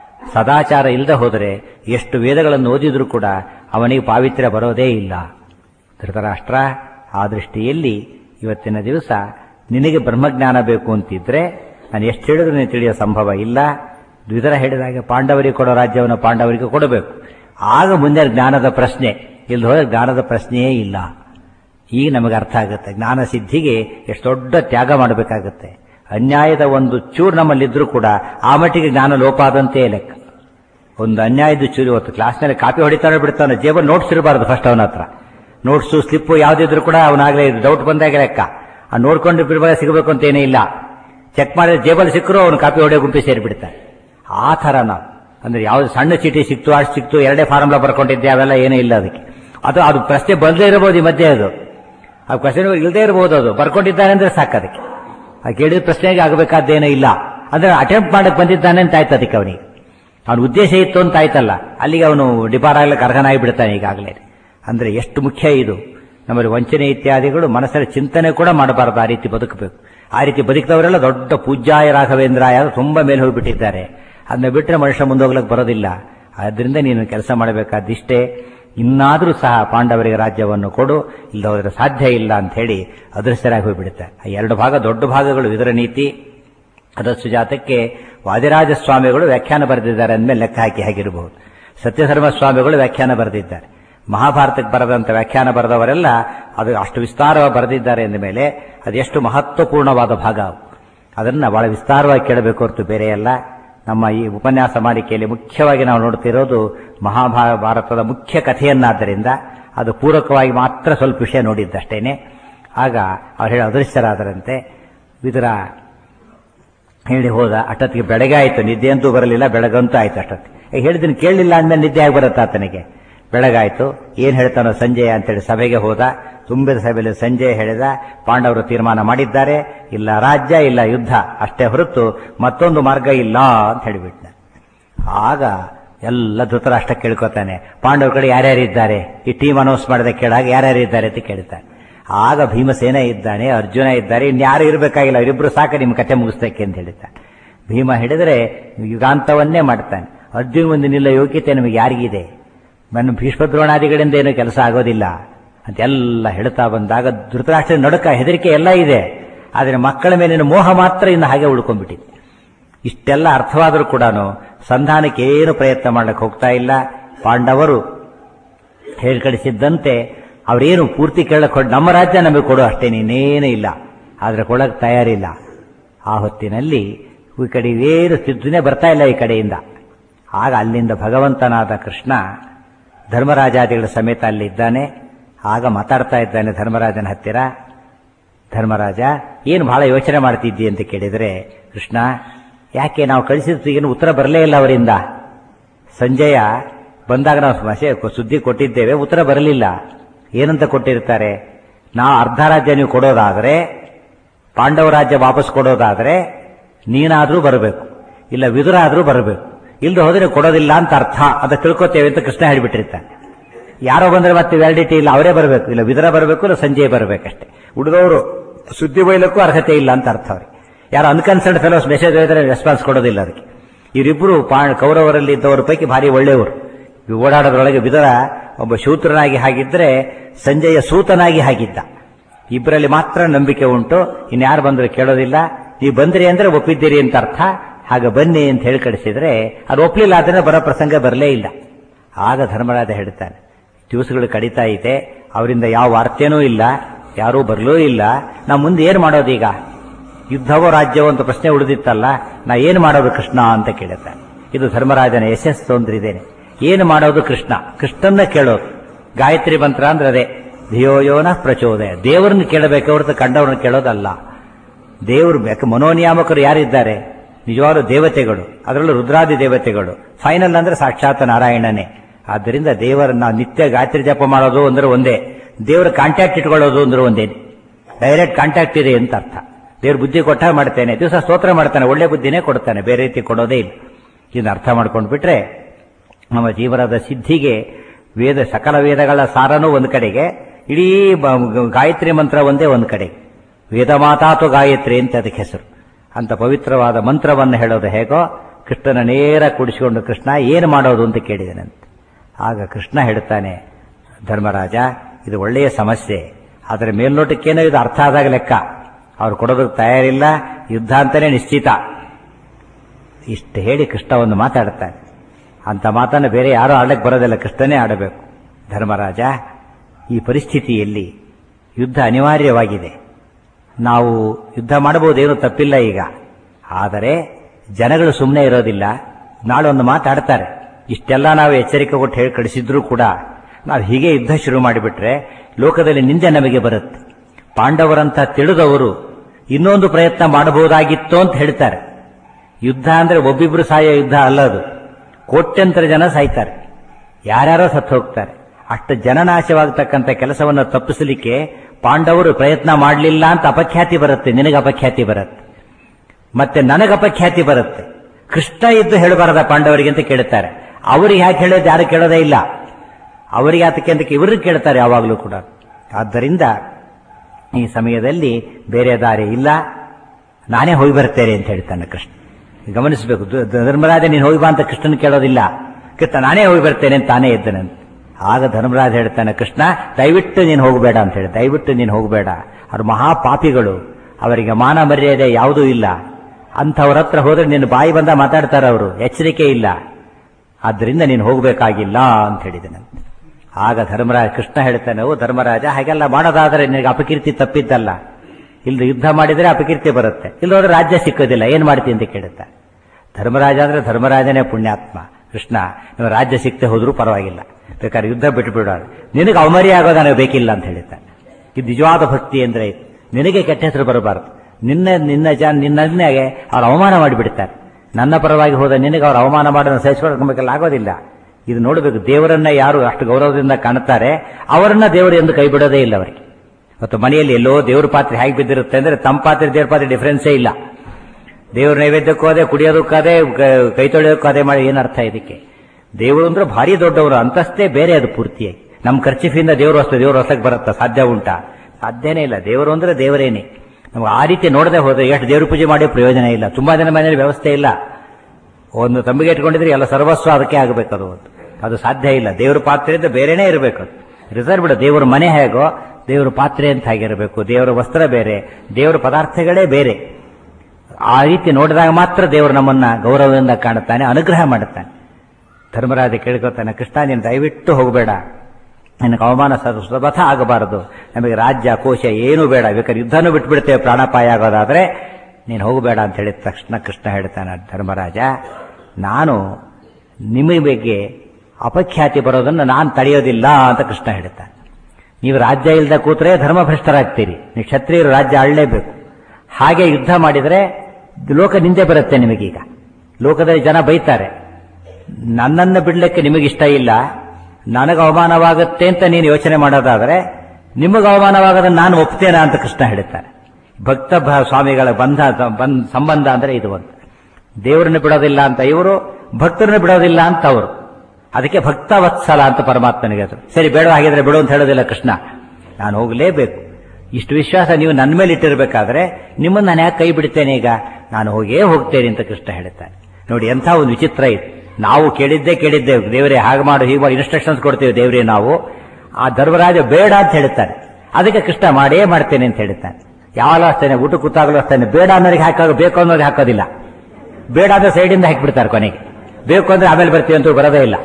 ಸದಾಚಾರ ಇಲ್ಲದೆ ಹೋದರೆ ಎಷ್ಟು ವೇದಗಳನ್ನು ಓದಿದ್ರೂ ಕೂಡ ಅವನಿಗೆ ಪಾವಿತ್ರ್ಯ ಬರೋದೇ ಇಲ್ಲ ಧೃತರಾಷ್ಟ್ರ ಆ ದೃಷ್ಟಿಯಲ್ಲಿ ಇವತ್ತಿನ ದಿವಸ ನಿನಗೆ ಬ್ರಹ್ಮಜ್ಞಾನ ಬೇಕು ಅಂತಿದ್ರೆ ನಾನು ಎಷ್ಟು ಹೇಳಿದ್ರು ನೀನು ತಿಳಿಯೋ ಸಂಭವ ಇಲ್ಲ ದ್ವಿಧರ ಹೇಳಿದಾಗೆ ಪಾಂಡವರಿಗೆ ಕೊಡೋ ರಾಜ್ಯವನ್ನು ಪಾಂಡವರಿಗೆ ಕೊಡಬೇಕು ಆಗ ಮುಂದೆ ಜ್ಞಾನದ ಪ್ರಶ್ನೆ ಇಲ್ಲಿ ಹೋದ ಜ್ಞಾನದ ಪ್ರಶ್ನೆಯೇ ಇಲ್ಲ ಈಗ ನಮಗೆ ಅರ್ಥ ಆಗುತ್ತೆ ಜ್ಞಾನ ಸಿದ್ಧಿಗೆ ಎಷ್ಟು ದೊಡ್ಡ ತ್ಯಾಗ ಮಾಡಬೇಕಾಗುತ್ತೆ ಅನ್ಯಾಯದ ಒಂದು ಚೂರು ನಮ್ಮಲ್ಲಿದ್ರೂ ಕೂಡ ಆ ಮಟ್ಟಿಗೆ ಜ್ಞಾನ ಲೋಪ ಆದಂತೆ ಲೆಕ್ಕ ಒಂದು ಅನ್ಯಾಯದ ಚೂರು ಇವತ್ತು ಕ್ಲಾಸ್ನಲ್ಲಿ ಕಾಪಿ ಹೊಡಿತಾನೆ ಬಿಡ್ತಾನೆ ಜೇಬಲ್ಲಿ ನೋಟ್ಸ್ ಇರಬಾರ್ದು ಫಸ್ಟ್ ಅವನ ಹತ್ರ ನೋಟ್ಸು ಸ್ಲಿಪ್ಪು ಯಾವುದಿದ್ರು ಕೂಡ ಅವನಾಗಲೇ ಡೌಟ್ ಬಂದಾಗ ಲೆಕ್ಕ ಆ ನೋಡ್ಕೊಂಡು ಬಿಡುವಾಗ ಸಿಗಬೇಕು ಅಂತ ಏನೇ ಇಲ್ಲ ಚೆಕ್ ಮಾಡಿದ್ರೆ ಜೇಬಲ್ಲಿ ಸಿಕ್ಕರು ಅವನು ಕಾಪಿ ಹೊಡೆಯೋ ಗುಂಪಿ ಸೇರಿಬಿಡ್ತಾನೆ ಆ ಥರ ನಾವು ಅಂದ್ರೆ ಯಾವ್ದು ಸಣ್ಣ ಚೀಟಿ ಸಿಕ್ತು ಅಷ್ಟು ಸಿಕ್ತು ಎರಡೇ ಫಾರ್ಮ್ಲ ಬರ್ಕೊಂಡಿದ್ದೆ ಅವೆಲ್ಲ ಏನೂ ಇಲ್ಲ ಅದಕ್ಕೆ ಅದು ಅದು ಪ್ರಶ್ನೆ ಬಂದೇ ಇರಬಹುದು ಈ ಮಧ್ಯೆ ಅದು ಆ ಕ್ವಶನ್ ಇಲ್ಲದೆ ಇರಬಹುದು ಅದು ಬರ್ಕೊಂಡಿದ್ದಾನೆ ಅಂದ್ರೆ ಸಾಕು ಅದಕ್ಕೆ ಆ ಕೇಳಿದ ಪ್ರಶ್ನೆಗೆ ಆಗಬೇಕಾದ್ದೇನೂ ಇಲ್ಲ ಅಂದ್ರೆ ಅಟೆಂಪ್ಟ್ ಮಾಡಕ್ ಬಂದಿದ್ದಾನೆ ಅಂತ ಆಯ್ತು ಅದಕ್ಕೆ ಅವನಿಗೆ ಅವನ ಉದ್ದೇಶ ಇತ್ತು ಅಂತ ಆಯ್ತಲ್ಲ ಅಲ್ಲಿಗೆ ಅವನು ಡಿಪಾರ್ ಆಗ್ಲಿಕ್ಕೆ ಅರ್ಹನಾಗಿ ಬಿಡ್ತಾನೆ ಈಗಾಗಲೇ ಅಂದ್ರೆ ಎಷ್ಟು ಮುಖ್ಯ ಇದು ನಮ್ಮಲ್ಲಿ ವಂಚನೆ ಇತ್ಯಾದಿಗಳು ಮನಸ್ಸಲ್ಲಿ ಚಿಂತನೆ ಕೂಡ ಮಾಡಬಾರದು ಆ ರೀತಿ ಬದುಕಬೇಕು ಆ ರೀತಿ ಬದುಕಿದವರೆಲ್ಲ ದೊಡ್ಡ ಪೂಜ್ಯಾಯ ರಾಘವೇಂದ್ರಾಯ ತುಂಬಾ ಮೇಲೆ ಹೋಗ್ಬಿಟ್ಟಿದ್ದಾರೆ ಅದನ್ನ ಬಿಟ್ಟರೆ ಮನುಷ್ಯ ಮುಂದೋಗ್ಲಿಕ್ಕೆ ಬರೋದಿಲ್ಲ ಆದ್ರಿಂದ ನೀನು ಕೆಲಸ ಮಾಡಬೇಕಾದಿಷ್ಟೇ ಇನ್ನಾದರೂ ಸಹ ಪಾಂಡವರಿಗೆ ರಾಜ್ಯವನ್ನು ಕೊಡು ಇಲ್ಲ ಹೋದ್ರೆ ಸಾಧ್ಯ ಇಲ್ಲ ಅಂತ ಹೇಳಿ ಅದೃಶ್ಯರಾಗಿ ಹೋಗ್ಬಿಡುತ್ತೆ ಆ ಎರಡು ಭಾಗ ದೊಡ್ಡ ಭಾಗಗಳು ಇದರ ನೀತಿ ಅದರ ಸುಜಾತಕ್ಕೆ ವಾದಿರಾಜ ಸ್ವಾಮಿಗಳು ವ್ಯಾಖ್ಯಾನ ಬರೆದಿದ್ದಾರೆ ಅಂದಮೇಲೆ ಲೆಕ್ಕ ಹಾಕಿ ಹಾಗಿರಬಹುದು ಸತ್ಯಧರ್ಮ ಸ್ವಾಮಿಗಳು ವ್ಯಾಖ್ಯಾನ ಬರೆದಿದ್ದಾರೆ ಮಹಾಭಾರತಕ್ಕೆ ಬರೆದಂತ ವ್ಯಾಖ್ಯಾನ ಬರೆದವರೆಲ್ಲ ಅದು ಅಷ್ಟು ವಿಸ್ತಾರವಾಗಿ ಬರೆದಿದ್ದಾರೆ ಎಂದ ಮೇಲೆ ಅದೆಷ್ಟು ಮಹತ್ವಪೂರ್ಣವಾದ ಭಾಗ ಅವು. ಅದನ್ನ ಬಹಳ ವಿಸ್ತಾರವಾಗಿ ಕೇಳಬೇಕು ಹೊರತು ಬೇರೆ ಅಲ್ಲ ನಮ್ಮ ಈ ಉಪನ್ಯಾಸ ಮಾಲಿಕೆಯಲ್ಲಿ ಮುಖ್ಯವಾಗಿ ನಾವು ನೋಡ್ತಿರೋದು ಮಹಾಭಾರತದ ಮುಖ್ಯ ಕಥೆಯನ್ನಾದ್ದರಿಂದ ಅದು ಪೂರಕವಾಗಿ ಮಾತ್ರ ಸ್ವಲ್ಪ ವಿಷಯ ನೋಡಿದ್ದಷ್ಟೇನೆ ಆಗ ಅವ್ರು ಹೇಳಿ ಅದೃಶ್ಯರಾದರಂತೆ ವಿದುರ ಹೇಳಿ ಹೋದ ಅಷ್ಟೊತ್ತಿಗೆ ಬೆಳಗ್ಗೆ ಆಯ್ತು ನಿದ್ದೆ ಅಂತೂ ಬರಲಿಲ್ಲ ಬೆಳಗಂತೂ ಆಯ್ತು ಅಷ್ಟೊತ್ತಿಗೆ ಹೇಳಿದ್ದೀನಿ ಕೇಳಲಿಲ್ಲ ಅಂದ್ಮೇಲೆ ನಿದ್ದೆ ಆಗಿ ಬರುತ್ತೆ ಆತನಿಗೆ ಬೆಳಗಾಯ್ತು ಏನ್ ಹೇಳ್ತಾನೋ ಸಂಜಯ ಅಂತೇಳಿ ಸಭೆಗೆ ಹೋದ ತುಂಬಿದ ಸಭೆಯಲ್ಲಿ ಸಂಜೆ ಹೇಳಿದ ಪಾಂಡವರು ತೀರ್ಮಾನ ಮಾಡಿದ್ದಾರೆ ಇಲ್ಲ ರಾಜ್ಯ ಇಲ್ಲ ಯುದ್ಧ ಅಷ್ಟೇ ಹೊರತು ಮತ್ತೊಂದು ಮಾರ್ಗ ಇಲ್ಲ ಅಂತ ಹೇಳಿಬಿಟ್ಟ ಆಗ ಎಲ್ಲ ಧೃತರಾಷ್ಟ್ರ ಕೇಳ್ಕೊತಾನೆ ಪಾಂಡವ್ರ ಕಡೆ ಯಾರ್ಯಾರಿದ್ದಾರೆ ಈ ಟೀಮ್ ಅನೌನ್ಸ್ ಮಾಡಿದ ಕೇಳಾಗ ಯಾರ್ಯಾರಿದ್ದಾರೆ ಅಂತ ಕೇಳ್ತಾನೆ ಆಗ ಭೀಮಸೇನ ಇದ್ದಾನೆ ಅರ್ಜುನ ಇದ್ದಾರೆ ಇನ್ಯಾರು ಇರಬೇಕಾಗಿಲ್ಲ ಇವರಿಬ್ರು ಸಾಕ ನಿಮ್ಮ ಕಥೆ ಮುಗಿಸ್ತಕ್ಕೆ ಅಂತ ಹೇಳ್ತಾನೆ ಭೀಮ ಹಿಡಿದ್ರೆ ಯುಗಾಂತವನ್ನೇ ಮಾಡ್ತಾನೆ ಅರ್ಜುನ್ ಒಂದು ನಿಲ್ಲ ಯೋಗ್ಯತೆ ನಮಗೆ ಯಾರಿಗಿದೆ ನನ್ನ ಭೀಷ್ಮದ್ರೋಣಾದಿಗಳಿಂದ ಏನೂ ಕೆಲಸ ಆಗೋದಿಲ್ಲ ಅಂತೆಲ್ಲ ಹೇಳ್ತಾ ಬಂದಾಗ ಧೃತರಾಷ್ಟ್ರ ನಡುಕ ಹೆದರಿಕೆ ಎಲ್ಲ ಇದೆ ಆದರೆ ಮಕ್ಕಳ ಮೇಲಿನ ಮೋಹ ಮಾತ್ರ ಇನ್ನು ಹಾಗೆ ಉಳ್ಕೊಂಡ್ಬಿಟ್ಟಿದೆ ಇಷ್ಟೆಲ್ಲ ಅರ್ಥವಾದರೂ ಕೂಡ ಸಂಧಾನಕ್ಕೆ ಏನು ಪ್ರಯತ್ನ ಮಾಡಕ್ಕೆ ಹೋಗ್ತಾ ಇಲ್ಲ ಪಾಂಡವರು ಹೇಳಿ ಕಳಿಸಿದ್ದಂತೆ ಅವರೇನು ಪೂರ್ತಿ ಕೇಳಕ್ ಹೊಡ್ ನಮ್ಮ ರಾಜ್ಯ ನಮಗೆ ಕೊಡು ಅಷ್ಟೇ ನೀನೇನೂ ಇಲ್ಲ ಆದ್ರೆ ಕೊಡಕ್ ತಯಾರಿಲ್ಲ ಆ ಹೊತ್ತಿನಲ್ಲಿ ಈ ಕಡೆ ಏನು ಸಿದ್ಧನೇ ಬರ್ತಾ ಇಲ್ಲ ಈ ಕಡೆಯಿಂದ ಆಗ ಅಲ್ಲಿಂದ ಭಗವಂತನಾದ ಕೃಷ್ಣ ಧರ್ಮರಾಜಾದಿಗಳ ಸಮೇತ ಅಲ್ಲಿದ್ದಾನೆ ಆಗ ಮಾತಾಡ್ತಾ ಇದ್ದಾನೆ ಧರ್ಮರಾಜನ ಹತ್ತಿರ ಧರ್ಮರಾಜ ಏನು ಬಹಳ ಯೋಚನೆ ಮಾಡ್ತಿದ್ದಿ ಅಂತ ಕೇಳಿದರೆ ಕೃಷ್ಣ ಯಾಕೆ ನಾವು ಕಳಿಸಿದ ಉತ್ತರ ಬರಲೇ ಇಲ್ಲ ಅವರಿಂದ ಸಂಜಯ ಬಂದಾಗ ನಾವು ಮಸೆ ಸುದ್ದಿ ಕೊಟ್ಟಿದ್ದೇವೆ ಉತ್ತರ ಬರಲಿಲ್ಲ ಏನಂತ ಕೊಟ್ಟಿರ್ತಾರೆ ನಾವು ಅರ್ಧ ರಾಜ್ಯ ನೀವು ಕೊಡೋದಾದ್ರೆ ಪಾಂಡವ ರಾಜ್ಯ ವಾಪಸ್ ಕೊಡೋದಾದ್ರೆ ನೀನಾದ್ರೂ ಬರಬೇಕು ಇಲ್ಲ ವಿದುರ ಆದ್ರೂ ಬರಬೇಕು ಇಲ್ದ ಹೋದ್ರೆ ಕೊಡೋದಿಲ್ಲ ಅಂತ ಅರ್ಥ ಅಂತ ತಿಳ್ಕೊತೇವೆ ಅಂತ ಕೃಷ್ಣ ಹೇಳಿಬಿಟ್ಟಿರ್ತಾನೆ ಯಾರೋ ಬಂದ್ರೆ ಮತ್ತೆ ವ್ಯಾಲಿಡಿಟಿ ಇಲ್ಲ ಅವರೇ ಬರಬೇಕು ಇಲ್ಲ ವಿದುರ ಬರಬೇಕು ಇಲ್ಲ ಸಂಜಯ್ ಬರಬೇಕಷ್ಟೇ ಉಳಿದವರು ಸುದ್ದಿ ಬೈಲಕ್ಕೂ ಅರ್ಹತೆ ಇಲ್ಲ ಅಂತ ಅರ್ಥ ಅವ್ರಿಗೆ ಯಾರು ಅನ್ಕನ್ಸರ್ಡ್ ಫೆಲೋಸ್ ಮೆಸೇಜ್ ಹೋದ್ರೆ ರೆಸ್ಪಾನ್ಸ್ ಕೊಡೋದಿಲ್ಲ ಅದಕ್ಕೆ ಇವರಿಬ್ಬರು ಪಾ ಕೌರವರಲ್ಲಿ ಇದ್ದವರ ಪೈಕಿ ಭಾರಿ ಒಳ್ಳೆಯವರು ಈ ಓಡಾಡೋದ್ರೊಳಗೆ ವಿದುರ ಒಬ್ಬ ಶೂತ್ರನಾಗಿ ಹಾಗಿದ್ರೆ ಸಂಜಯ ಸೂತನಾಗಿ ಹಾಗಿದ್ದ ಇಬ್ಬರಲ್ಲಿ ಮಾತ್ರ ನಂಬಿಕೆ ಉಂಟು ಇನ್ಯಾರು ಬಂದ್ರು ಕೇಳೋದಿಲ್ಲ ನೀವು ಬಂದ್ರಿ ಅಂದ್ರೆ ಒಪ್ಪಿದ್ದೀರಿ ಅಂತ ಅರ್ಥ ಹಾಗೆ ಬನ್ನಿ ಅಂತ ಹೇಳಿ ಕಳಿಸಿದ್ರೆ ಅದು ಒಪ್ಪಲಿಲ್ಲ ಅದನ್ನ ಬರೋ ಪ್ರಸಂಗ ಬರಲೇ ಇಲ್ಲ ಆಗ ಧರ್ಮರಾಜ ಹೇಳ್ತಾನೆ ದಿವಸಗಳು ಕಡಿತಾ ಇದೆ ಅವರಿಂದ ಯಾವ ವಾರ್ತೆನೂ ಇಲ್ಲ ಯಾರೂ ಬರಲೂ ಇಲ್ಲ ನಾ ಮುಂದೆ ಏನು ಮಾಡೋದೀಗ ಯುದ್ಧವೋ ರಾಜ್ಯವೋ ಅಂತ ಪ್ರಶ್ನೆ ಉಳಿದಿತ್ತಲ್ಲ ನಾ ಏನು ಮಾಡೋದು ಕೃಷ್ಣ ಅಂತ ಕೇಳುತ್ತಾನೆ ಇದು ಧರ್ಮರಾಜನ ಯಶಸ್ಸು ಅಂದ್ರಿದ್ದೇನೆ ಏನು ಮಾಡೋದು ಕೃಷ್ಣ ಕೃಷ್ಣನ್ನ ಕೇಳೋದು ಗಾಯತ್ರಿ ಮಂತ್ರ ಅಂದ್ರೆ ಅದೇ ಧಿಯೋಯೋನ ಪ್ರಚೋದಯ ದೇವರನ್ನ ಕೇಳಬೇಕು ಹೊರತು ಕಂಡವ್ರನ್ನ ಕೇಳೋದಲ್ಲ ದೇವರು ಬೇಕು ಮನೋನಿಯಾಮಕರು ಯಾರಿದ್ದಾರೆ ನಿಜವಾದ ದೇವತೆಗಳು ಅದರಲ್ಲೂ ರುದ್ರಾದಿ ದೇವತೆಗಳು ಫೈನಲ್ ಅಂದ್ರೆ ಸಾಕ್ಷಾತ್ ನಾರಾಯಣನೇ ಆದ್ದರಿಂದ ದೇವರನ್ನ ನಿತ್ಯ ಗಾಯತ್ರಿ ಜಪ ಮಾಡೋದು ಅಂದ್ರೆ ಒಂದೇ ದೇವರ ಕಾಂಟ್ಯಾಕ್ಟ್ ಇಟ್ಕೊಳ್ಳೋದು ಅಂದ್ರೆ ಒಂದೇ ಡೈರೆಕ್ಟ್ ಕಾಂಟ್ಯಾಕ್ಟ್ ಇದೆ ಅಂತ ಅರ್ಥ ದೇವ್ರ ಬುದ್ಧಿ ಕೊಟ್ಟ ಮಾಡ್ತೇನೆ ದಿವಸ ಸ್ತೋತ್ರ ಮಾಡ್ತಾನೆ ಒಳ್ಳೆ ಬುದ್ಧಿನೇ ಕೊಡ್ತಾನೆ ಬೇರೆ ರೀತಿ ಕೊಡೋದೇ ಇಲ್ಲ ಇದನ್ನ ಅರ್ಥ ಮಾಡ್ಕೊಂಡು ಬಿಟ್ರೆ ನಮ್ಮ ಜೀವನದ ಸಿದ್ಧಿಗೆ ವೇದ ಸಕಲ ವೇದಗಳ ಸಾರನೂ ಒಂದು ಕಡೆಗೆ ಇಡೀ ಬ- ಗಾಯತ್ರಿ ಮಂತ್ರ ಒಂದೇ ಒಂದು ಕಡೆ ವೇದ ಮಾತಾತು ಗಾಯತ್ರಿ ಅಂತ ಅದಕ್ಕೆ ಹೆಸರು ಅಂತ ಪವಿತ್ರವಾದ ಮಂತ್ರವನ್ನು ಹೇಳೋದು ಹೇಗೋ ಕೃಷ್ಣನ ನೇರ ಕುಡಿಸಿಕೊಂಡು ಕೃಷ್ಣ ಏನು ಮಾಡೋದು ಅಂತ ಕೇಳಿದನಂತೆ ಆಗ ಕೃಷ್ಣ ಹೇಳ್ತಾನೆ ಧರ್ಮರಾಜ ಇದು ಒಳ್ಳೆಯ ಸಮಸ್ಯೆ ಆದರೆ ಮೇಲ್ನೋಟಕ್ಕೇನೋ ಇದು ಅರ್ಥ ಆದಾಗ ಲೆಕ್ಕ ಅವ್ರು ಕೊಡೋದಕ್ಕೆ ತಯಾರಿಲ್ಲ ಯುದ್ಧ ಅಂತಾನೆ ನಿಶ್ಚಿತ ಇಷ್ಟು ಹೇಳಿ ಕೃಷ್ಣ ಒಂದು ಮಾತಾಡ್ತಾನೆ ಅಂತ ಮಾತನ್ನು ಬೇರೆ ಯಾರೂ ಆಡಕ್ಕೆ ಬರೋದಿಲ್ಲ ಕೃಷ್ಣನೇ ಆಡಬೇಕು ಧರ್ಮರಾಜ ಈ ಪರಿಸ್ಥಿತಿಯಲ್ಲಿ ಯುದ್ಧ ಅನಿವಾರ್ಯವಾಗಿದೆ ನಾವು ಯುದ್ಧ ಮಾಡಬಹುದೇನು ತಪ್ಪಿಲ್ಲ ಈಗ ಆದರೆ ಜನಗಳು ಸುಮ್ಮನೆ ಇರೋದಿಲ್ಲ ನಾಳೆ ಒಂದು ಮಾತಾಡ್ತಾರೆ ಇಷ್ಟೆಲ್ಲ ನಾವು ಎಚ್ಚರಿಕೆ ಕೊಟ್ಟು ಹೇಳಿ ಕಳಿಸಿದ್ರೂ ಕೂಡ ನಾವು ಹೀಗೆ ಯುದ್ಧ ಶುರು ಮಾಡಿಬಿಟ್ರೆ ಲೋಕದಲ್ಲಿ ನಿಂದೆ ನಮಗೆ ಬರುತ್ತೆ ಪಾಂಡವರಂತ ತಿಳಿದವರು ಇನ್ನೊಂದು ಪ್ರಯತ್ನ ಮಾಡಬಹುದಾಗಿತ್ತು ಅಂತ ಹೇಳ್ತಾರೆ ಯುದ್ಧ ಅಂದ್ರೆ ಒಬ್ಬಿಬ್ರು ಸಾಯೋ ಯುದ್ಧ ಅಲ್ಲ ಅದು ಕೋಟ್ಯಂತರ ಜನ ಸಾಯ್ತಾರೆ ಯಾರ್ಯಾರೋ ಸತ್ತು ಹೋಗ್ತಾರೆ ಅಷ್ಟು ಜನನಾಶವಾಗತಕ್ಕಂಥ ಕೆಲಸವನ್ನು ತಪ್ಪಿಸಲಿಕ್ಕೆ ಪಾಂಡವರು ಪ್ರಯತ್ನ ಮಾಡಲಿಲ್ಲ ಅಂತ ಅಪಖ್ಯಾತಿ ಬರುತ್ತೆ ನಿನಗೆ ಅಪಖ್ಯಾತಿ ಬರುತ್ತೆ ಮತ್ತೆ ನನಗೆ ಅಪಖ್ಯಾತಿ ಬರುತ್ತೆ ಕೃಷ್ಣ ಇದ್ದು ಹೇಳಬಾರದ ಪಾಂಡವರಿಗೆ ಅಂತ ಕೇಳುತ್ತಾರೆ ಅವರಿಗೆ ಯಾಕೆ ಹೇಳೋದು ಯಾರು ಕೇಳೋದೇ ಇಲ್ಲ ಅವರಿಗೆ ಯಾತಕ್ಕೆ ಅಂತ ಇವ್ರಿಗೆ ಕೇಳ್ತಾರೆ ಯಾವಾಗಲೂ ಕೂಡ ಆದ್ದರಿಂದ ಈ ಸಮಯದಲ್ಲಿ ಬೇರೆ ದಾರಿ ಇಲ್ಲ ನಾನೇ ಹೋಗಿ ಬರ್ತೇನೆ ಅಂತ ಹೇಳ್ತಾನೆ ಕೃಷ್ಣ ಗಮನಿಸಬೇಕು ದ- ಧರ್ಮರಾಜ ನೀನು ಹೋಗಿ ಬಾ ಅಂತ ಕೃಷ್ಣನ್ ಕೇಳೋದಿಲ್ಲ ಕೃಷ್ಣ ನಾನೇ ಹೋಗಿ ಬರ್ತೇನೆ ಅಂತ ತಾನೇ ಇದ್ದನಂತೆ ಆಗ ಧರ್ಮರಾಜ ಹೇಳ್ತಾನೆ ಕೃಷ್ಣ ದಯವಿಟ್ಟು ನೀನು ಹೋಗಬೇಡ ಅಂತ ಹೇಳಿ ದಯವಿಟ್ಟು ನೀನು ಹೋಗಬೇಡ ಅವ್ರು ಮಹಾಪಾಪಿಗಳು ಅವರಿಗೆ ಮಾನ ಮರ್ಯಾದೆ ಯಾವುದೂ ಇಲ್ಲ ಅಂಥವ್ರ ಹತ್ರ ಹೋದ್ರೆ ನಿನ್ನ ಬಾಯಿ ಬಂದ ಮಾತಾಡ್ತಾರೆ ಅವರು ಎಚ್ಚರಿಕೆ ಇಲ್ಲ ಆದ್ದರಿಂದ ನೀನು ಹೋಗಬೇಕಾಗಿಲ್ಲ ಅಂತ ಹೇಳಿದನಂತೆ ಆಗ ಧರ್ಮರಾಜ ಕೃಷ್ಣ ಹೇಳ್ತಾನೆ ಓ ಧರ್ಮರಾಜ ಹಾಗೆಲ್ಲ ಮಾಡೋದಾದ್ರೆ ನಿನಗೆ ಅಪಕೀರ್ತಿ ತಪ್ಪಿದ್ದಲ್ಲ ಇಲ್ದ ಯುದ್ಧ ಮಾಡಿದ್ರೆ ಅಪಕೀರ್ತಿ ಬರುತ್ತೆ ಇಲ್ಲೋದ್ರೆ ರಾಜ್ಯ ಸಿಕ್ಕೋದಿಲ್ಲ ಏನ್ ಮಾಡ್ತೀನಿ ಅಂತ ಕೇಳುತ್ತಾ ಧರ್ಮರಾಜ ಅಂದ್ರೆ ಧರ್ಮರಾಜನೇ ಪುಣ್ಯಾತ್ಮ ಕೃಷ್ಣ ನೀವು ರಾಜ್ಯ ಸಿಕ್ತೆ ಹೋದ್ರೂ ಪರವಾಗಿಲ್ಲ ಬೇಕಾದ್ರೆ ಯುದ್ಧ ಬಿಟ್ಟು ಬಿಡೋದು ನಿನಗೆ ಅವಮರ್ಯ ಆಗೋದು ನನಗೆ ಬೇಕಿಲ್ಲ ಅಂತ ಹೇಳ್ತಾನೆ ಇದು ನಿಜವಾದ ಭಕ್ತಿ ಅಂದ್ರೆ ಇದು. ನಿನಗೆ ಕೆಟ್ಟ ಹೆಸರು ಬರಬಾರದು ನಿನ್ನ ನಿನ್ನ ಜನ ನಿನ್ನೇ ಅವ್ರು ಅವಮಾನ ಮಾಡಿಬಿಡ್ತಾರೆ ನನ್ನ ಪರವಾಗಿ ಹೋದ ನಿನಗೆ ಅವ್ರು ಅವಮಾನ ಮಾಡೋದನ್ನ ಸಹಿಸ್ಕೊಳ್ಬೇಕಲ್ಲ ಆಗೋದಿಲ್ಲ ಇದು ನೋಡಬೇಕು ದೇವರನ್ನ ಯಾರು ಅಷ್ಟು ಗೌರವದಿಂದ ಕಾಣುತ್ತಾರೆ ಅವರನ್ನ ದೇವರು ಎಂದು ಕೈ ಬಿಡೋದೇ ಇಲ್ಲ ಅವರಿಗೆ ಮತ್ತು ಮನೆಯಲ್ಲಿ ಎಲ್ಲೋ ದೇವ್ರ ಪಾತ್ರೆ ಹೇಗೆ ಬಿದ್ದಿರುತ್ತೆ ಅಂದ್ರೆ ತಮ್ಮ ಪಾತ್ರೆ ದೇವ್ರ ಪಾತ್ರೆ ಡಿಫ್ರೆನ್ಸೇ ಇಲ್ಲ ದೇವ್ರ ನೈವೇದ್ಯಕ್ಕೂ ಅದೇ ಕುಡಿಯೋದಕ್ಕೂ ಅದೇ ಕ- ಕೈ ತೊಳೆಯೋಕ್ಕೂ ಅದೇ ಮಾಡಿ ಏನು ಅರ್ಥ ಇದಕ್ಕೆ ದೇವರು ಅಂದ್ರೆ ಭಾರಿ ದೊಡ್ಡವರು ಅಂತಸ್ತೇ ಬೇರೆ ಅದು ಪೂರ್ತಿಯಾಗಿ ನಮ್ಮ ಖರ್ಚಿಫಿಂದ ದೇವರು ಅಷ್ಟೇ ದೇವರು ಹೊಸಕ್ಕೆ ಬರುತ್ತಾ ಸಾಧ್ಯ ಉಂಟಾ ಸಾಧ್ಯನೇ ಇಲ್ಲ ದೇವರು ಅಂದ್ರೆ ದೇವರೇನೆ ನಾವು ಆ ರೀತಿ ನೋಡದೆ ಹೋದ್ರೆ ಎಷ್ಟು ದೇವ್ರ ಪೂಜೆ ಮಾಡಿ ಪ್ರಯೋಜನ ಇಲ್ಲ ತುಂಬಾ ಜನ ಮನೆಯಲ್ಲಿ ವ್ಯವಸ್ಥೆ ಇಲ್ಲ ಒಂದು ತಂಬಿಗೆ ಇಟ್ಕೊಂಡಿದ್ರೆ ಎಲ್ಲ ಸರ್ವಸ್ವ ಅದಕ್ಕೆ ಆಗಬೇಕು ಅದು ಒಂದು. ಅದು ಸಾಧ್ಯ ಇಲ್ಲ ದೇವ್ರ ಪಾತ್ರೆಯಿಂದ ಬೇರೆನೇ ಇರಬೇಕು ಅದು ರಿಸರ್ವ್ ಬಿಡ ದೇವ್ರ ಮನೆ ಹೇಗೋ ದೇವರ ಪಾತ್ರೆ ಅಂತ ಆಗಿರಬೇಕು ದೇವರ ವಸ್ತ್ರ ಬೇರೆ ದೇವರ ಪದಾರ್ಥಗಳೇ ಬೇರೆ ಆ ರೀತಿ ನೋಡಿದಾಗ ಮಾತ್ರ ದೇವರು ನಮ್ಮನ್ನ ಗೌರವದಿಂದ ಕಾಣುತ್ತಾನೆ ಅನುಗ್ರಹ ಮಾಡುತ್ತಾನೆ ಧರ್ಮರಾಜ ಕೇಳ್ಕೊತಾನೆ ಕೃಷ್ಣ ನೀನು ದಯವಿಟ್ಟು ಹೋಗಬೇಡ ನಿನಗೆ ಅವಮಾನ ಸ್ವತಃ ಆಗಬಾರದು ನಮಗೆ ರಾಜ್ಯ ಕೋಶ ಏನೂ ಬೇಡ ಬೇಕಾದ್ರೆ ಯುದ್ಧನೂ ಬಿಟ್ಬಿಡ್ತೇವೆ ಪ್ರಾಣಾಪಾಯ ಆಗೋದಾದ್ರೆ ನೀನು ಹೋಗಬೇಡ ಅಂತ ಹೇಳಿದ ತಕ್ಷಣ ಕೃಷ್ಣ ಹೇಳ್ತಾನೆ ಧರ್ಮರಾಜ ನಾನು ನಿಮ್ಮ ಬಗ್ಗೆ ಅಪಖ್ಯಾತಿ ಬರೋದನ್ನು ನಾನು ತಡೆಯೋದಿಲ್ಲ ಅಂತ ಕೃಷ್ಣ ಹೇಳ್ತಾನೆ ನೀವು ರಾಜ್ಯ ಇಲ್ಲದ ಕೂತ್ರೆ ಧರ್ಮಭ್ರಷ್ಟರಾಗ್ತೀರಿ ನೀವು ಕ್ಷತ್ರಿಯರು ರಾಜ್ಯ ಆಳಲೇಬೇಕು ಹಾಗೆ ಯುದ್ಧ ಮಾಡಿದರೆ ಲೋಕ ನಿಂದೆ ಬರುತ್ತೆ ನಿಮಗೀಗ ಲೋಕದಲ್ಲಿ ಜನ ಬೈತಾರೆ ನನ್ನನ್ನು ಬಿಡ್ಲಿಕ್ಕೆ ನಿಮಗಿಷ್ಟ ಇಲ್ಲ ನನಗೆ ಅವಮಾನವಾಗುತ್ತೆ ಅಂತ ನೀನು ಯೋಚನೆ ಮಾಡೋದಾದ್ರೆ ನಿಮಗೆ ಅವಮಾನವಾಗೋದನ್ನು ನಾನು ಒಪ್ತೇನಾ ಅಂತ ಕೃಷ್ಣ ಹೇಳ್ತಾರೆ ಭಕ್ತ ಭ- ಸ್ವಾಮಿಗಳ ಬಂಧ ಬಂದ್- ಸಂಬಂಧ ಅಂದ್ರೆ ಇದು ಒಂದು ದೇವರನ್ನು ಬಿಡೋದಿಲ್ಲ ಅಂತ ಇವರು ಭಕ್ತರನ್ನು ಬಿಡೋದಿಲ್ಲ ಅಂತ ಅವರು ಅದಕ್ಕೆ ಭಕ್ತ ವತ್ಸಲ ಅಂತ ಪರಮಾತ್ಮನಿಗೆ ಅದು ಸರಿ ಬೇಡ ಹಾಗಿದ್ರೆ ಬಿಡು ಅಂತ ಹೇಳೋದಿಲ್ಲ ಕೃಷ್ಣ ನಾನು ಹೋಗಲೇಬೇಕು ಇಷ್ಟು ವಿಶ್ವಾಸ ನೀವು ನನ್ನ ಮೇಲೆ ಇಟ್ಟಿರ್ಬೇಕಾದ್ರೆ ನಿಮ್ಮನ್ನು ನಾನು ಯಾಕೆ ಕೈ ಬಿಡ್ತೇನೆ ಈಗ ನಾನು ಹೋಗೇ ಹೋಗ್ತೇನೆ ಅಂತ ಕೃಷ್ಣ ಹೇಳ್ತಾನೆ ನೋಡಿ ಎಂಥ ಒಂದು ವಿಚಿತ್ರ ಇದು ನಾವು ಕೇಳಿದ್ದೇ ಕೇಳಿದ್ದೇವೆ ದೇವರೇ ಹಾಗೆ ಮಾಡು ಹೀಗೆ ಮಾಡಿ ಇನ್ಸ್ಟ್ರಕ್ಷನ್ಸ್ ಕೊಡ್ತೇವೆ ದೇವರೇ ನಾವು ಆ ಧರ್ಮರಾಜ ಬೇಡ ಅಂತ ಹೇಳ್ತಾನೆ ಅದಕ್ಕೆ ಕೃಷ್ಣ ಮಾಡೇ ಮಾಡ್ತೇನೆ ಅಂತ ಹೇಳ್ತಾನೆ ಯಾವಾಗಲೂ ಅಷ್ಟೇನೆ ಊಟ ಕೂತಾಗಲೂ ಅಷ್ಟೇನೆ ಬೇಡ ಅನ್ನೋರಿಗೆ ಹಾಕಾಗ ಬೇಕು ಅನ್ನೋರಿಗೆ ಹಾಕೋದಿಲ್ಲ ಬೇಡ ಅಂದ್ರೆ ಸೈಡಿಂದ ಹಾಕಿಬಿಡ್ತಾರೆ ಕೊನೆಗೆ ಬೇಕು ಅಂದ್ರೆ ಆಮೇಲೆ ಬರ್ತೀವಿ ಅಂತ ಬರೋದೇ ಇಲ್ಲ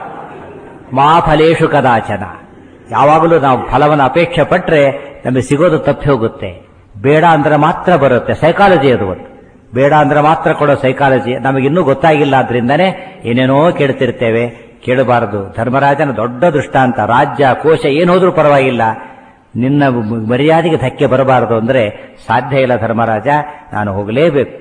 ಮಾ ಫಲೇಶು ಕದಾಚನ ಯಾವಾಗಲೂ ನಾವು ಫಲವನ್ನು ಅಪೇಕ್ಷೆ ಪಟ್ಟರೆ ನಮಗೆ ಸಿಗೋದು ತಪ್ಪಿ ಹೋಗುತ್ತೆ ಬೇಡ ಅಂದ್ರೆ ಮಾತ್ರ ಬರುತ್ತೆ ಸೈಕಾಲಜಿ ಅದು ಒಂದು ಬೇಡ ಅಂದ್ರೆ ಮಾತ್ರ ಕೊಡೋ ಸೈಕಾಲಜಿ ನಮಗಿನ್ನೂ ಗೊತ್ತಾಗಿಲ್ಲ ಆದ್ರಿಂದನೇ ಏನೇನೋ ಕೇಳ್ತಿರ್ತೇವೆ ಕೇಳಬಾರದು ಧರ್ಮರಾಜನ ದೊಡ್ಡ ದೃಷ್ಟಾಂತ ರಾಜ್ಯ ಕೋಶ ಏನೋದ್ರೂ ಪರವಾಗಿಲ್ಲ ನಿನ್ನ ಮರ್ಯಾದೆಗೆ ಧಕ್ಕೆ ಬರಬಾರದು ಅಂದ್ರೆ ಸಾಧ್ಯ ಇಲ್ಲ ಧರ್ಮರಾಜ ನಾನು ಹೋಗಲೇಬೇಕು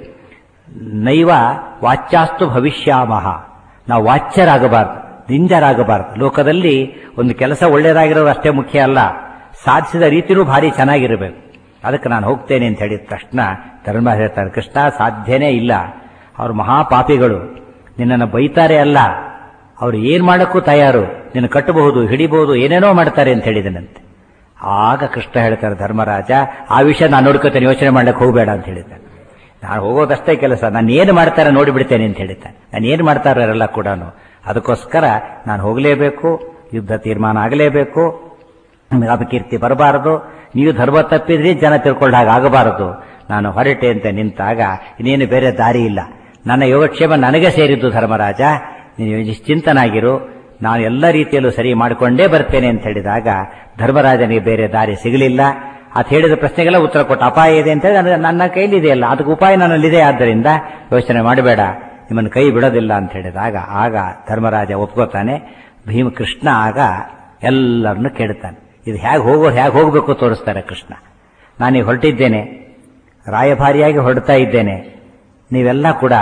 ನೈವ ವಾಚ್ಯಾಸ್ತು ಭವಿಷ್ಯಾಮಹ ನಾವು ವಾಚ್ಯರಾಗಬಾರದು ನಿಂಜರಾಗಬಾರದು ಲೋಕದಲ್ಲಿ ಒಂದು ಕೆಲಸ ಒಳ್ಳೆಯದಾಗಿರೋದು ಅಷ್ಟೇ ಮುಖ್ಯ ಅಲ್ಲ ಸಾಧಿಸಿದ ರೀತಿಯೂ ಭಾರಿ ಚೆನ್ನಾಗಿರಬೇಕು ಅದಕ್ಕೆ ನಾನು ಹೋಗ್ತೇನೆ ಅಂತ ಹೇಳಿದ ತಕ್ಷಣ ಧರ್ಮ ಹೇಳ್ತಾರೆ ಕೃಷ್ಣ ಸಾಧ್ಯನೇ ಇಲ್ಲ ಅವರು ಮಹಾಪಾಪಿಗಳು ನಿನ್ನನ್ನು ಬೈತಾರೆ ಅಲ್ಲ ಅವರು ಏನ್ ಮಾಡಕ್ಕೂ ತಯಾರು ನಿನ್ನ ಕಟ್ಟಬಹುದು ಹಿಡಿಬಹುದು ಏನೇನೋ ಮಾಡ್ತಾರೆ ಅಂತ ಹೇಳಿದನಂತೆ ಆಗ ಕೃಷ್ಣ ಹೇಳ್ತಾರೆ ಧರ್ಮರಾಜ ಆ ವಿಷಯ ನಾನು ನೋಡ್ಕೋತೇನೆ ಯೋಚನೆ ಮಾಡ್ಲಿಕ್ಕೆ ಹೋಗಬೇಡ ಅಂತ ಹೇಳಿದ್ದಾನೆ ನಾನು ಹೋಗೋದಷ್ಟೇ ಕೆಲಸ ನಾನು ಏನು ಮಾಡ್ತಾರೆ ನೋಡಿಬಿಡ್ತೇನೆ ಅಂತ ಹೇಳಿದ್ದಾನೆ ನಾನು ಏನು ಮಾಡ್ತಾರೆ ಅವರೆಲ್ಲ ಕೂಡ ಅದಕ್ಕೋಸ್ಕರ ನಾನು ಹೋಗಲೇಬೇಕು ಯುದ್ಧ ತೀರ್ಮಾನ ಆಗಲೇಬೇಕು ನಿಮಗೆ ಅಪಕೀರ್ತಿ ಬರಬಾರದು ನೀವು ಧರ್ಮ ತಪ್ಪಿದ್ರಿ ಜನ ತಿಳ್ಕೊಳ್ಳ ಹಾಗೆ ಆಗಬಾರದು ನಾನು ಹೊರಟೆ ಅಂತ ನಿಂತಾಗ ಇನ್ನೇನು ಬೇರೆ ದಾರಿ ಇಲ್ಲ ನನ್ನ ಯೋಗಕ್ಷೇಮ ನನಗೆ ಸೇರಿದ್ದು ಧರ್ಮರಾಜ ನೀನು ನಿಶ್ಚಿಂತನಾಗಿರು ನಾನು ಎಲ್ಲ ರೀತಿಯಲ್ಲೂ ಸರಿ ಮಾಡಿಕೊಂಡೇ ಬರ್ತೇನೆ ಅಂತ ಹೇಳಿದಾಗ ಧರ್ಮರಾಜನಿಗೆ ಬೇರೆ ದಾರಿ ಸಿಗಲಿಲ್ಲ ಅದು ಹೇಳಿದ ಪ್ರಶ್ನೆಗೆಲ್ಲ ಉತ್ತರ ಕೊಟ್ಟ ಅಪಾಯ ಇದೆ ಅಂತ ಹೇಳಿ ನನ್ನ- ನನ್ನ ಕೈಲಿದೆಯಲ್ಲ ಅದಕ್ಕೆ ಉಪಾಯ ನನ್ನಲ್ಲಿದೆ ಆದ್ದರಿಂದ ಯೋಚನೆ ಮಾಡಬೇಡ ನಿಮ್ಮನ್ನು ಕೈ ಬಿಡೋದಿಲ್ಲ ಅಂತ ಹೇಳಿದಾಗ ಆಗ ಧರ್ಮರಾಜ ಒಪ್ಕೋತಾನೆ ಭೀಮಕೃಷ್ಣ ಆಗ ಎಲ್ಲರನ್ನು ಕೇಳ್ತಾನೆ ಇದು ಹೇಗೆ ಹೋಗೋರು ಹೇಗೆ ಹೋಗಬೇಕು ತೋರಿಸ್ತಾರೆ ಕೃಷ್ಣ ನಾನೀಗ ಹೊರಟಿದ್ದೇನೆ ರಾಯಭಾರಿಯಾಗಿ ಹೊರಡ್ತಾ ಇದ್ದೇನೆ ನೀವೆಲ್ಲ ಕೂಡ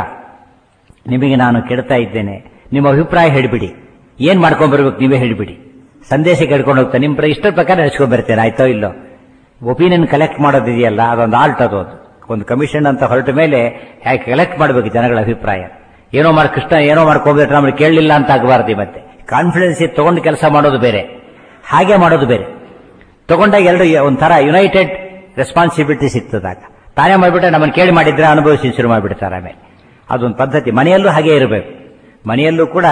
ನಿಮಗೆ ನಾನು ಕೆಡ್ತಾ ಇದ್ದೇನೆ ನಿಮ್ಮ ಅಭಿಪ್ರಾಯ ಹೇಳಿಬಿಡಿ ಏನ್ ಮಾಡ್ಕೊಂಡ್ ಬರ್ಬೇಕು ನೀವೇ ಹೇಳಿಬಿಡಿ ಸಂದೇಶ ಕೇಳ್ಕೊಂಡು ಹೋಗ್ತಾನೆ ನಿಮ್ಮ ಪ್ರ- ಇಷ್ಟರ ಪ್ರಕಾರ ನಡೆಸ್ಕೊಂಡ್ ಬರ್ತೇನೆ ಆಯ್ತೋ ಇಲ್ಲೋ ಒಪಿನಿಯನ್ ಕಲೆಕ್ಟ್ ಮಾಡೋದಿದೆಯಲ್ಲ ಅದೊಂದು ಆಲ್ಟ್ ಅದು ಅದು. ಒಂದು ಕಮಿಷನ್ ಅಂತ ಹೊರಟ ಮೇಲೆ ಹೇಗೆ ಕಲೆಕ್ಟ್ ಮಾಡಬೇಕು ಜನಗಳ ಅಭಿಪ್ರಾಯ ಏನೋ ಮಾಡಿ ಕೃಷ್ಣ ಏನೋ ಮಾಡ್ಕೊಂಡ್ಬಿಟ್ರೆ ನಮ್ಗೆ ಕೇಳಲಿಲ್ಲ ಅಂತ ಆಗಬಾರ್ದು ಮತ್ತೆ ಕಾನ್ಫಿಡೆನ್ಸ್ ತಗೊಂಡು ಕೆಲಸ ಮಾಡೋದು ಬೇರೆ ಹಾಗೆ ಮಾಡೋದು ಬೇರೆ ತಗೊಂಡಾಗ ಎರಡು ಒಂಥರ ಯುನೈಟೆಡ್ ರೆಸ್ಪಾನ್ಸಿಬಿಲಿಟಿ ಸಿಗ್ತದಾಗ ತಾನೇ ಮಾಡಿಬಿಟ್ರೆ ನಮ್ಮನ್ನು ಕೇಳಿ ಮಾಡಿದ್ರೆ ಅನುಭವಿಸಿ ಶುರು ಮಾಡಿಬಿಡ್ತಾರೆ ಆಮೇಲೆ ಅದೊಂದು ಪದ್ಧತಿ ಮನೆಯಲ್ಲೂ ಹಾಗೆ ಇರಬೇಕು ಮನೆಯಲ್ಲೂ ಕೂಡ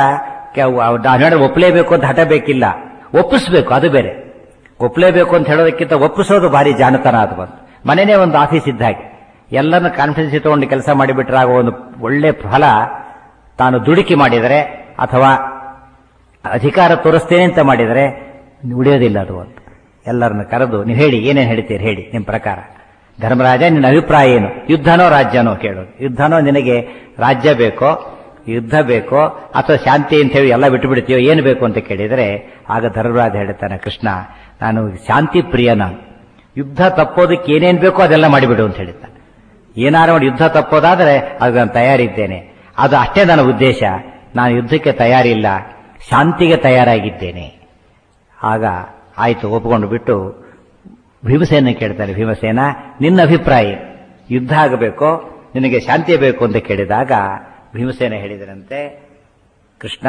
ನಾನು ಒಪ್ಪಲೇಬೇಕು ಅಂತ ಹಠ ಬೇಕಿಲ್ಲ ಒಪ್ಪಿಸ್ಬೇಕು ಅದು ಬೇರೆ ಒಪ್ಪಲೇಬೇಕು ಅಂತ ಹೇಳೋದಕ್ಕಿಂತ ಒಪ್ಪಿಸೋದು ಭಾರಿ ಜಾಣತನ ಅದು ಬಂದು ಮನೆನೇ ಒಂದು ಆಫೀಸ್ ಇದ್ದ ಹಾಗೆ ಎಲ್ಲರನ್ನ ಕಾನ್ಫಿಡೆನ್ಸ್ ತಗೊಂಡು ಕೆಲಸ ಮಾಡಿಬಿಟ್ರೆ ಆಗೋ ಒಂದು ಒಳ್ಳೆ ಫಲ ತಾನು ದುಡುಕಿ ಮಾಡಿದರೆ ಅಥವಾ ಅಧಿಕಾರ ತೋರಿಸ್ತೇನೆ ಅಂತ ಮಾಡಿದರೆ ಉಳಿಯೋದಿಲ್ಲ ಅದು ಒಂದು ಎಲ್ಲರನ್ನ ಕರೆದು ನೀವು ಹೇಳಿ ಏನೇನು ಹೇಳ್ತೀರಿ ಹೇಳಿ ನಿಮ್ಮ ಪ್ರಕಾರ ಧರ್ಮರಾಜ ನಿನ್ನ ಅಭಿಪ್ರಾಯ ಏನು ಯುದ್ಧನೋ ರಾಜ್ಯನೋ ಕೇಳೋದು ಯುದ್ಧನೋ ನಿನಗೆ ರಾಜ್ಯ ಬೇಕೋ ಯುದ್ಧ ಬೇಕೋ ಅಥವಾ ಶಾಂತಿ ಅಂತ ಹೇಳಿ ಎಲ್ಲ ಬಿಟ್ಟು ಬಿಡ್ತೀಯೋ ಏನು ಬೇಕು ಅಂತ ಕೇಳಿದರೆ ಆಗ ಧರ್ಮರಾಜ ಹೇಳ್ತಾನೆ ಕೃಷ್ಣ ನಾನು ಶಾಂತಿ ಪ್ರಿಯ ನಾನು ಯುದ್ಧ ತಪ್ಪೋದಕ್ಕೆ ಏನೇನು ಬೇಕೋ ಅದೆಲ್ಲ ಮಾಡಿಬಿಡು ಅಂತ ಹೇಳಿದ್ದಾನೆ ಏನಾರು ಮಾಡಿ ಯುದ್ಧ ತಪ್ಪೋದಾದರೆ ಅದು ನಾನು ತಯಾರಿದ್ದೇನೆ ಅದು ಅಷ್ಟೇ ನನ್ನ ಉದ್ದೇಶ ನಾನು ಯುದ್ಧಕ್ಕೆ ತಯಾರಿಲ್ಲ ಶಾಂತಿಗೆ ತಯಾರಾಗಿದ್ದೇನೆ ಆಗ ಆಯ್ತು ಒಪ್ಕೊಂಡು ಬಿಟ್ಟು ಭೀಮಸೇನ ಕೇಳ್ತಾರೆ ಭೀಮಸೇನ ನಿನ್ನ ಅಭಿಪ್ರಾಯ ಏನು? ಯುದ್ಧ ಆಗಬೇಕೋ ನಿನಗೆ ಶಾಂತಿ ಬೇಕು ಅಂತ ಕೇಳಿದಾಗ ಭೀಮಸೇನ ಹೇಳಿದರಂತೆ ಕೃಷ್ಣ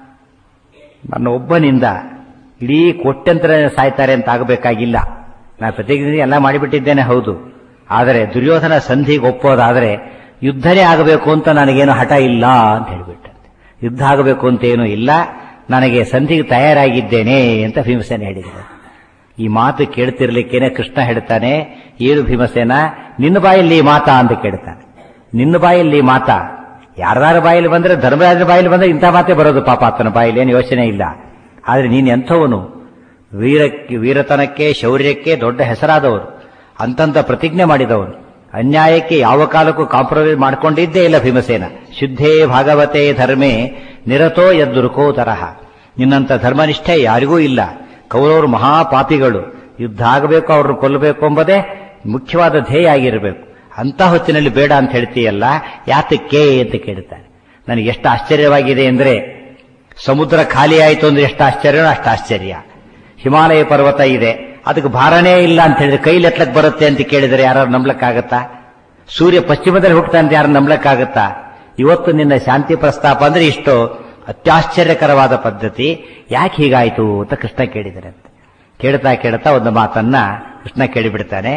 ನನ್ನ ಒಬ್ಬನಿಂದ ಇಡೀ ಕೋಟ್ಯಂತರ ಸಾಯ್ತಾರೆ ಅಂತ ಆಗಬೇಕಾಗಿಲ್ಲ ನಾನು ಪ್ರತಿಜ್ಞೆ ಎಲ್ಲ ಮಾಡಿಬಿಟ್ಟಿದ್ದೇನೆ ಹೌದು ಆದರೆ ದುರ್ಯೋಧನ ಸಂಧಿಗೆ ಒಪ್ಪೋದಾದರೆ ಯುದ್ಧನೇ ಆಗಬೇಕು ಅಂತ ನನಗೇನು ಹಠ ಇಲ್ಲ ಅಂತ ಹೇಳಿಬಿಟ್ಟಂತೆ ಯುದ್ಧ ಆಗಬೇಕು ಅಂತ ಏನೂ ಇಲ್ಲ ನನಗೆ ಸಂಧಿಗೆ ತಯಾರಾಗಿದ್ದೇನೆ ಅಂತ ಭೀಮಸೇನ ಹೇಳಿದರು ಈ ಮಾತು ಕೇಳ್ತಿರ್ಲಿಕ್ಕೇನೆ ಕೃಷ್ಣ ಹೇಳ್ತಾನೆ ಏನು ಭೀಮಸೇನ ನಿನ್ನ ಬಾಯಲ್ಲಿ ಈ ಮಾತಾ ಅಂತ ಕೇಳ್ತಾನೆ ನಿನ್ನ ಬಾಯಲ್ಲಿ ಈ ಮಾತಾ ಯಾರ್ದಾರ ಬಾಯಲ್ಲಿ ಬಂದ್ರೆ ಧರ್ಮರಾಜನ ಬಾಯಲ್ಲಿ ಬಂದ್ರೆ ಇಂಥ ಮಾತೇ ಬರೋದು ಪಾಪ ಆತನ ಬಾಯಲ್ಲಿ ಏನು ಯೋಚನೆ ಇಲ್ಲ ಆದ್ರೆ ನೀನು ಎಂಥವನು ವೀರಕ್ಕೆ ವೀರತನಕ್ಕೆ ಶೌರ್ಯಕ್ಕೆ ದೊಡ್ಡ ಹೆಸರಾದವರು ಅಂತಂತ ಪ್ರತಿಜ್ಞೆ ಮಾಡಿದವನು ಅನ್ಯಾಯಕ್ಕೆ ಯಾವ ಕಾಲಕ್ಕೂ ಕಾಂಪ್ರಮೈಸ್ ಮಾಡ್ಕೊಂಡಿದ್ದೇ ಇಲ್ಲ ಭೀಮಸೇನ ಶುದ್ಧೇ ಭಾಗವತೆ ಧರ್ಮೇ ನಿರತೋ ಯದ್ದುರುಕೋ ತರಹ ನಿನ್ನಂತ ಧರ್ಮನಿಷ್ಠೆ ಯಾರಿಗೂ ಇಲ್ಲ ಕೌರವರು ಮಹಾಪಾಪಿಗಳು ಯುದ್ಧ ಆಗಬೇಕು ಅವ್ರನ್ನ ಕೊಲ್ಲಬೇಕು ಎಂಬುದೇ ಮುಖ್ಯವಾದ ಧ್ಯೇಯ ಆಗಿರಬೇಕು ಅಂತ ಹೊತ್ತಿನಲ್ಲಿ ಬೇಡ ಅಂತ ಹೇಳ್ತೀಯಲ್ಲ ಯಾತಕ್ಕೆ ಅಂತ ಕೇಳ್ತಾರೆ ನನಗೆ ಎಷ್ಟು ಆಶ್ಚರ್ಯವಾಗಿದೆ ಅಂದ್ರೆ ಸಮುದ್ರ ಖಾಲಿ ಆಯಿತು ಅಂದ್ರೆ ಎಷ್ಟು ಆಶ್ಚರ್ಯನೋ ಅಷ್ಟು ಆಶ್ಚರ್ಯ ಹಿಮಾಲಯ ಪರ್ವತ ಇದೆ ಅದಕ್ಕೆ ಭಾರನೇ ಇಲ್ಲ ಅಂತ ಹೇಳಿದ್ರೆ ಕೈಲಿ ಎತ್ತಲಕ್ ಬರುತ್ತೆ ಅಂತ ಕೇಳಿದರೆ ಯಾರು ನಂಬ್ಲಕ್ಕಾಗತ್ತಾ ಸೂರ್ಯ ಪಶ್ಚಿಮದಲ್ಲಿ ಹುಟ್ಟುತ್ತಾನೆ ಅಂತ ಯಾರು ನಂಬ್ಲಕ್ಕಾಗತ್ತಾ ಇವತ್ತು ನಿನ್ನ ಶಾಂತಿ ಪ್ರಸ್ತಾಪ ಅಂದ್ರೆ ಇಷ್ಟು ಅತ್ಯಾಶ್ಚರ್ಯಕರವಾದ ಪದ್ಧತಿ ಯಾಕೆ ಹೀಗಾಯ್ತು ಅಂತ ಕೃಷ್ಣ ಕೇಳಿದರೆ ಅಂತ ಕೇಳ್ತಾ ಕೇಳ್ತಾ ಒಂದು ಮಾತನ್ನ ಕೃಷ್ಣ ಕೇಳಿಬಿಡ್ತಾನೆ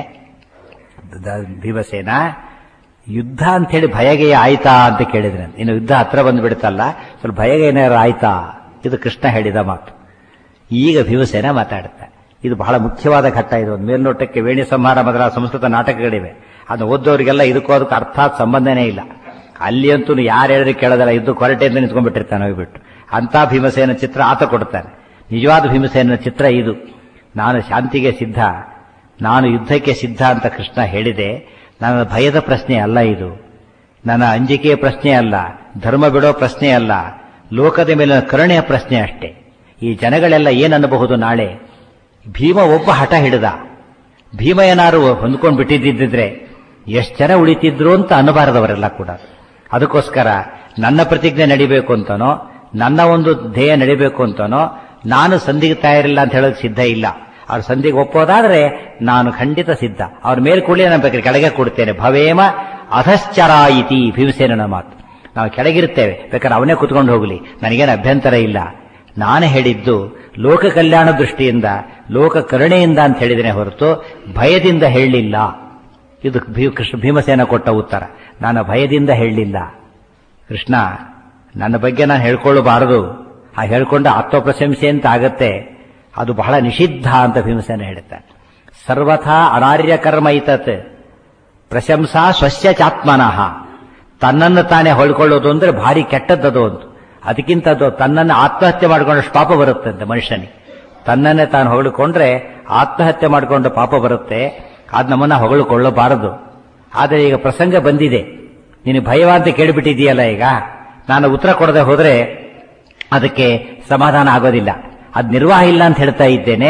ದ- ಭೀಮಸೇನ ಯುದ್ಧ ಅಂತ ಹೇಳಿ ಭಯಗೆಯ ಆಯ್ತಾ ಅಂತ ಕೇಳಿದ್ರೆ ಇನ್ನು ಯುದ್ಧ ಹತ್ರ ಬಂದ್ಬಿಡುತ್ತಲ್ಲ ಸ್ವಲ್ಪ ಭಯಗೆ ಏನಾರು ಆಯ್ತಾ ಇದು ಕೃಷ್ಣ ಹೇಳಿದ ಮಾತು ಈಗ ಭೀಮಸೇನ ಮಾತಾಡುತ್ತೆ ಇದು ಬಹಳ ಮುಖ್ಯವಾದ ಘಟ್ಟ ಇದು ಒಂದು ಮೇಲ್ನೋಟಕ್ಕೆ ವೇಣಿ ಸಂಹಾರ ಮೊದಲ ಸಂಸ್ಕೃತ ನಾಟಕಗಳಿವೆ ಅದನ್ನು ಓದೋರಿಗೆಲ್ಲ ಇದಕ್ಕೂ ಅದಕ್ಕೆ ಅರ್ಥಾತ್ ಸಂಬಂಧನೇ ಇಲ್ಲ ಅಲ್ಲಿ ಅಂತೂ ಯಾರು ಹೇಳಿದ್ರೆ ಕೇಳೋದಲ್ಲ ಇದ್ದು ಕೊರಟೆಯಿಂದ ನಿಂತ್ಕೊಂಡ್ಬಿಟ್ಟಿರ್ತಾನೆ ಹೋಗ್ಬಿಟ್ಟು ಅಂತ ಭೀಮಸೇನ ಚಿತ್ರ ಆತ ಕೊಡ್ತಾನೆ ನಿಜವಾದ ಭೀಮಸೇನ ಚಿತ್ರ ಇದು ನಾನು ಶಾಂತಿಗೆ ಸಿದ್ಧ ನಾನು ಯುದ್ಧಕ್ಕೆ ಸಿದ್ಧ ಅಂತ ಕೃಷ್ಣ ಹೇಳಿದೆ ನನ್ನ ಭಯದ ಪ್ರಶ್ನೆ ಅಲ್ಲ ಇದು ನನ್ನ ಅಂಜಿಕೆಯ ಪ್ರಶ್ನೆ ಅಲ್ಲ ಧರ್ಮ ಬಿಡೋ ಪ್ರಶ್ನೆ ಅಲ್ಲ ಲೋಕದ ಮೇಲಿನ ಕರುಣೆಯ ಪ್ರಶ್ನೆ ಅಷ್ಟೇ ಈ ಜನಗಳೆಲ್ಲ ಏನನ್ನಬಹುದು ನಾಳೆ ಭೀಮ ಒಬ್ಬ ಹಠ ಹಿಡಿದ ಭೀಮ ಏನಾರು ಹೊಂದ್ಕೊಂಡು ಬಿಟ್ಟಿದ್ದಿದ್ರೆ ಎಷ್ಟು ಜನ ಉಳಿತಿದ್ರು ಅಂತ ಅನ್ನಬಾರದವರೆಲ್ಲ ಕೂಡ ಅದಕ್ಕೋಸ್ಕರ ನನ್ನ ಪ್ರತಿಜ್ಞೆ ನಡಿಬೇಕು ಅಂತನೋ ನನ್ನ ಒಂದು ಧ್ಯೇಯ ನಡಿಬೇಕು ಅಂತನೋ ನಾನು ಸಂಧಿಗೆ ತಯಾರಿಲ್ಲ ಅಂತ ಹೇಳೋದು ಸಿದ್ಧ ಇಲ್ಲ ಅವ್ರ ಸಂಧಿಗೆ ಒಪ್ಪೋದಾದ್ರೆ ನಾನು ಖಂಡಿತ ಸಿದ್ಧ ಅವ್ರ ಮೇಲೆ ಕೂಡಲೇ ನಾನು ಬೇಕಾದ್ರೆ ಕೆಳಗೆ ಕೊಡ್ತೇನೆ ಭವೇಮ ಅಧಶ್ಚರಾಯಿತಿ ಭೀಮಸೇನನ ಮಾತು ನಾವು ಕೆಳಗಿರ್ತೇವೆ ಬೇಕಾದ್ರೆ ಅವನೇ ಕುತ್ಕೊಂಡು ಹೋಗಲಿ ನನಗೇನು ಅಭ್ಯಂತರ ಇಲ್ಲ ನಾನು ಹೇಳಿದ್ದು ಲೋಕ ಕಲ್ಯಾಣ ದೃಷ್ಟಿಯಿಂದ ಲೋಕ ಕರುಣೆಯಿಂದ ಅಂತ ಹೇಳಿದ್ದೇನೆ ಹೊರತು ಭಯದಿಂದ ಹೇಳಲಿಲ್ಲ ಇದು ಭೀ- ಕೃಷ್ಣ ಭೀಮಸೇನ ಕೊಟ್ಟ ಉತ್ತರ ನಾನು ಭಯದಿಂದ ಹೇಳಲಿಲ್ಲ ಕೃಷ್ಣ ನನ್ನ ಬಗ್ಗೆ ನಾನು ಹೇಳ್ಕೊಳ್ಳಬಾರದು ಆ ಹೇಳ್ಕೊಂಡ ಆತ್ಮಪ್ರಶಂಸೆ ಅಂತ ಆಗತ್ತೆ ಅದು ಬಹಳ ನಿಷಿದ್ಧ ಅಂತ ಭೀಮಸೇನ ಹೇಳ್ತಾನೆ ಸರ್ವಥಾ ಅನಾರ್ಯ ಕರ್ಮ ಇತತ್ ಪ್ರಶಂಸಾ ಸ್ವಸ್ಯ ಚಾತ್ಮನಃ ತನ್ನನ್ನು ತಾನೇ ಹೊಳ್ಕೊಳ್ಳೋದು ಅಂದ್ರೆ ಭಾರಿ ಕೆಟ್ಟದ್ದದು ಒಂದು ಅದಕ್ಕಿಂತ ಅದು ತನ್ನನ್ನು ಆತ್ಮಹತ್ಯೆ ಮಾಡಿಕೊಂಡಷ್ಟು ಪಾಪ ಬರುತ್ತಂತೆ ಮನುಷ್ಯನಿಗೆ ತನ್ನನ್ನೇ ತಾನು ಹೊಗಳಿಕೊಂಡ್ರೆ ಆತ್ಮಹತ್ಯೆ ಮಾಡಿಕೊಂಡು ಪಾಪ ಬರುತ್ತೆ ಅದು ನಮ್ಮನ್ನ ಹೊಗಳಿಕೊಳ್ಳಬಾರದು ಆದರೆ ಈಗ ಪ್ರಸಂಗ ಬಂದಿದೆ ನೀನು ಭಯವ ಅಂತ ಕೇಳಿಬಿಟ್ಟಿದೀಯಲ್ಲ ಈಗ ನಾನು ಉತ್ತರ ಕೊಡದೆ ಹೋದ್ರೆ ಅದಕ್ಕೆ ಸಮಾಧಾನ ಆಗೋದಿಲ್ಲ ಅದು ನಿರ್ವಾಹ ಇಲ್ಲ ಅಂತ ಹೇಳ್ತಾ ಇದ್ದೇನೆ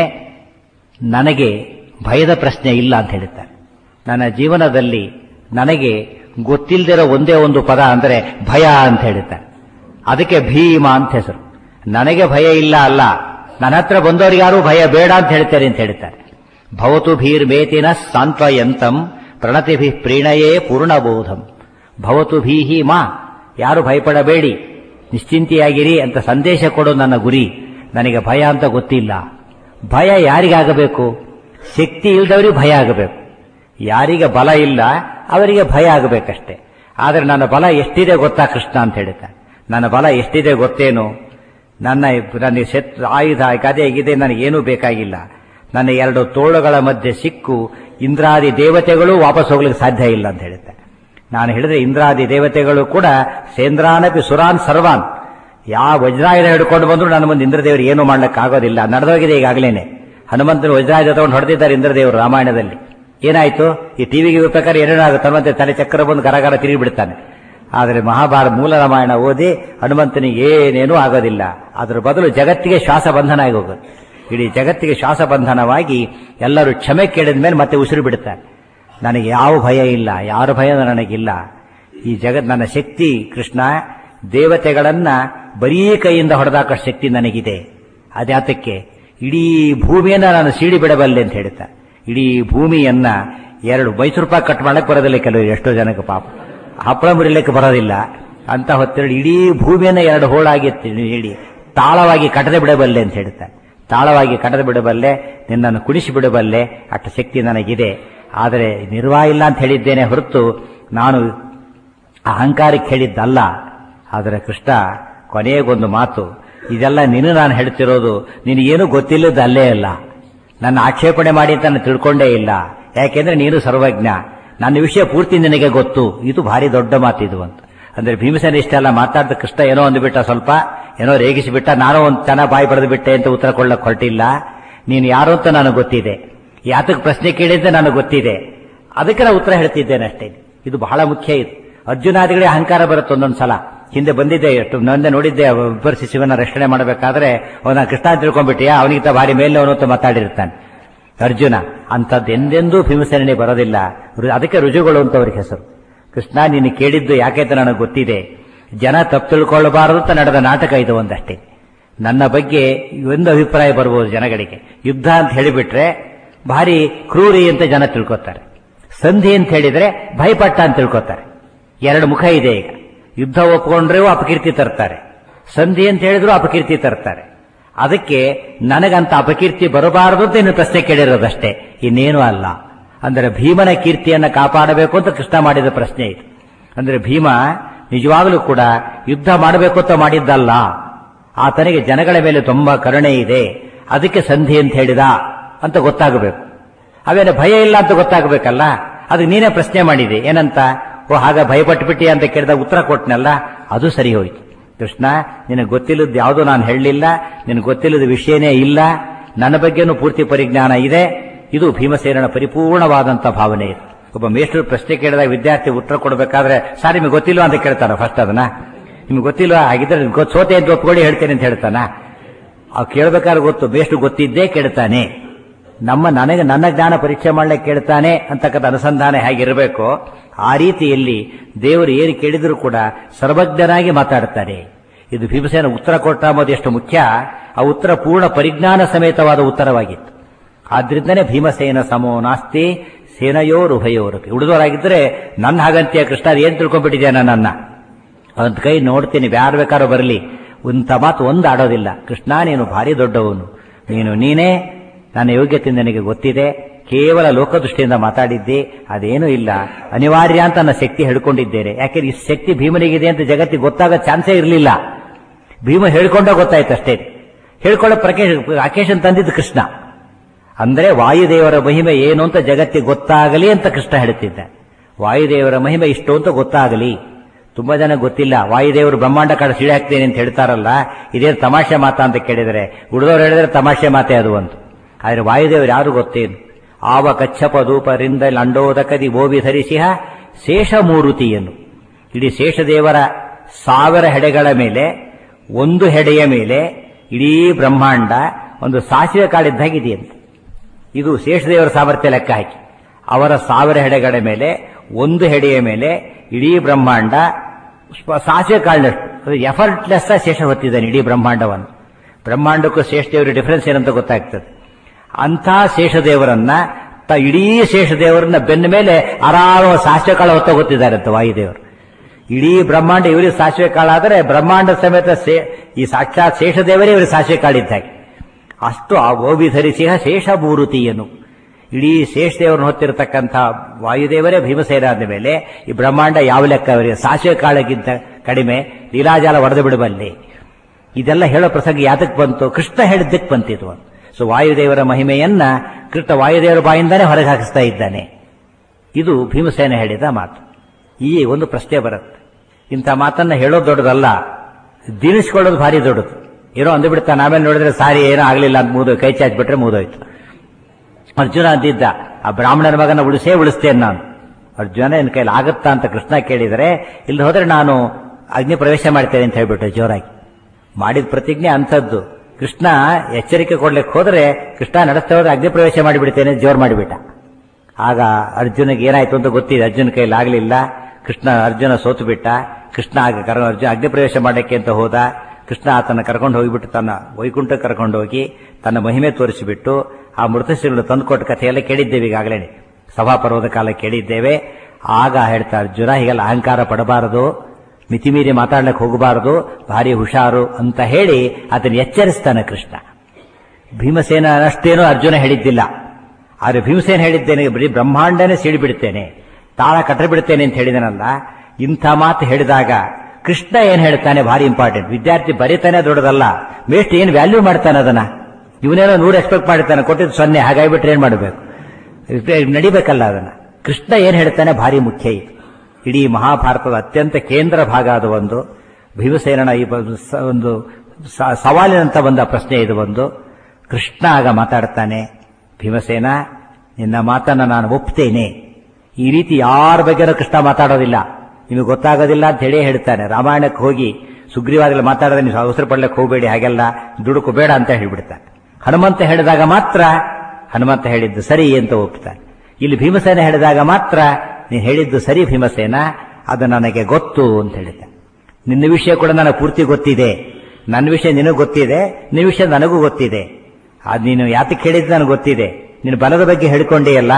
ನನಗೆ ಭಯದ ಪ್ರಶ್ನೆ ಇಲ್ಲ ಅಂತ ಹೇಳ್ತಾರೆ ನನ್ನ ಜೀವನದಲ್ಲಿ ನನಗೆ ಗೊತ್ತಿಲ್ಲದಿರೋ ಒಂದೇ ಒಂದು ಪದ ಅಂದರೆ ಭಯ ಅಂತ ಹೇಳ್ತಾರೆ ಅದಕ್ಕೆ ಭೀಮ ಅಂತ ಹೆಸರು ನನಗೆ ಭಯ ಇಲ್ಲ ಅಲ್ಲ ನನ್ನ ಹತ್ರ ಬಂದವರಿಗೆ ಯಾರು ಭಯ ಬೇಡ ಅಂತ ಹೇಳ್ತಾರೆ ಅಂತ ಹೇಳ್ತಾರೆ ಭವತು ಭೀರ್ ಮೇತಿನ ಸಾಂತ್ವಯಂತಂ ಪ್ರಣತಿಭಿ ಪ್ರೀಣಯೇ ಪೂರ್ಣಬೋಧಂ ಭವತು ಭೀಹಿ ಮಾ ಯಾರು ಭಯಪಡಬೇಡಿ ನಿಶ್ಚಿಂತೆಯಾಗಿರಿ ಅಂತ ಸಂದೇಶ ಕೊಡೋ ನನ್ನ ಗುರಿ ನನಗೆ ಭಯ ಅಂತ ಗೊತ್ತಿಲ್ಲ ಭಯ ಯಾರಿಗಾಗಬೇಕು ಶಕ್ತಿ ಇಲ್ದವರಿಗೆ ಭಯ ಆಗಬೇಕು ಯಾರಿಗೆ ಬಲ ಇಲ್ಲ ಅವರಿಗೆ ಭಯ ಆಗಬೇಕಷ್ಟೇ ಆದರೆ ನನ್ನ ಬಲ ಎಷ್ಟಿದೆ ಗೊತ್ತಾ ಕೃಷ್ಣ ಅಂತ ಹೇಳ್ತಾರೆ ನನ್ನ ಬಲ ಎಷ್ಟಿದೆ ಗೊತ್ತೇನು ನನ್ನ ನನಗೆ ಶತ್ ಆಯುಧ ಗದೆ ಗಿದೆ ನನಗೇನೂ ಬೇಕಾಗಿಲ್ಲ ನನ್ನ ಎರಡು ತೋಳುಗಳ ಮಧ್ಯೆ ಸಿಕ್ಕು ಇಂದ್ರಾದಿ ದೇವತೆಗಳು ವಾಪಸ್ ಹೋಗ್ಲಿಕ್ಕೆ ಸಾಧ್ಯ ಇಲ್ಲ ಅಂತ ಹೇಳುತ್ತೆ ನಾನು ಹೇಳಿದ್ರೆ ಇಂದ್ರಾದಿ ದೇವತೆಗಳು ಕೂಡ ಸೇಂದ್ರಾನಪಿ ಸುರಾನ್ ಸರ್ವಾನ್ ಯಾವ ವಜ್ರಾಯುಧ ಹಿಡ್ಕೊಂಡು ಬಂದ್ರು ನನ್ನ ಮುಂದೆ ಇಂದ್ರದೇವರು ಏನು ಮಾಡ್ಲಿಕ್ಕೆ ಆಗೋದಿಲ್ಲ ನಡೆದೋಗಿದೆ ಈಗಾಗಲೇನೆ ಹನುಮಂತನ ವಜ್ರಾಯುಧ ತಗೊಂಡು ಹೊಡೆದಿದ್ದಾರೆ ಇಂದ್ರದೇವರು ರಾಮಾಯಣದಲ್ಲಿ ಏನಾಯ್ತು ಈ ಟಿವಿಗೆ ಪ್ರಕಾರ ಏನೇನಾಗುತ್ತೆ ಹನುಮಂತ ತಲೆ ಚಕ್ರ ಬಂದು ಗರಗರ ತಿರುಗಿ ಬಿಡ್ತಾನೆ ಆದರೆ ಮಹಾಭಾರತ ಮೂಲ ರಾಮಾಯಣ ಓದಿ ಹನುಮಂತನಿಗೆ ಏನೇನೂ ಆಗೋದಿಲ್ಲ ಅದರ ಬದಲು ಜಗತ್ತಿಗೆ ಶ್ವಾಸ ಬಂಧನ ಆಗಿ ಹೋಗುತ್ತೆ ಇಡೀ ಜಗತ್ತಿಗೆ ಶ್ವಾಸ ಬಂಧನವಾಗಿ ಎಲ್ಲರೂ ಕ್ಷಮೆ ಕೇಳಿದ ಮೇಲೆ ಮತ್ತೆ ಉಸಿರು ಬಿಡುತ್ತಾರೆ ನನಗೆ ಯಾವ ಭಯ ಇಲ್ಲ ಯಾರ ಭಯ ನನಗಿಲ್ಲ ಈ ಜಗತ್ ನನ್ನ ಶಕ್ತಿ ಕೃಷ್ಣ ದೇವತೆಗಳನ್ನ ಬರೀ ಕೈಯಿಂದ ಹೊಡೆದಾಕ ಶಕ್ತಿ ನನಗಿದೆ ಅದ್ಯಾತಕ್ಕೆ ಇಡೀ ಭೂಮಿಯನ್ನ ನಾನು ಸೀಳಿ ಬಿಡಬಲ್ಲೆ ಅಂತ ಹೇಳ್ತಾ ಇಡೀ ಭೂಮಿಯನ್ನ ಎರಡು ಮೈಸೂರು ಪಾಕ್ ಕಟ್ ಮಾಡಕ್ಕೆ ಬರೋದಿಲ್ಲ ಕೆಲವರು ಎಷ್ಟೋ ಜನಕ್ಕೆ ಪಾಪ ಹಪ್ಪಳ ಮುರಿಲಿಕ್ಕೆ ಬರೋದಿಲ್ಲ ಅಂತ ಹೊತ್ತೇಳಿ ಇಡೀ ಭೂಮಿಯನ್ನ ಎರಡು ಹೋಳಾಗಿ ಹೇಳಿ ತಾಳವಾಗಿ ಕಟ್ಟದೆ ಬಿಡಬಲ್ಲೆ ಅಂತ ಹೇಳ್ತಾರೆ ತಾಳವಾಗಿ ಕಟ್ಟದೆ ಬಿಡಬಲ್ಲೆ ನಿನ್ನನ್ನು ಕುಣಿಸಿ ಬಿಡಬಲ್ಲೆ ಅಷ್ಟು ಶಕ್ತಿ ನನಗಿದೆ ಆದರೆ ನಿರ್ವಾಹ ಇಲ್ಲ ಅಂತ ಹೇಳಿದ್ದೇನೆ ಹೊರತು ನಾನು ಅಹಂಕಾರಕ್ಕೆ ಹೇಳಿದ್ದಲ್ಲ ಆದರೆ ಕೃಷ್ಣ ಕೊನೆಗೊಂದು ಮಾತು ಇದೆಲ್ಲ ನೀನು ನಾನು ಹೇಳ್ತಿರೋದು ನಿನಗೇನು ಗೊತ್ತಿಲ್ಲದ ಅಲ್ಲೇ ಅಲ್ಲ ನನ್ನ ಆಕ್ಷೇಪಣೆ ಮಾಡಿ ಅಂತ ನಾನು ತಿಳ್ಕೊಂಡೇ ಇಲ್ಲ ಯಾಕೆಂದ್ರೆ ನೀನು ಸರ್ವಜ್ಞ ನನ್ನ ವಿಷಯ ಪೂರ್ತಿ ನಿನಗೆ ಗೊತ್ತು ಇದು ಭಾರಿ ದೊಡ್ಡ ಮಾತಿದು ಅಂತ ಅಂದ್ರೆ ಭೀಮಸೇನ ಇಷ್ಟೆಲ್ಲ ಮಾತಾಡ್ದ ಕೃಷ್ಣ ಏನೋ ಅಂದ್ಬಿಟ್ಟ ಸ್ವಲ್ಪ ಏನೋ ರೇಗಿಸಿಬಿಟ್ಟ ನಾನು ಒಂದು ಚೆನ್ನಾಗಿ ಬಾಯಿ ಬರೆದು ಬಿಟ್ಟೆ ಅಂತ ಉತ್ತರ ಕೊಡ್ಲಕ್ ಹೊರಟಿಲ್ಲ ನೀನು ಯಾರು ಅಂತ ನನಗೆ ಗೊತ್ತಿದೆ ಯಾತಕ್ಕೆ ಪ್ರಶ್ನೆ ಕೇಳಿದ್ದೆ ನನಗೆ ಗೊತ್ತಿದೆ ಅದಕ್ಕೆ ನಾನು ಉತ್ತರ ಹೇಳ್ತಿದ್ದೇನೆ ಅಷ್ಟೇ ಇದು ಬಹಳ ಮುಖ್ಯ ಇದು ಅರ್ಜುನಾದಿಗಳಿಗೆ ಅಹಂಕಾರ ಬರುತ್ತೆ ಒಂದೊಂದು ಸಲ ಹಿಂದೆ ಬಂದಿದ್ದೆ ಎಷ್ಟು ನಂದೆ ನೋಡಿದ್ದೆ ಇಬ್ಬರು ಶಿಶುವನ್ನ ರಕ್ಷಣೆ ಮಾಡಬೇಕಾದ್ರೆ ಅವನ ಕೃಷ್ಣ ಅಂತ ತಿಳ್ಕೊಂಡ್ಬಿಟ್ಟಿಯಾ ಅವನಿಗಿಂತ ಭಾರಿ ಮೇಲೆ ಅವನು ಅಂತ ಮಾತಾಡಿರ್ತಾನೆ ಅರ್ಜುನ ಅಂಥದ್ದು ಎಂದೆಂದೂ ಭೀಮಸೇನೆ ಬರೋದಿಲ್ಲ ರು- ಅದಕ್ಕೆ ರುಜುಗಳು ಅಂತ ಅವ್ರಿಗೆ ಹೆಸರು ಕೃಷ್ಣ ನೀನು ಕೇಳಿದ್ದು ಯಾಕೆ ಅಂತ ನನಗೆ ಗೊತ್ತಿದೆ ಜನ ತಪ್ಪು ತಿಳ್ಕೊಳ್ಳಬಾರದು ಅಂತ ನಡೆದ ನಾಟಕ ಇದು ಒಂದಷ್ಟೇ ನನ್ನ ಬಗ್ಗೆ ಒಂದು ಅಭಿಪ್ರಾಯ ಬರ್ಬೋದು ಜನಗಳಿಗೆ ಯುದ್ಧ ಅಂತ ಹೇಳಿಬಿಟ್ರೆ ಭಾರಿ ಕ್ರೂರಿ ಅಂತ ಜನ ತಿಳ್ಕೊತಾರೆ ಸಂಧಿ ಅಂತ ಹೇಳಿದ್ರೆ ಭಯಪಟ್ಟ ಅಂತ ತಿಳ್ಕೊತಾರೆ ಎರಡು ಮುಖ ಇದೆ ಈಗ ಯುದ್ಧ ಒಪ್ಕೊಂಡ್ರೂ ಅಪಕೀರ್ತಿ ತರ್ತಾರೆ ಸಂಧಿ ಅಂತ ಹೇಳಿದ್ರು ಅಪಕೀರ್ತಿ ತರ್ತಾರೆ ಅದಕ್ಕೆ ನನಗಂತ ಅಪಕೀರ್ತಿ ಬರಬಾರದು ಅಂತ ಇನ್ನು ಪ್ರಶ್ನೆ ಕೇಳಿರೋದಷ್ಟೇ ಇನ್ನೇನು ಅಲ್ಲ ಅಂದರೆ ಭೀಮನ ಕೀರ್ತಿಯನ್ನ ಕಾಪಾಡಬೇಕು ಅಂತ ಕೃಷ್ಣ ಮಾಡಿದ ಪ್ರಶ್ನೆ ಇದು ಅಂದ್ರೆ ಭೀಮ ನಿಜವಾಗಲೂ ಕೂಡ ಯುದ್ಧ ಮಾಡಬೇಕು ಅಂತ ಮಾಡಿದ್ದಲ್ಲ ಆತನಿಗೆ ಜನಗಳ ಮೇಲೆ ತುಂಬಾ ಕರುಣೆ ಇದೆ ಅದಕ್ಕೆ ಸಂಧಿ ಅಂತ ಹೇಳಿದ ಅಂತ ಗೊತ್ತಾಗಬೇಕು ಅವೇನು ಭಯ ಇಲ್ಲ ಅಂತ ಗೊತ್ತಾಗಬೇಕಲ್ಲ ಅದಕ್ಕೆ ನೀನೇ ಪ್ರಶ್ನೆ ಮಾಡಿದೆ ಏನಂತ ಓ ಹಾಗ ಭಯಪಟ್ಟುಬಿಟ್ಟಿ ಅಂತ ಕೇಳಿದಾಗ ಉತ್ತರ ಕೊಟ್ನಲ್ಲ ಅದು ಸರಿ ಹೋಯ್ತು ಕೃಷ್ಣ ನಿನಗೆ ಗೊತ್ತಿಲ್ಲದ ಯಾವುದೂ ನಾನು ಹೇಳಲಿಲ್ಲ ನಿನಗೆ ಗೊತ್ತಿಲ್ಲದ ವಿಷಯನೇ ಇಲ್ಲ ನನ್ನ ಬಗ್ಗೆನೂ ಪೂರ್ತಿ ಪರಿಜ್ಞಾನ ಇದೆ ಇದು ಭೀಮಸೇನನ ಪರಿಪೂರ್ಣವಾದಂಥ ಭಾವನೆ ಇದೆ ಒಬ್ಬ ಮೇಷ್ಟ್ರು ಪ್ರಶ್ನೆ ಕೇಳಿದಾಗ ವಿದ್ಯಾರ್ಥಿ ಉತ್ತರ ಕೊಡಬೇಕಾದ್ರೆ ಸರ್ ನಿಮಗೆ ಗೊತ್ತಿಲ್ವಾ ಅಂತ ಕೇಳ್ತಾರ ಫಸ್ಟ್ ಅದನ್ನ ನಿಮ್ಗೆ ಗೊತ್ತಿಲ್ವಾ ಹಾಗಿದ್ರೆ ನಿಮ್ಗೆ ಗೊತ್ತು- ಸೋತೆ ಅಂತ ಒಪ್ಕೊಳ್ಳಿ ಹೇಳ್ತೇನೆ ಅಂತ ಹೇಳ್ತಾನ ಅವ್ ಕೇಳ್ಬೇಕಾದ್ರೆ ಗೊತ್ತು ಬೇಷ್ಟು ಗೊತ್ತಿದ್ದೇ ಕೇಳ್ತಾನೆ ನಮ್ಮ ನನಗೆ ನನ್ನ ಜ್ಞಾನ ಪರೀಕ್ಷೆ ಮಾಡ್ಲಿಕ್ಕೆ ಕೇಳ್ತಾನೆ ಅಂತಕ್ಕಂಥ ಅನುಸಂಧಾನ ಹೇಗಿರಬೇಕು ಆ ರೀತಿಯಲ್ಲಿ ದೇವರು ಏನು ಕೇಳಿದರೂ ಕೂಡ ಸರ್ವಜ್ಞನಾಗಿ ಮಾತಾಡ್ತಾರೆ ಇದು ಭೀಮಸೇನ ಉತ್ತರ ಕೊಟ್ಟ ಎಂಬುದು ಎಷ್ಟು ಮುಖ್ಯ ಆ ಉತ್ತರ ಪೂರ್ಣ ಪರಿಜ್ಞಾನ ಸಮೇತವಾದ ಉತ್ತರವಾಗಿತ್ತು ಆದ್ರಿಂದನೇ ಭೀಮಸೇನ ಸಮೋ ನಾಸ್ತಿ ಸೇನಯೋರು ಉಭಯೋರಪಿ ಉಳಿದವರಾಗಿದ್ದರೆ ನನ್ನ ಹಾಗಂತ್ಯ ಕೃಷ್ಣ ಏನ್ ತಿಳ್ಕೊಂಡ್ಬಿಟ್ಟಿದ್ಯಾ ನನ್ನ ಅವನ ಕೈ ನೋಡ್ತೀನಿ ಯಾರು ಬೇಕಾದ್ರೂ ಬರಲಿ ಇಂಥ ಮಾತು ಒಂದು ಆಡೋದಿಲ್ಲ ಕೃಷ್ಣ ನೀನು ಭಾರಿ ದೊಡ್ಡವನು ನೀನು ನೀನೇ ನನ್ನ ಯೋಗ್ಯತೆ ನನಗೆ ಗೊತ್ತಿದೆ ಕೇವಲ ಲೋಕದೃಷ್ಟಿಯಿಂದ ಮಾತಾಡಿದ್ದೆ ಅದೇನೂ ಇಲ್ಲ ಅನಿವಾರ್ಯ ಅಂತ ನನ್ನ ಶಕ್ತಿ ಹೇಳ್ಕೊಂಡಿದ್ದೇನೆ ಯಾಕೆಂದ್ರೆ ಈ ಶಕ್ತಿ ಭೀಮನಿಗಿದೆ ಅಂತ ಜಗತ್ತಿಗೆ ಗೊತ್ತಾಗೋ ಚಾನ್ಸೇ ಇರಲಿಲ್ಲ ಭೀಮ ಹೇಳ್ಕೊಂಡ ಗೊತ್ತಾಯ್ತು ಅಷ್ಟೇ ಹೇಳ್ಕೊಳ್ಳೋ ಪ್ರಕೇಶ್ ಅಕೇಶನ್ ತಂದಿದ್ದು ಕೃಷ್ಣ ಅಂದ್ರೆ ವಾಯುದೇವರ ಮಹಿಮೆ ಏನು ಅಂತ ಜಗತ್ತಿಗೆ ಗೊತ್ತಾಗಲಿ ಅಂತ ಕೃಷ್ಣ ಹೇಳ್ತಿದ್ದ ವಾಯುದೇವರ ಮಹಿಮೆ ಇಷ್ಟು ಅಂತ ಗೊತ್ತಾಗಲಿ ತುಂಬಾ ಜನ ಗೊತ್ತಿಲ್ಲ ವಾಯುದೇವರು ಬ್ರಹ್ಮಾಂಡ ಕಾಡ ಸಿಡಿ ಹಾಕ್ತೇನೆ ಅಂತ ಹೇಳ್ತಾರಲ್ಲ ಇದೇನು ತಮಾಷೆ ಮಾತಾ ಅಂತ ಕೇಳಿದರೆ ಉಳಿದವ್ರು ಹೇಳಿದ್ರೆ ತಮಾಷೆ ಮಾತೆ ಅದು ಅಂತ ಆದ್ರೆ ವಾಯುದೇವರು ಯಾರು ಗೊತ್ತೇನು ಆವ ಕಚ್ಚಪ ಧೂಪರಿಂದ ಲಂಡೋದಕದಿ ಓವಿ ಧರಿಸಿಹ ಶೇಷ ಮೂರುತಿಯನ್ನು ಇಡೀ ಶೇಷದೇವರ ಸಾವಿರ ಹೆಡೆಗಳ ಮೇಲೆ ಒಂದು ಹೆಡೆಯ ಮೇಲೆ ಇಡೀ ಬ್ರಹ್ಮಾಂಡ ಒಂದು ಸಾಸಿವೆ ಕಾಳಿದ್ದಾಗಿದೆಯಂತೆ ಇದು ಶೇಷದೇವರ ಸಾಮರ್ಥ್ಯ ಲೆಕ್ಕ ಹಾಕಿ ಅವರ ಸಾವಿರ ಹೆಡೆಗಳ ಮೇಲೆ ಒಂದು ಹೆಡೆಯ ಮೇಲೆ ಇಡೀ ಬ್ರಹ್ಮಾಂಡ ಸ್ವ- ಸಾಸಿವೆ ಕಾಳಿನಷ್ಟು ಎಫರ್ಟ್ಲೆಸ್ ಶೇಷ ಹೊತ್ತಿದ್ದಾನೆ ಇಡೀ ಬ್ರಹ್ಮಾಂಡವನ್ನು ಬ್ರಹ್ಮಾಂಡಕ್ಕೂ ಶೇಷದೇವರ ಡಿಫರೆನ್ಸ್ ಏನಂತ ಗೊತ್ತಾಗ್ತದೆ ಅಂಥ ಶೇಷದೇವರನ್ನ ತ ಇಡೀ ಶೇಷದೇವರನ್ನ ಬೆನ್ನ ಮೇಲೆ ಆರಾಮ ಸಾಸಿವೆ ಕಾಳ ಹೊತ್ತ ಗೊತ್ತಿದ್ದಾರೆ ಅಂತ ವಾಯುದೇವರು ಇಡೀ ಬ್ರಹ್ಮಾಂಡ ಇವರಿಗೆ ಸಾಸಿವೆ ಕಾಳಾದರೆ ಬ್ರಹ್ಮಾಂಡ ಸಮೇತ ಸೇ- ಈ ಸಾಕ್ಷಾತ್ ಶೇಷದೇವರೇ ಇವರಿಗೆ ಸಾಸಿವೆ ಕಾಳಿದ್ದಾಗೆ ಅಷ್ಟು ಆ ಗೋಬಿ ಧರಿಸಿಹ ಶೇಷ ಮೂರುತಿಯನು ಇಡೀ ಶೇಷದೇವರನ್ನು ಹೊತ್ತಿರತಕ್ಕಂಥ ವಾಯುದೇವರೇ ಭೀಮಸೇನ ಆದ ಮೇಲೆ ಈ ಬ್ರಹ್ಮಾಂಡ ಯಾವ ಲೆಕ್ಕ ಅವರಿಗೆ ಸಾಸಿವೆ ಕಾಳಗಿಂತ ಕಡಿಮೆ ಲೀಲಾಜಾಲ ಒಡೆದು ಬಿಡಬಲ್ಲೆ ಇದೆಲ್ಲ ಹೇಳೋ ಪ್ರಸಂಗ ಯಾತಕ್ಕೆ ಬಂತು ಕೃಷ್ಣ ಹೇಳಿದ್ದಕ್ಕೆ ಬಂತಿದ್ವು ಸೊ ವಾಯುದೇವರ ಮಹಿಮೆಯನ್ನ ಕೃಷ್ಣ ವಾಯುದೇವರ ಬಾಯಿಂದಾನೇ ಹೊರಗೆ ಹಾಕಿಸ್ತಾ ಇದ್ದಾನೆ ಇದು ಭೀಮಸೇನ ಹೇಳಿದ ಮಾತು ಈ ಒಂದು ಪ್ರಶ್ನೆ ಬರುತ್ತೆ ಇಂಥ ಮಾತನ್ನ ಹೇಳೋದು ದೊಡ್ಡದಲ್ಲ ದಿನಿಸ್ಕೊಳ್ಳೋದು ಭಾರಿ ದೊಡ್ಡದು ಏನೋ ಅಂದುಬಿಡ್ತಾನೆ ಆಮೇಲೆ ನೋಡಿದ್ರೆ ಸಾರಿ ಏನೋ ಆಗಲಿಲ್ಲ ಅಂತ ಮುಗಿದು ಕೈ ಚಾಚ್ಬಿಟ್ರೆ ಮುಗಿದೋಯ್ತು ಅರ್ಜುನ ಅಂದಿದ್ದ ಆ ಬ್ರಾಹ್ಮಣನ ಮಗನ ಉಳಿಸೇ ಉಳಿಸ್ತೇನೆ ನಾನು ಅರ್ಜುನ ನಿನ್ನ ಕೈಲಿ ಆಗುತ್ತಾ ಅಂತ ಕೃಷ್ಣ ಕೇಳಿದರೆ ಇಲ್ಲಿ ಹೋದ್ರೆ ನಾನು ಅಗ್ನಿ ಪ್ರವೇಶ ಮಾಡ್ತೇನೆ ಅಂತ ಹೇಳ್ಬಿಟ್ಟು ಜೋರಾಗಿ ಮಾಡಿದ ಪ್ರತಿಜ್ಞೆ ಅಂಥದ್ದು ಕೃಷ್ಣ ಎಚ್ಚರಿಕೆ ಕೊಡ್ಲಿಕ್ಕೆ ಹೋದ್ರೆ ಕೃಷ್ಣ ನಡೆಸ್ತಾ ಹೋದ್ರೆ ಅಗ್ನಿ ಪ್ರವೇಶ ಮಾಡಿಬಿಡ್ತೇನೆ ಜೋರ್ ಮಾಡಿಬಿಟ್ಟ ಆಗ ಅರ್ಜುನಿಗೆ ಏನಾಯ್ತು ಅಂತ ಗೊತ್ತಿದೆ ಅರ್ಜುನ ಕೈಲಿ ಆಗಲಿಲ್ಲ ಕೃಷ್ಣ ಅರ್ಜುನ ಸೋತು ಬಿಟ್ಟ ಕೃಷ್ಣ ಆಗ ಕರ ಅರ್ಜುನ ಅಗ್ನಿ ಪ್ರವೇಶ ಮಾಡಕ್ಕೆ ಅಂತ ಹೋದ ಕೃಷ್ಣ ಆತನ ಕರ್ಕೊಂಡು ಹೋಗಿಬಿಟ್ಟು ತನ್ನ ವೈಕುಂಠ ಕರ್ಕೊಂಡು ಹೋಗಿ ತನ್ನ ಮಹಿಮೆ ತೋರಿಸಿಬಿಟ್ಟು ಆ ಮೃತಶಿರನ್ನು ತಂದುಕೊಟ್ಟ ಕಥೆಯೆಲ್ಲ ಕೇಳಿದ್ದೇವೆ ಈಗಾಗಲೇ ಸಭಾಪರ್ವದ ಕಾಲ ಕೇಳಿದ್ದೇವೆ ಆಗ ಹೇಳ್ತಾ ಅರ್ಜುನ ಹೀಗೆಲ್ಲ ಅಹಂಕಾರ ಪಡಬಾರದು ಮಿತಿಮೀರಿ ಮಾತಾಡ್ಲಿಕ್ಕೆ ಹೋಗಬಾರದು ಭಾರಿ ಹುಷಾರು ಅಂತ ಹೇಳಿ ಅದನ್ನು ಎಚ್ಚರಿಸ್ತಾನೆ ಕೃಷ್ಣ ಭೀಮಸೇನ ಅಷ್ಟೇನೂ ಅರ್ಜುನ ಹೇಳಿದ್ದಿಲ್ಲ ಆದ್ರೆ ಭೀಮಸೇನ ಹೇಳಿದ್ದೇನೆ ಬರೀ ಬ್ರಹ್ಮಾಂಡನೇ ಸಿಡಿಬಿಡ್ತೇನೆ ತಾಳ ಕಟ್ಟಬಿಡ್ತೇನೆ ಅಂತ ಹೇಳಿದನಲ್ಲ ಇಂಥ ಮಾತು ಹೇಳಿದಾಗ ಕೃಷ್ಣ ಏನ್ ಹೇಳ್ತಾನೆ ಭಾರಿ ಇಂಪಾರ್ಟೆಂಟ್ ವಿದ್ಯಾರ್ಥಿ ಬರೀತಾನೆ ದೊಡ್ಡದಲ್ಲ ಮೇಸ್ಟ್ ಏನ್ ವ್ಯಾಲ್ಯೂ ಮಾಡ್ತಾನೆ ಅದನ್ನ ಇವನೇನೋ ನೂರು ಎಕ್ಸ್ಪೆಕ್ಟ್ ಮಾಡಿರ್ತಾನೆ ಕೊಟ್ಟಿದ್ದು ಸೊನ್ನೆ ಹಾಗಾಗಿಬಿಟ್ರೆ ಏನ್ ಮಾಡಬೇಕು ನಡಿಬೇಕಲ್ಲ ಅದನ್ನ ಕೃಷ್ಣ ಏನ್ ಹೇಳ್ತಾನೆ ಭಾರಿ ಮುಖ್ಯ ಇದು ಇಡೀ ಮಹಾಭಾರತದ ಅತ್ಯಂತ ಕೇಂದ್ರ ಭಾಗ ಅದು ಒಂದು ಭೀಮಸೇನನ ಈ ಬ- ಸ- ಒಂದು ಸ- ಸವಾಲಿನಂತ ಬಂದ ಪ್ರಶ್ನೆ ಇದು ಒಂದು ಕೃಷ್ಣ ಆಗ ಮಾತಾಡ್ತಾನೆ ಭೀಮಸೇನ ನಿನ್ನ ಮಾತನ್ನ ನಾನು ಒಪ್ತೇನೆ ಈ ರೀತಿ ಯಾರ ಬಗ್ಗೆನೂ ಕೃಷ್ಣ ಮಾತಾಡೋದಿಲ್ಲ ನಿಮಗೆ ಗೊತ್ತಾಗೋದಿಲ್ಲ ಅಂತ ಹೇಳಿ ಹೇಳ್ತಾನೆ ರಾಮಾಯಣಕ್ಕೆ ಹೋಗಿ ಸುಗ್ರೀವಾಗಲಿ ಮಾತಾಡಿದ್ರೆ ನೀವು ಅವಸರ ಪಡ್ಲಿಕ್ಕೆ ಹೋಗಬೇಡಿ ಹಾಗೆಲ್ಲ ದುಡುಕು ಬೇಡ ಅಂತ ಹೇಳ್ಬಿಡ್ತಾನೆ ಹನುಮಂತ ಹೇಳಿದಾಗ ಮಾತ್ರ ಹನುಮಂತ ಹೇಳಿದ್ದು ಸರಿ ಅಂತ ಒಪ್ತಾನೆ ಇಲ್ಲಿ ಭೀಮಸೇನ ಹೇಳಿದಾಗ ಮಾತ್ರ ನೀನು ಹೇಳಿದ್ದು ಸರಿ ಭೀಮಸೇನ ಅದು ನನಗೆ ಗೊತ್ತು ಅಂತ ಹೇಳಿದ್ದೆ ನಿನ್ನ ವಿಷಯ ಕೂಡ ನನಗೆ ಪೂರ್ತಿ ಗೊತ್ತಿದೆ ನನ್ನ ವಿಷಯ ನಿನಗೆ ಗೊತ್ತಿದೆ ನಿನ್ನ ವಿಷಯ ನನಗೂ ಗೊತ್ತಿದೆ ಅದು ನೀನು ಯಾತಕ್ಕೆ ಹೇಳಿದ್ದು ನನಗೆ ಗೊತ್ತಿದೆ ನೀನು ಬಲದ ಬಗ್ಗೆ ಹೇಳ್ಕೊಂಡೆಯಲ್ಲ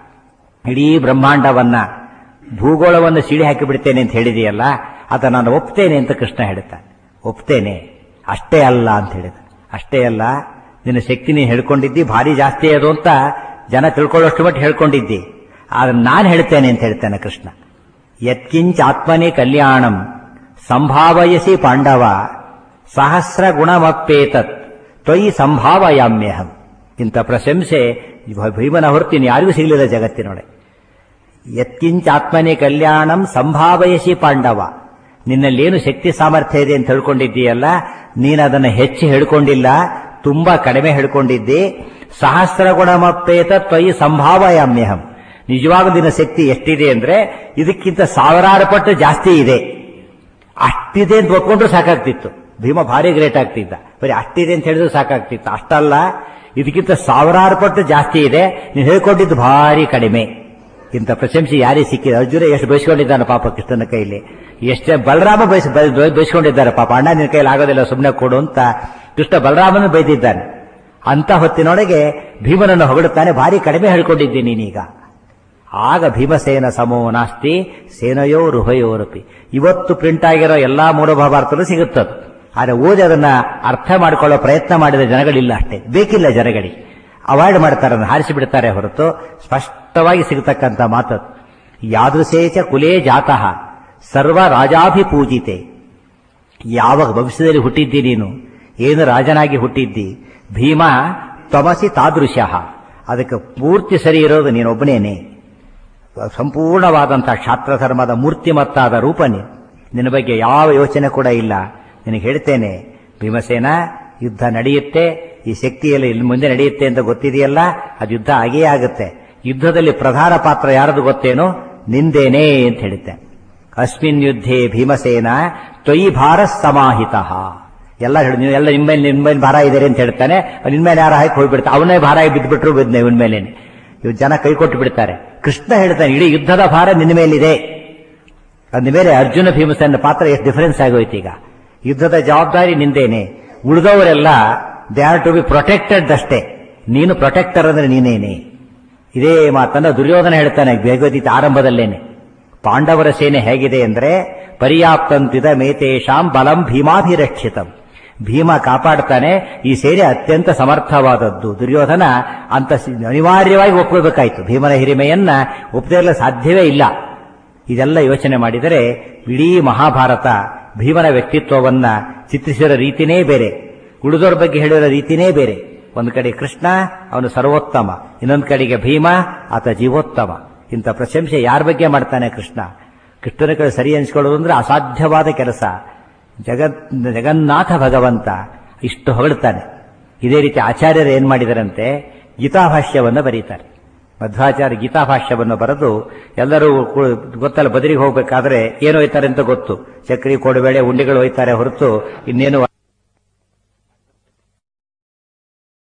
ಇಡೀ ಬ್ರಹ್ಮಾಂಡವನ್ನ ಭೂಗೋಳವನ್ನು ಸಿಡಿ ಹಾಕಿ ಬಿಡ್ತೇನೆ ಅಂತ ಹೇಳಿದೆಯಲ್ಲ ಅದ ನಾನು ಒಪ್ತೇನೆ ಅಂತ ಕೃಷ್ಣ ಹೇಳ್ತಾನೆ ಒಪ್ತೇನೆ ಅಷ್ಟೇ ಅಲ್ಲ ಅಂತ ಹೇಳಿದ ಅಷ್ಟೇ ಅಲ್ಲ ನಿನ್ನ ಶಕ್ತಿ ನೀನು ಹೇಳ್ಕೊಂಡಿದ್ದಿ ಭಾರಿ ಜಾಸ್ತಿ ಅದು ಅಂತ ಜನ ತಿಳ್ಕೊಳ್ಳೋಷ್ಟು ಮಟ್ಟ ಹೇಳ್ಕೊಂಡಿದ್ದಿ ಆದ್ರೆ ನಾನು ಹೇಳ್ತೇನೆ ಅಂತ ಹೇಳ್ತಾನೆ ಕೃಷ್ಣ ಯತ್ಕಿಂಚ ಆತ್ಮನೇ ಕಲ್ಯಾಣಂ ಸಂಭಾವಯಸಿ ಪಾಂಡವ ಸಹಸ್ರ ಗುಣಮಪ್ಪೇತತ್ ತ್ವಯಿ ಸಂಭಾವಯಾಮ್ಯಹಂ ಇಂಥ ಪ್ರಶಂಸೆ ಭೀಮನ ಹೊರತಿನಿ ಯಾರಿಗೂ ಸಿಗಲಿಲ್ಲ ಜಗತ್ತಿನೊಡೆ ಯತ್ಕಿಂಚ ಆತ್ಮನೇ ಕಲ್ಯಾಣಂ ಸಂಭಾವಯಸಿ ಪಾಂಡವ ನಿನ್ನಲ್ಲೇನು ಶಕ್ತಿ ಸಾಮರ್ಥ್ಯ ಇದೆ ಅಂತ ಹೇಳ್ಕೊಂಡಿದ್ದೀಯಲ್ಲ ನೀನು ಅದನ್ನು ಹೆಚ್ಚು ಹೇಳ್ಕೊಂಡಿಲ್ಲ ತುಂಬಾ ಕಡಿಮೆ ಹೇಳ್ಕೊಂಡಿದ್ದಿ ಸಹಸ್ರ ಗುಣಮಪ್ಪೇತ ತ್ವಯಿ ಸಂಭಾವಯಾಮ್ಯಹಂ ನಿಜವಾಗೂ ನಿನ್ನ ಶಕ್ತಿ ಎಷ್ಟಿದೆ ಅಂದ್ರೆ ಇದಕ್ಕಿಂತ ಸಾವಿರಾರು ಪಟ್ಟು ಜಾಸ್ತಿ ಇದೆ ಅಷ್ಟಿದೆ ಅಂತ ಒಪ್ಕೊಂಡ್ರು ಸಾಕಾಗ್ತಿತ್ತು ಭೀಮ ಭಾರಿ ಗ್ರೇಟ್ ಆಗ್ತಿದ್ದ ಬರೀ ಅಷ್ಟಿದೆ ಅಂತ ಹೇಳಿದ್ರು ಸಾಕಾಗ್ತಿತ್ತು ಅಷ್ಟಲ್ಲ ಇದಕ್ಕಿಂತ ಸಾವಿರಾರು ಪಟ್ಟು ಜಾಸ್ತಿ ಇದೆ ನೀನು ಹೇಳ್ಕೊಂಡಿದ್ದು ಭಾರಿ ಕಡಿಮೆ ಇಂಥ ಪ್ರಶಂಸೆ ಯಾರಿಗೆ ಸಿಕ್ಕಿದೆ ಅರ್ಜುನ ಎಷ್ಟು ಬಯಸ್ಕೊಂಡಿದ್ದಾನೆ ಪಾಪ ಕೃಷ್ಣನ ಕೈಲಿ ಎಷ್ಟೇ ಬಲರಾಮ ಬಯಸ್ ಬಯ- ಬಯಸ್ಕೊಂಡಿದ್ದಾರೆ ಪಾಪ ಅಣ್ಣ ನಿನ್ನ ಕೈಲಿ ಆಗೋದಿಲ್ಲ ಸುಮ್ಮನೆ ಕೊಡು ಅಂತ ಕೃಷ್ಣ ಬಲರಾಮನ ಬೈದಿದ್ದಾನೆ ಅಂತ ಹೊತ್ತಿನೊಳಗೆ ಭೀಮನನ್ನು ಹೊಗಳುತ್ತಾನೆ ಭಾರಿ ಕಡಿಮೆ ಹೇಳ್ಕೊಂಡಿದ್ದೀನಿ ನೀನೀಗ ಆಗ ಭೀಮಸೇನ ಸಮೋ ನಾಸ್ತಿ ಸೇನಯೋ ರುಹಯೋರಪಿ ಇವತ್ತು ಪ್ರಿಂಟ್ ಆಗಿರೋ ಎಲ್ಲಾ ಮೂಲಭಾರತಲ್ಲೂ ಸಿಗುತ್ತದು ಆದರೆ ಓದಿ ಅದನ್ನ ಅರ್ಥ ಮಾಡಿಕೊಳ್ಳೋ ಪ್ರಯತ್ನ ಮಾಡಿದ ಜನಗಳಿಲ್ಲ ಅಷ್ಟೇ ಬೇಕಿಲ್ಲ ಜನಗಳಿಗೆ ಅವಾಯ್ಡ್ ಮಾಡ್ತಾರೆ ಅದನ್ನ ಹಾರಿಸಿ ಬಿಡ್ತಾರೆ ಹೊರತು ಸ್ಪಷ್ಟವಾಗಿ ಸಿಗತಕ್ಕಂಥ ಮಾತದು ಯಾದೃಶೇಚ ಕುಲೇ ಜಾತಃ ಸರ್ವ ರಾಜಾಭಿಪೂಜಿತೆ ಯಾವ ಭವಿಷ್ಯದಲ್ಲಿ ಹುಟ್ಟಿದ್ದಿ ನೀನು ಏನು ರಾಜನಾಗಿ ಹುಟ್ಟಿದ್ದಿ ಭೀಮ ತ್ವಮಸಿ ತಾದೃಶ್ಯ ಅದಕ್ಕೆ ಪೂರ್ತಿ ಸರಿ ಇರೋದು ನೀನೊಬ್ಬನೇನೆ ಸಂಪೂರ್ಣವಾದಂತಹ ಕ್ಷಾತ್ರ ಧರ್ಮದ ಮೂರ್ತಿಮತ್ತಾದ ರೂಪ ನೀನು ನಿನ್ನ ಬಗ್ಗೆ ಯಾವ ಯೋಚನೆ ಕೂಡ ಇಲ್ಲ ನಿನಗೆ ಹೇಳ್ತೇನೆ ಭೀಮಸೇನ ಯುದ್ಧ ನಡೆಯುತ್ತೆ ಈ ಶಕ್ತಿಯಲ್ಲಿ ಇಲ್ಲಿ ಮುಂದೆ ನಡೆಯುತ್ತೆ ಅಂತ ಗೊತ್ತಿದೆಯಲ್ಲ ಅದು ಯುದ್ಧ ಆಗೇ ಆಗುತ್ತೆ ಯುದ್ಧದಲ್ಲಿ ಪ್ರಧಾನ ಪಾತ್ರ ಯಾರದು ಗೊತ್ತೇನೋ ನಿಂದೇನೆ ಅಂತ ಹೇಳಿದ್ದೆ ಅಸ್ಮಿನ್ ಯುದ್ಧೇ ಭೀಮಸೇನ ತ್ವಯಿ ಭಾರ ಸಮಾಹಿತ ಎಲ್ಲ ಹೇಳಿ ನೀವು ಎಲ್ಲ ನಿಮ್ಮೇಲೆ ನಿಮ್ಮೇಲೆ ಭಾರ ಇದ್ದಾರೆ ಅಂತ ಹೇಳ್ತಾನೆ ನಿನ್ಮೇಲೆ ಯಾರು ಹಾಕಿ ಹೋಗ್ಬಿಡ್ತಾರೆ ಅವನೇ ಭಾರ ಆಗಿ ಬಿದ್ದುಬಿಟ್ರು ಬಿದ್ನೆ ಇವನ್ ಮೇಲೇನೆ ಇವ್ ಜನ ಕೈ ಕೊಟ್ಟು ಬಿಡ್ತಾರೆ ಕೃಷ್ಣ ಹೇಳ್ತಾನೆ ಇಡೀ ಯುದ್ಧದ ಭಾರ ನಿನ್ನ ಮೇಲಿದೆ ಅಂದ ಮೇಲೆ ಅರ್ಜುನ ಭೀಮಸೇನ ಪಾತ್ರ ಎಷ್ಟು ಡಿಫರೆನ್ಸ್ ಆಗೋಯ್ತು ಈಗ ಯುದ್ಧದ ಜವಾಬ್ದಾರಿ ನಿಂದೇನೆ ಉಳಿದವರೆಲ್ಲ they are to be protected ಅಷ್ಟೇ ನೀನು ಪ್ರೊಟೆಕ್ಟರ್ ಅಂದ್ರೆ ನೀನೇನೆ ಇದೇ ಮಾತನ್ನ ದುರ್ಯೋಧನ ಹೇಳ್ತಾನೆ ಭಗವದ್ಗೀತೆ ಆರಂಭದಲ್ಲೇನೆ ಪಾಂಡವರ ಸೇನೆ ಹೇಗಿದೆ ಅಂದ್ರೆ ಪರ್ಯಾಪ್ತಂತಿದ ಮೇತೇಶಾಂ ಬಲಂ ಭೀಮಾಭಿರಕ್ಷಿತಂ ಭೀಮ ಕಾಪಾಡ್ತಾನೆ ಈ ಸೇನೆ ಅತ್ಯಂತ ಸಮರ್ಥವಾದದ್ದು ದುರ್ಯೋಧನ ಅಂತ ಸಿ- ಅನಿವಾರ್ಯವಾಗಿ ಒಪ್ಪಬೇಕಾಯ್ತು ಭೀಮನ ಹಿರಿಮೆಯನ್ನ ಒಪ್ಪದೇ ಸಾಧ್ಯವೇ ಇಲ್ಲ ಇದೆಲ್ಲ ಯೋಚನೆ ಮಾಡಿದರೆ ಇಡೀ ಮಹಾಭಾರತ ಭೀಮನ ವ್ಯಕ್ತಿತ್ವವನ್ನ ಚಿತ್ರಿಸಿರೋ ರೀತಿನೇ ಬೇರೆ ಉಳಿದೋರ ಬಗ್ಗೆ ಹೇಳಿರೋ ರೀತಿನೇ ಬೇರೆ ಒಂದು ಕಡೆ ಕೃಷ್ಣ ಅವನು ಸರ್ವೋತ್ತಮ ಇನ್ನೊಂದು ಕಡೆಗೆ ಭೀಮ ಆತ ಜೀವೋತ್ತಮ ಇಂಥ ಪ್ರಶಂಸೆ ಯಾರ ಬಗ್ಗೆ ಮಾಡ್ತಾನೆ ಕೃಷ್ಣ ಕೃಷ್ಣನ ಕಡೆ ಸರಿ ಅನಿಸ್ಕೊಳ್ಳೋದು ಅಂದ್ರೆ ಅಸಾಧ್ಯವಾದ ಕೆಲಸ ಜಗತ್ ಜಗನ್ನಾಥ ಭಗವಂತ ಇಷ್ಟು ಹೊಗಳ್ತಾನೆ ಇದೇ ರೀತಿ ಆಚಾರ್ಯರು ಏನ್ ಮಾಡಿದರಂತೆ ಗೀತಾಭಾಷ್ಯವನ್ನು ಬರೀತಾರೆ ಮಧ್ವಾಚಾರ್ಯ ಗೀತಾಭಾಷ್ಯವನ್ನು ಬರೆದು ಎಲ್ಲರೂ ಕು- ಗೊತ್ತಲ್ಲ ಬದರಿಗೆ ಹೋಗ್ಬೇಕಾದ್ರೆ ಏನು ಒಯ್ತಾರೆ ಅಂತ ಗೊತ್ತು ಚಕ್ರಿ ಕೋಡುಬೇಳೆ ಉಂಡೆಗಳು ಒಯ್ತಾರೆ ಹೊರತು ಇನ್ನೇನು